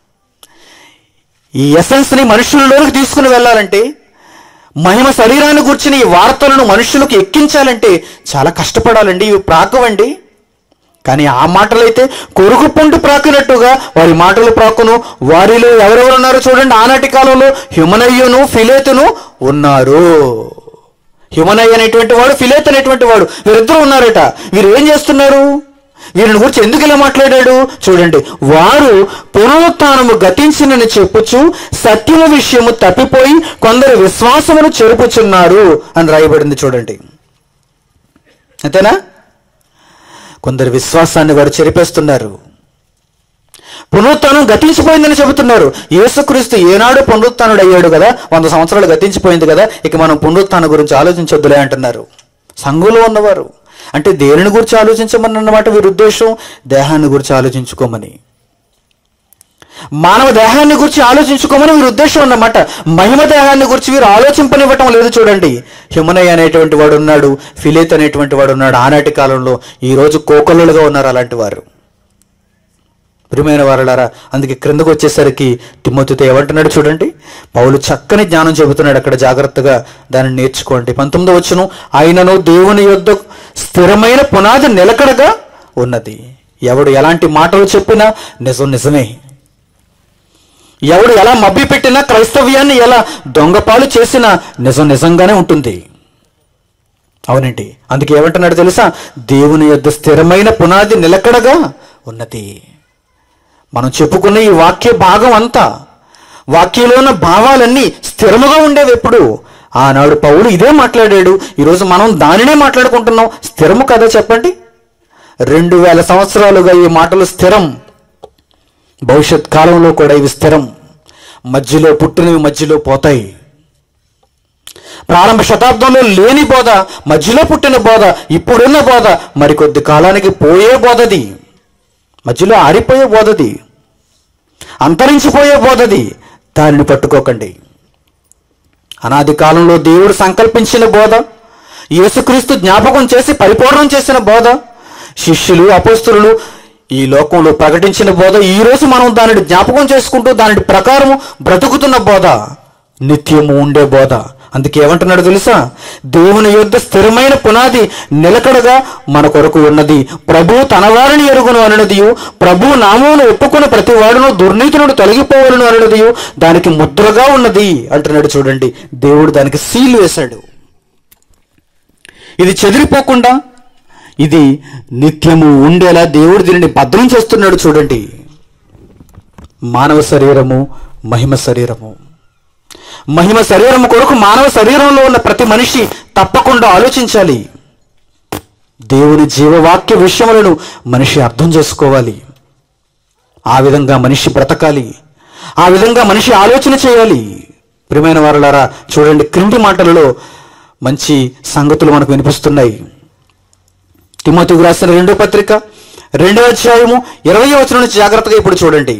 ఈ ఎసెన్స్ని మనుషులలోకి తీసుకుని వెళ్ళాలంటే మహిమ శరీరాన్ని కూర్చుని ఈ వార్తలను మనుషులకు ఎక్కించాలంటే చాలా కష్టపడాలండి ఇవి ప్రాకవండి కానీ ఆ మాటలైతే కొరుకు పొండు ప్రాకినట్టుగా వారి మాటలు ప్రాకును వారిలో ఎవరెవరు ఉన్నారో చూడండి ఆనాటి కాలంలో హ్యుమనయ్యను ఫిలేతును ఉన్నారు హ్యుమనయ్య అనేటువంటి వాడు ఫిలేత్ అనేటువంటి వాడు వీరిద్దరూ ఉన్నారట వీరు ఏం చేస్తున్నారు వీరిని గురించి ఎందుకు ఇలా మాట్లాడాడు చూడండి వారు పునరుత్నము గతించినని చెప్పుచు సత్యము విషయము తప్పిపోయి కొందరు విశ్వాసమును చెరుపుచున్నారు అని రాయబడింది చూడండి అంతేనా కొందరు విశ్వాసాన్ని వారు చెరిపేస్తున్నారు పునరుత్నం గతించిపోయిందని చెబుతున్నారు యేసుక్రీస్తు ఏనాడు పునరుత్నుడు అయ్యాడు కదా వంద సంవత్సరాలు గతించిపోయింది కదా ఇక మనం పునరుత్నం గురించి ఆలోచించొద్దులే అంటున్నారు సంఘంలో ఉన్నవారు అంటే దేనిని గురించి ఆలోచించమని అన్నమాట వీరి ఉద్దేశం దేహాన్ని గురించి ఆలోచించుకోమని మానవ దేహాన్ని గురించి ఆలోచించుకోమని వీరి ఉద్దేశం అన్నమాట మహిమ దేహాన్ని గురించి వీరు ఆలోచింపనివ్వటం లేదు చూడండి హిమనయ్య అనేటువంటి వాడు ఉన్నాడు ఫిలేత్ అనేటువంటి వాడు ఉన్నాడు ఆనాటి కాలంలో ఈ రోజు కోకొల్లులుగా ఉన్నారు అలాంటి వారు ప్రియమైన వారలారా అందుకే క్రిందకు వచ్చేసరికి తిమ్మతితో ఏమంటున్నాడు చూడండి పౌలు చక్కని జ్ఞానం చెబుతున్నాడు అక్కడ జాగ్రత్తగా దాన్ని నేర్చుకోండి పంతొమ్మిది వచ్చును ఆయనను దేవుని యొద్ద స్థిరమైన పునాది నిలకడగా ఉన్నది ఎవడు ఎలాంటి మాటలు చెప్పినా నిజం నిజమే ఎవడు ఎలా మభ్య పెట్టినా క్రైస్తవ్యాన్ని ఎలా దొంగపాలు చేసినా నిజం నిజంగానే ఉంటుంది అవునండి అందుకే ఏమంటున్నాడు తెలుసా దేవుని యొద్ద స్థిరమైన పునాది నిలకడగా ఉన్నది మనం చెప్పుకున్న ఈ వాక్య భాగం అంతా వాక్యంలో ఉన్న భావాలన్నీ స్థిరముగా ఉండేవి ఎప్పుడు ఆనాడు పౌలు ఇదే మాట్లాడాడు ఈరోజు మనం దానినే మాట్లాడుకుంటున్నాం స్థిరము కదా చెప్పండి రెండు వేల సంవత్సరాలుగా ఈ మాటలు స్థిరం భవిష్యత్ కాలంలో కూడా ఇవి స్థిరం మధ్యలో పుట్టినవి మధ్యలో పోతాయి ప్రారంభ శతాబ్దంలో లేని బోధ మధ్యలో పుట్టిన బోధ ఇప్పుడున్న బోధ మరికొద్ది కాలానికి పోయే బోధది మధ్యలో ఆరిపోయే బోధది అంతరించిపోయే బోధది దానిని పట్టుకోకండి అనాది కాలంలో దేవుడు సంకల్పించిన బోధ యేసుక్రీస్తు జ్ఞాపకం చేసి పరిపూర్ణం చేసిన బోధ శిష్యులు అపోస్తులు ఈ లోకంలో ప్రకటించిన బోధ ఈ రోజు మనం దానిని జ్ఞాపకం చేసుకుంటూ దాని ప్రకారం బ్రతుకుతున్న బోధ నిత్యము ఉండే బోధ అందుకే ఏమంటున్నాడు తెలుసా దేవుని యొద్ద స్థిరమైన పునాది నిలకడగా మన కొరకు ఉన్నది ప్రభు తన వారిని ఎరుగును అననదియు ప్రభు నామమును ఒప్పుకున్న ప్రతి వాడును దుర్నీతి తొలగిపోవలను అననదియు దానికి ముద్రగా ఉన్నది అంటున్నాడు చూడండి దేవుడు దానికి సీల్ వేశాడు ఇది చెదిరిపోకుండా ఇది నిత్యము ఉండేలా దేవుడు దీనిని భద్రం చేస్తున్నాడు చూడండి మానవ శరీరము మహిమ శరీరము మహిమ శరీరము కొరకు మానవ శరీరంలో ఉన్న ప్రతి మనిషి తప్పకుండా ఆలోచించాలి దేవుని జీవవాక్య విషయములను మనిషి అర్థం చేసుకోవాలి ఆ విధంగా మనిషి బ్రతకాలి ఆ విధంగా మనిషి ఆలోచన చేయాలి ప్రియమైన వారులారా చూడండి క్రింది మాటలలో మంచి సంగతులు మనకు వినిపిస్తున్నాయి తిమోతికి రాసిన రెండో పత్రిక రెండో అధ్యాయము ఇరవై వచనం నుంచి జాగ్రత్తగా ఇప్పుడు చూడండి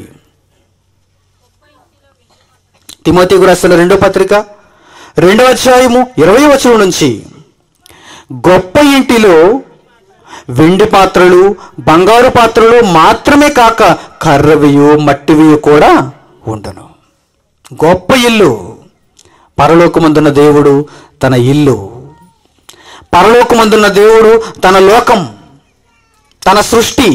తిమోతికి రాసిన రెండో పత్రిక రెండో అధ్యాయము ఇరవై వచనం నుంచి గొప్ప ఇంటిలో వెండి పాత్రలు బంగారు పాత్రలు మాత్రమే కాక కర్రవియు మట్టివియు కూడా ఉండను గొప్ప ఇల్లు పరలోకమందున్న దేవుడు తన ఇల్లు పరలోకమందున్న దేవుడు తన లోకం తన సృష్టి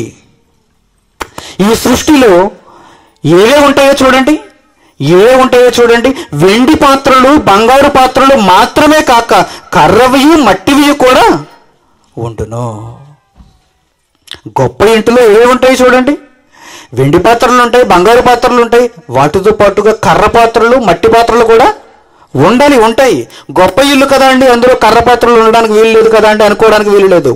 ఈ సృష్టిలో ఏవే ఉంటాయో చూడండి ఏ ఉంటాయో చూడండి వెండి పాత్రలు బంగారు పాత్రలు మాత్రమే కాక కర్రవి మట్టివి కూడా ఉండును గొప్ప ఇంటిలో ఏ ఉంటాయి చూడండి వెండి పాత్రలు ఉంటాయి బంగారు పాత్రలు ఉంటాయి వాటితో పాటుగా కర్ర పాత్రలు మట్టి పాత్రలు కూడా ఉండాలి ఉంటాయి గొప్ప ఇల్లు కదా అండి అందులో కర్ర పాత్రలు ఉండడానికి వీలు లేదు కదా అండి అనుకోవడానికి వీలు లేదు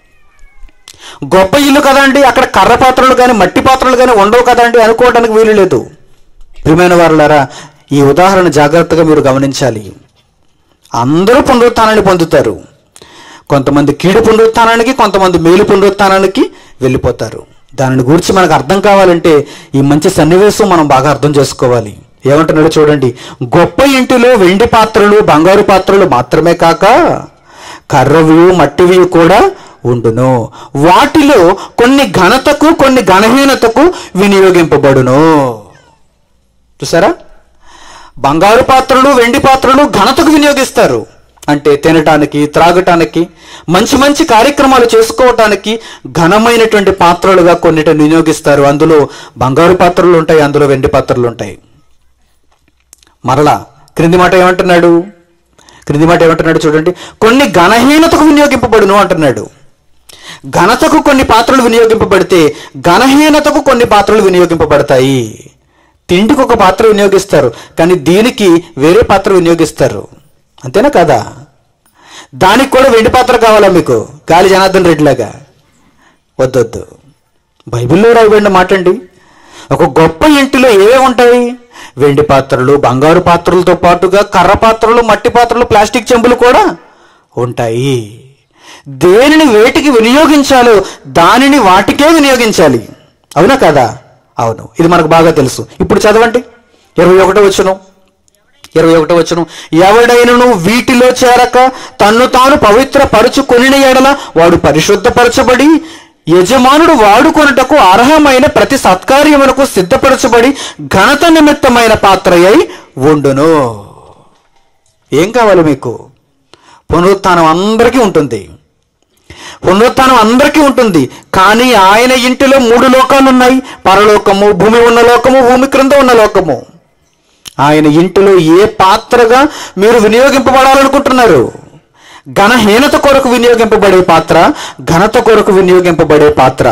గొప్ప ఇల్లు కదండి అక్కడ కర్ర పాత్రలు కానీ మట్టి పాత్రలు కానీ ఉండవు కదండి అనుకోవడానికి వీలు లేదు ప్రియమైన వారులారా ఈ ఉదాహరణ జాగ్రత్తగా మీరు గమనించాలి అందరూ పునరుత్థానాన్ని పొందుతారు కొంతమంది కీడు పునరుత్థానానికి కొంతమంది మేలు పునరుత్థానానికి వెళ్ళిపోతారు దానిని గురించి మనకు అర్థం కావాలంటే ఈ మంచి సన్నివేశం మనం బాగా అర్థం చేసుకోవాలి ఏమంటున్నాడో చూడండి గొప్ప ఇంటిలో వెండి పాత్రలు బంగారు పాత్రలు మాత్రమే కాక కర్రవి మట్టివి కూడా ఉండును వాటిలో కొన్ని ఘనతకు కొన్ని ఘనహీనతకు వినియోగింపబడును చూసారా బంగారు పాత్రలు వెండి పాత్రలు ఘనతకు వినియోగిస్తారు అంటే తినటానికి త్రాగటానికి మంచి మంచి కార్యక్రమాలు చేసుకోవటానికి ఘనమైనటువంటి పాత్రలుగా కొన్నిటిని వినియోగిస్తారు అందులో బంగారు పాత్రలు ఉంటాయి అందులో వెండి పాత్రలు ఉంటాయి మరలా క్రింది మాట ఏమంటున్నాడు క్రింది మాట ఏమంటున్నాడు చూడండి కొన్ని ఘనహీనతకు వినియోగింపబడును అంటున్నాడు ఘనతకు కొన్ని పాత్రలు వినియోగింపబడితే ఘనహీనతకు కొన్ని పాత్రలు వినియోగింపబడతాయి తిండికి ఒక పాత్ర వినియోగిస్తారు కానీ దీనికి వేరే పాత్ర వినియోగిస్తారు అంతేనా కదా దానికి కూడా వెండి పాత్ర కావాలా మీకు గాలి జనార్దన్ రెడ్డిలాగా వద్దొద్దు బైబిల్లో రాయబడిన మాట అండి ఒక గొప్ప ఇంటిలో ఏవే ఉంటాయి వెండి పాత్రలు బంగారు పాత్రలతో పాటుగా కర్ర పాత్రలు మట్టి పాత్రలు ప్లాస్టిక్ చెంబులు కూడా ఉంటాయి దేనిని వేటికి వినియోగించాలో దానిని వాటికే వినియోగించాలి అవునా కదా అవును ఇది మనకు బాగా తెలుసు ఇప్పుడు చదవండి ఇరవై ఒకటో వచ్చును ఇరవై ఒకటో వచ్చును ఎవడైనను వీటిలో చేరక తన్ను తాను పవిత్ర పరుచుకొనిన ఎడల వాడు పరిశుద్ధపరచబడి యజమానుడు వాడుకొనుటకు అర్హమైన ప్రతి సత్కార్యమునకు సిద్ధపరచబడి ఘనత నిమిత్తమైన పాత్ర అయి ఉండును ఏం కావాలి మీకు పునరుత్థానం అందరికీ ఉంటుంది పునరుత్థానం అందరికీ ఉంటుంది కానీ ఆయన ఇంటిలో మూడు లోకాలు ఉన్నాయి పరలోకము భూమి ఉన్న లోకము భూమి క్రింద ఉన్న లోకము ఆయన ఇంటిలో ఏ పాత్రగా మీరు వినియోగింపబడాలనుకుంటున్నారు ఘనహీనత కొరకు వినియోగింపబడే పాత్ర ఘనత కొరకు వినియోగింపబడే పాత్ర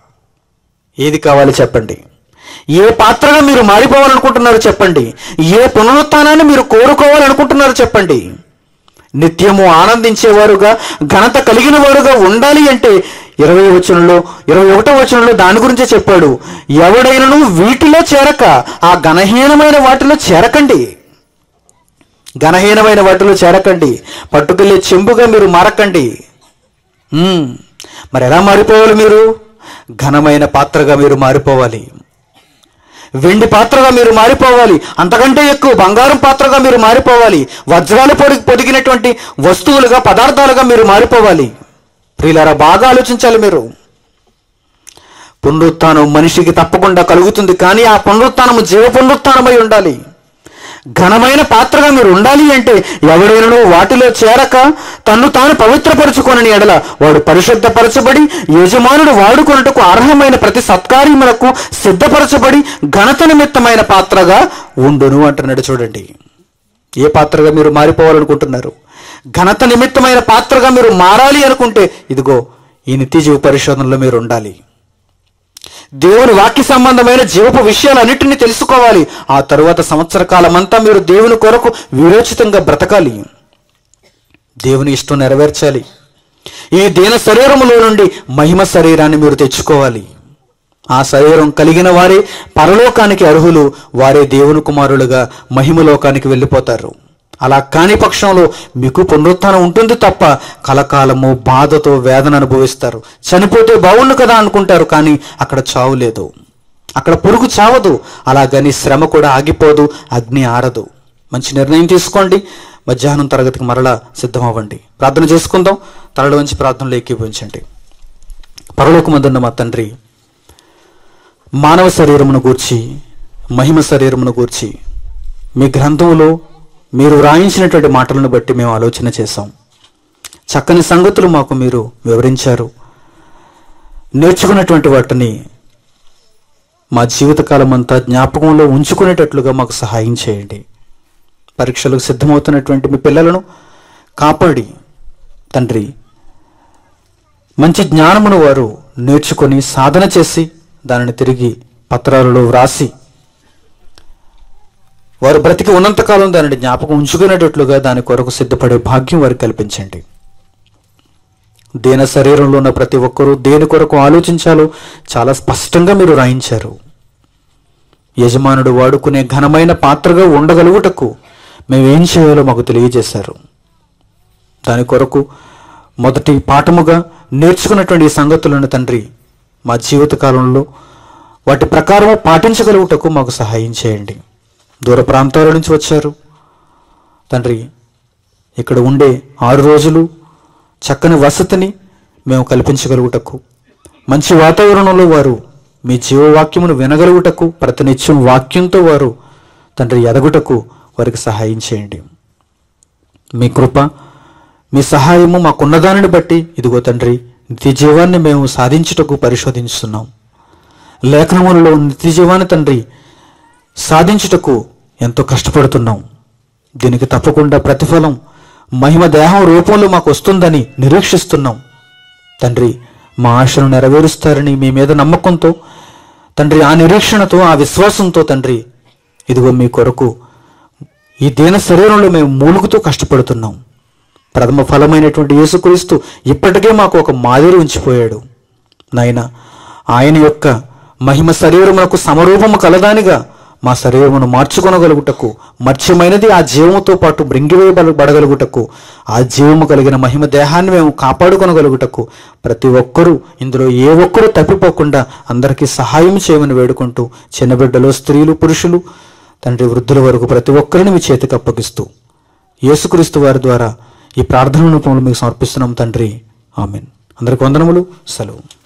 ఏది కావాలి చెప్పండి ఏ పాత్రగా మీరు మారిపోవాలనుకుంటున్నారో చెప్పండి ఏ పునరుత్థానాన్ని మీరు కోరుకోవాలనుకుంటున్నారో చెప్పండి నిత్యము ఆనందించేవారుగా ఘనత కలిగిన వారుగా ఉండాలి అంటే ఇరవై వచనంలో ఇరవై ఒకటో వచనంలో దాని గురించే చెప్పాడు ఎవడైనను వీటిలో చేరక ఆ ఘనహీనమైన వాటిలో చేరకండి ఘనహీనమైన వాటిలో చేరకండి పట్టుకెళ్ళే చెంబుగా మీరు మారకండి ఉమ్, మరి ఎలా మారిపోవాలి మీరు ఘనమైన పాత్రగా మీరు మారిపోవాలి వెండి పాత్రగా మీరు మారిపోవాలి అంతకంటే ఎక్కువ బంగారం పాత్రగా మీరు మారిపోవాలి వజ్రాలు పొడి పొదిగినటువంటి వస్తువులుగా పదార్థాలుగా మీరు మారిపోవాలి ప్రియులారా బాగా ఆలోచించాలి మీరు పునరుత్థానం మనిషికి తప్పకుండా కలుగుతుంది కానీ ఆ పునరుత్థానము జీవ పునరుత్థానమై ఉండాలి ఘనమైన పాత్రగా మీరు ఉండాలి అంటే ఎవడైనను వాటిలో చేరక తన్ను తాను పవిత్రపరచుకొనని ఎడల వాడు పరిశుద్ధపరచబడి యజమానుడు వాడుకొనుటకు అర్హమైన ప్రతి సత్కార్యములకు సిద్ధపరచబడి ఘనత నిమిత్తమైన పాత్రగా ఉండును అంటున్నాడు చూడండి ఏ పాత్రగా మీరు మారిపోవాలనుకుంటున్నారు ఘనత నిమిత్తమైన పాత్రగా మీరు మారాలి అనుకుంటే ఇదిగో ఈ నిత్యజీవ పరిశోధనలో మీరు ఉండాలి దేవుని వాక్య సంబంధమైన జీవపు విషయాలన్నిటిని తెలుసుకోవాలి ఆ తరువాత సంవత్సర కాలమంతా మీరు దేవుని కొరకు విరోచితంగా బ్రతకాలి దేవుని ఇష్టం నెరవేర్చాలి ఈ దీన శరీరములో నుండి మహిమ శరీరాన్ని మీరు తెచ్చుకోవాలి ఆ శరీరం కలిగిన వారే పరలోకానికి అర్హులు వారే దేవుని కుమారులుగా మహిమలోకానికి వెళ్ళిపోతారు అలా కాని పక్షంలో మీకు పునరుత్థానం ఉంటుంది తప్ప కలకాలము బాధతో వేదన అనుభవిస్తారు చనిపోతే బాగుండు కదా అనుకుంటారు కానీ అక్కడ చావు లేదు అక్కడ పురుగు చావదు అలాగని శ్రమ కూడా ఆగిపోదు అగ్ని ఆరదు మంచి నిర్ణయం తీసుకోండి మధ్యాహ్నం తరగతికి మరలా సిద్ధమవ్వండి ప్రార్థన చేసుకుందాం తరలి వంచి ప్రార్థనలో ఏకీభవించండి పరలోకమందున్న మా తండ్రి మానవ శరీరమును గూర్చి మహిమ శరీరమును గూర్చి మీ గ్రంథంలో మీరు వ్రాయించినటువంటి మాటలను బట్టి మేము ఆలోచన చేశాం చక్కని సంగతులు మాకు మీరు వివరించారు నేర్చుకున్నటువంటి వాటిని మా జీవితకాలం అంతా జ్ఞాపకంలో ఉంచుకునేటట్లుగా మాకు సహాయం చేయండి పరీక్షలకు సిద్ధమవుతున్నటువంటి మీ పిల్లలను కాపాడి తండ్రి మంచి జ్ఞానమును వారు నేర్చుకొని సాధన చేసి దానిని తిరిగి పత్రాలలో వ్రాసి వారు బ్రతికి ఉన్నంతకాలం దానిని జ్ఞాపకం ఉంచుకునేటట్లుగా దాని కొరకు సిద్ధపడే భాగ్యం వారికి కల్పించండి దేన శరీరంలో ఉన్న ప్రతి ఒక్కరూ దేని కొరకు ఆలోచించాలో చాలా స్పష్టంగా మీరు రాయించారు యజమానుడు వాడుకునే ఘనమైన పాత్రగా ఉండగలుగుటకు మేమేం చేయాలో మాకు తెలియజేశారు దాని కొరకు మొదటి పాఠముగా నేర్చుకున్నటువంటి ఈ సంగతులను తండ్రి మా జీవిత కాలంలో వాటి ప్రకారం పాటించగలుగుటకు మాకు సహాయం చేయండి దూర ప్రాంతాల నుంచి వచ్చారు తండ్రి ఇక్కడ ఉండే ఆరు రోజులు చక్కని వసతిని మేము కల్పించగలుగుటకు మంచి వాతావరణంలో వారు మీ జీవవాక్యమును వినగలుగుటకు ప్రతినిత్యం వాక్యంతో వారు తండ్రి ఎదగుటకు వారికి సహాయం చేయండి మీ కృప మీ సహాయము మాకున్నదానిని బట్టి ఇదిగో తండ్రి నిత్య జీవాన్ని మేము సాధించుటకు పరిశోధించుతున్నాం లేఖనములలో నిత్య జీవాన్ని తండ్రి సాధించుటకు ఎంతో కష్టపడుతున్నాం దీనికి తప్పకుండా ప్రతిఫలం మహిమ దేహం రూపంలో మాకు వస్తుందని నిరీక్షిస్తున్నాం తండ్రి మా ఆశను నెరవేరుస్తారని మీ మీద నమ్మకంతో తండ్రి ఆ నిరీక్షణతో ఆ విశ్వాసంతో తండ్రి ఇదిగో మీ కొరకు ఈ దీన శరీరంలో మేము మూలుగుతూ కష్టపడుతున్నాం ప్రథమ ఫలమైనటువంటి యేసుక్రీస్తు ఇప్పటికే మాకు ఒక మాదిరి ఉంచిపోయాడు నాయన ఆయన యొక్క మహిమ శరీరమునకు సమరూపము కలదానిగా మా శరీరమును మార్చుకొనగలుగుటకు మత్స్యమైనది ఆ జీవముతో పాటు మృంగివేయబడగలుగుటకు ఆ జీవము కలిగిన మహిమ దేహాన్ని మేము కాపాడుకొనగలుగుటకు ప్రతి ఒక్కరూ ఇందులో ఏ ఒక్కరూ తప్పిపోకుండా అందరికీ సహాయం చేయమని వేడుకుంటూ చిన్న బిడ్డలు స్త్రీలు పురుషులు తండ్రి వృద్ధుల వరకు ప్రతి ఒక్కరిని మీ చేతికి అప్పగిస్తూ యేసుక్రీస్తు వారి ద్వారా ఈ ప్రార్థన రూపంలో మీకు సమర్పిస్తున్నాం తండ్రి ఆమెన్ అందరికి వందనములు సెలవు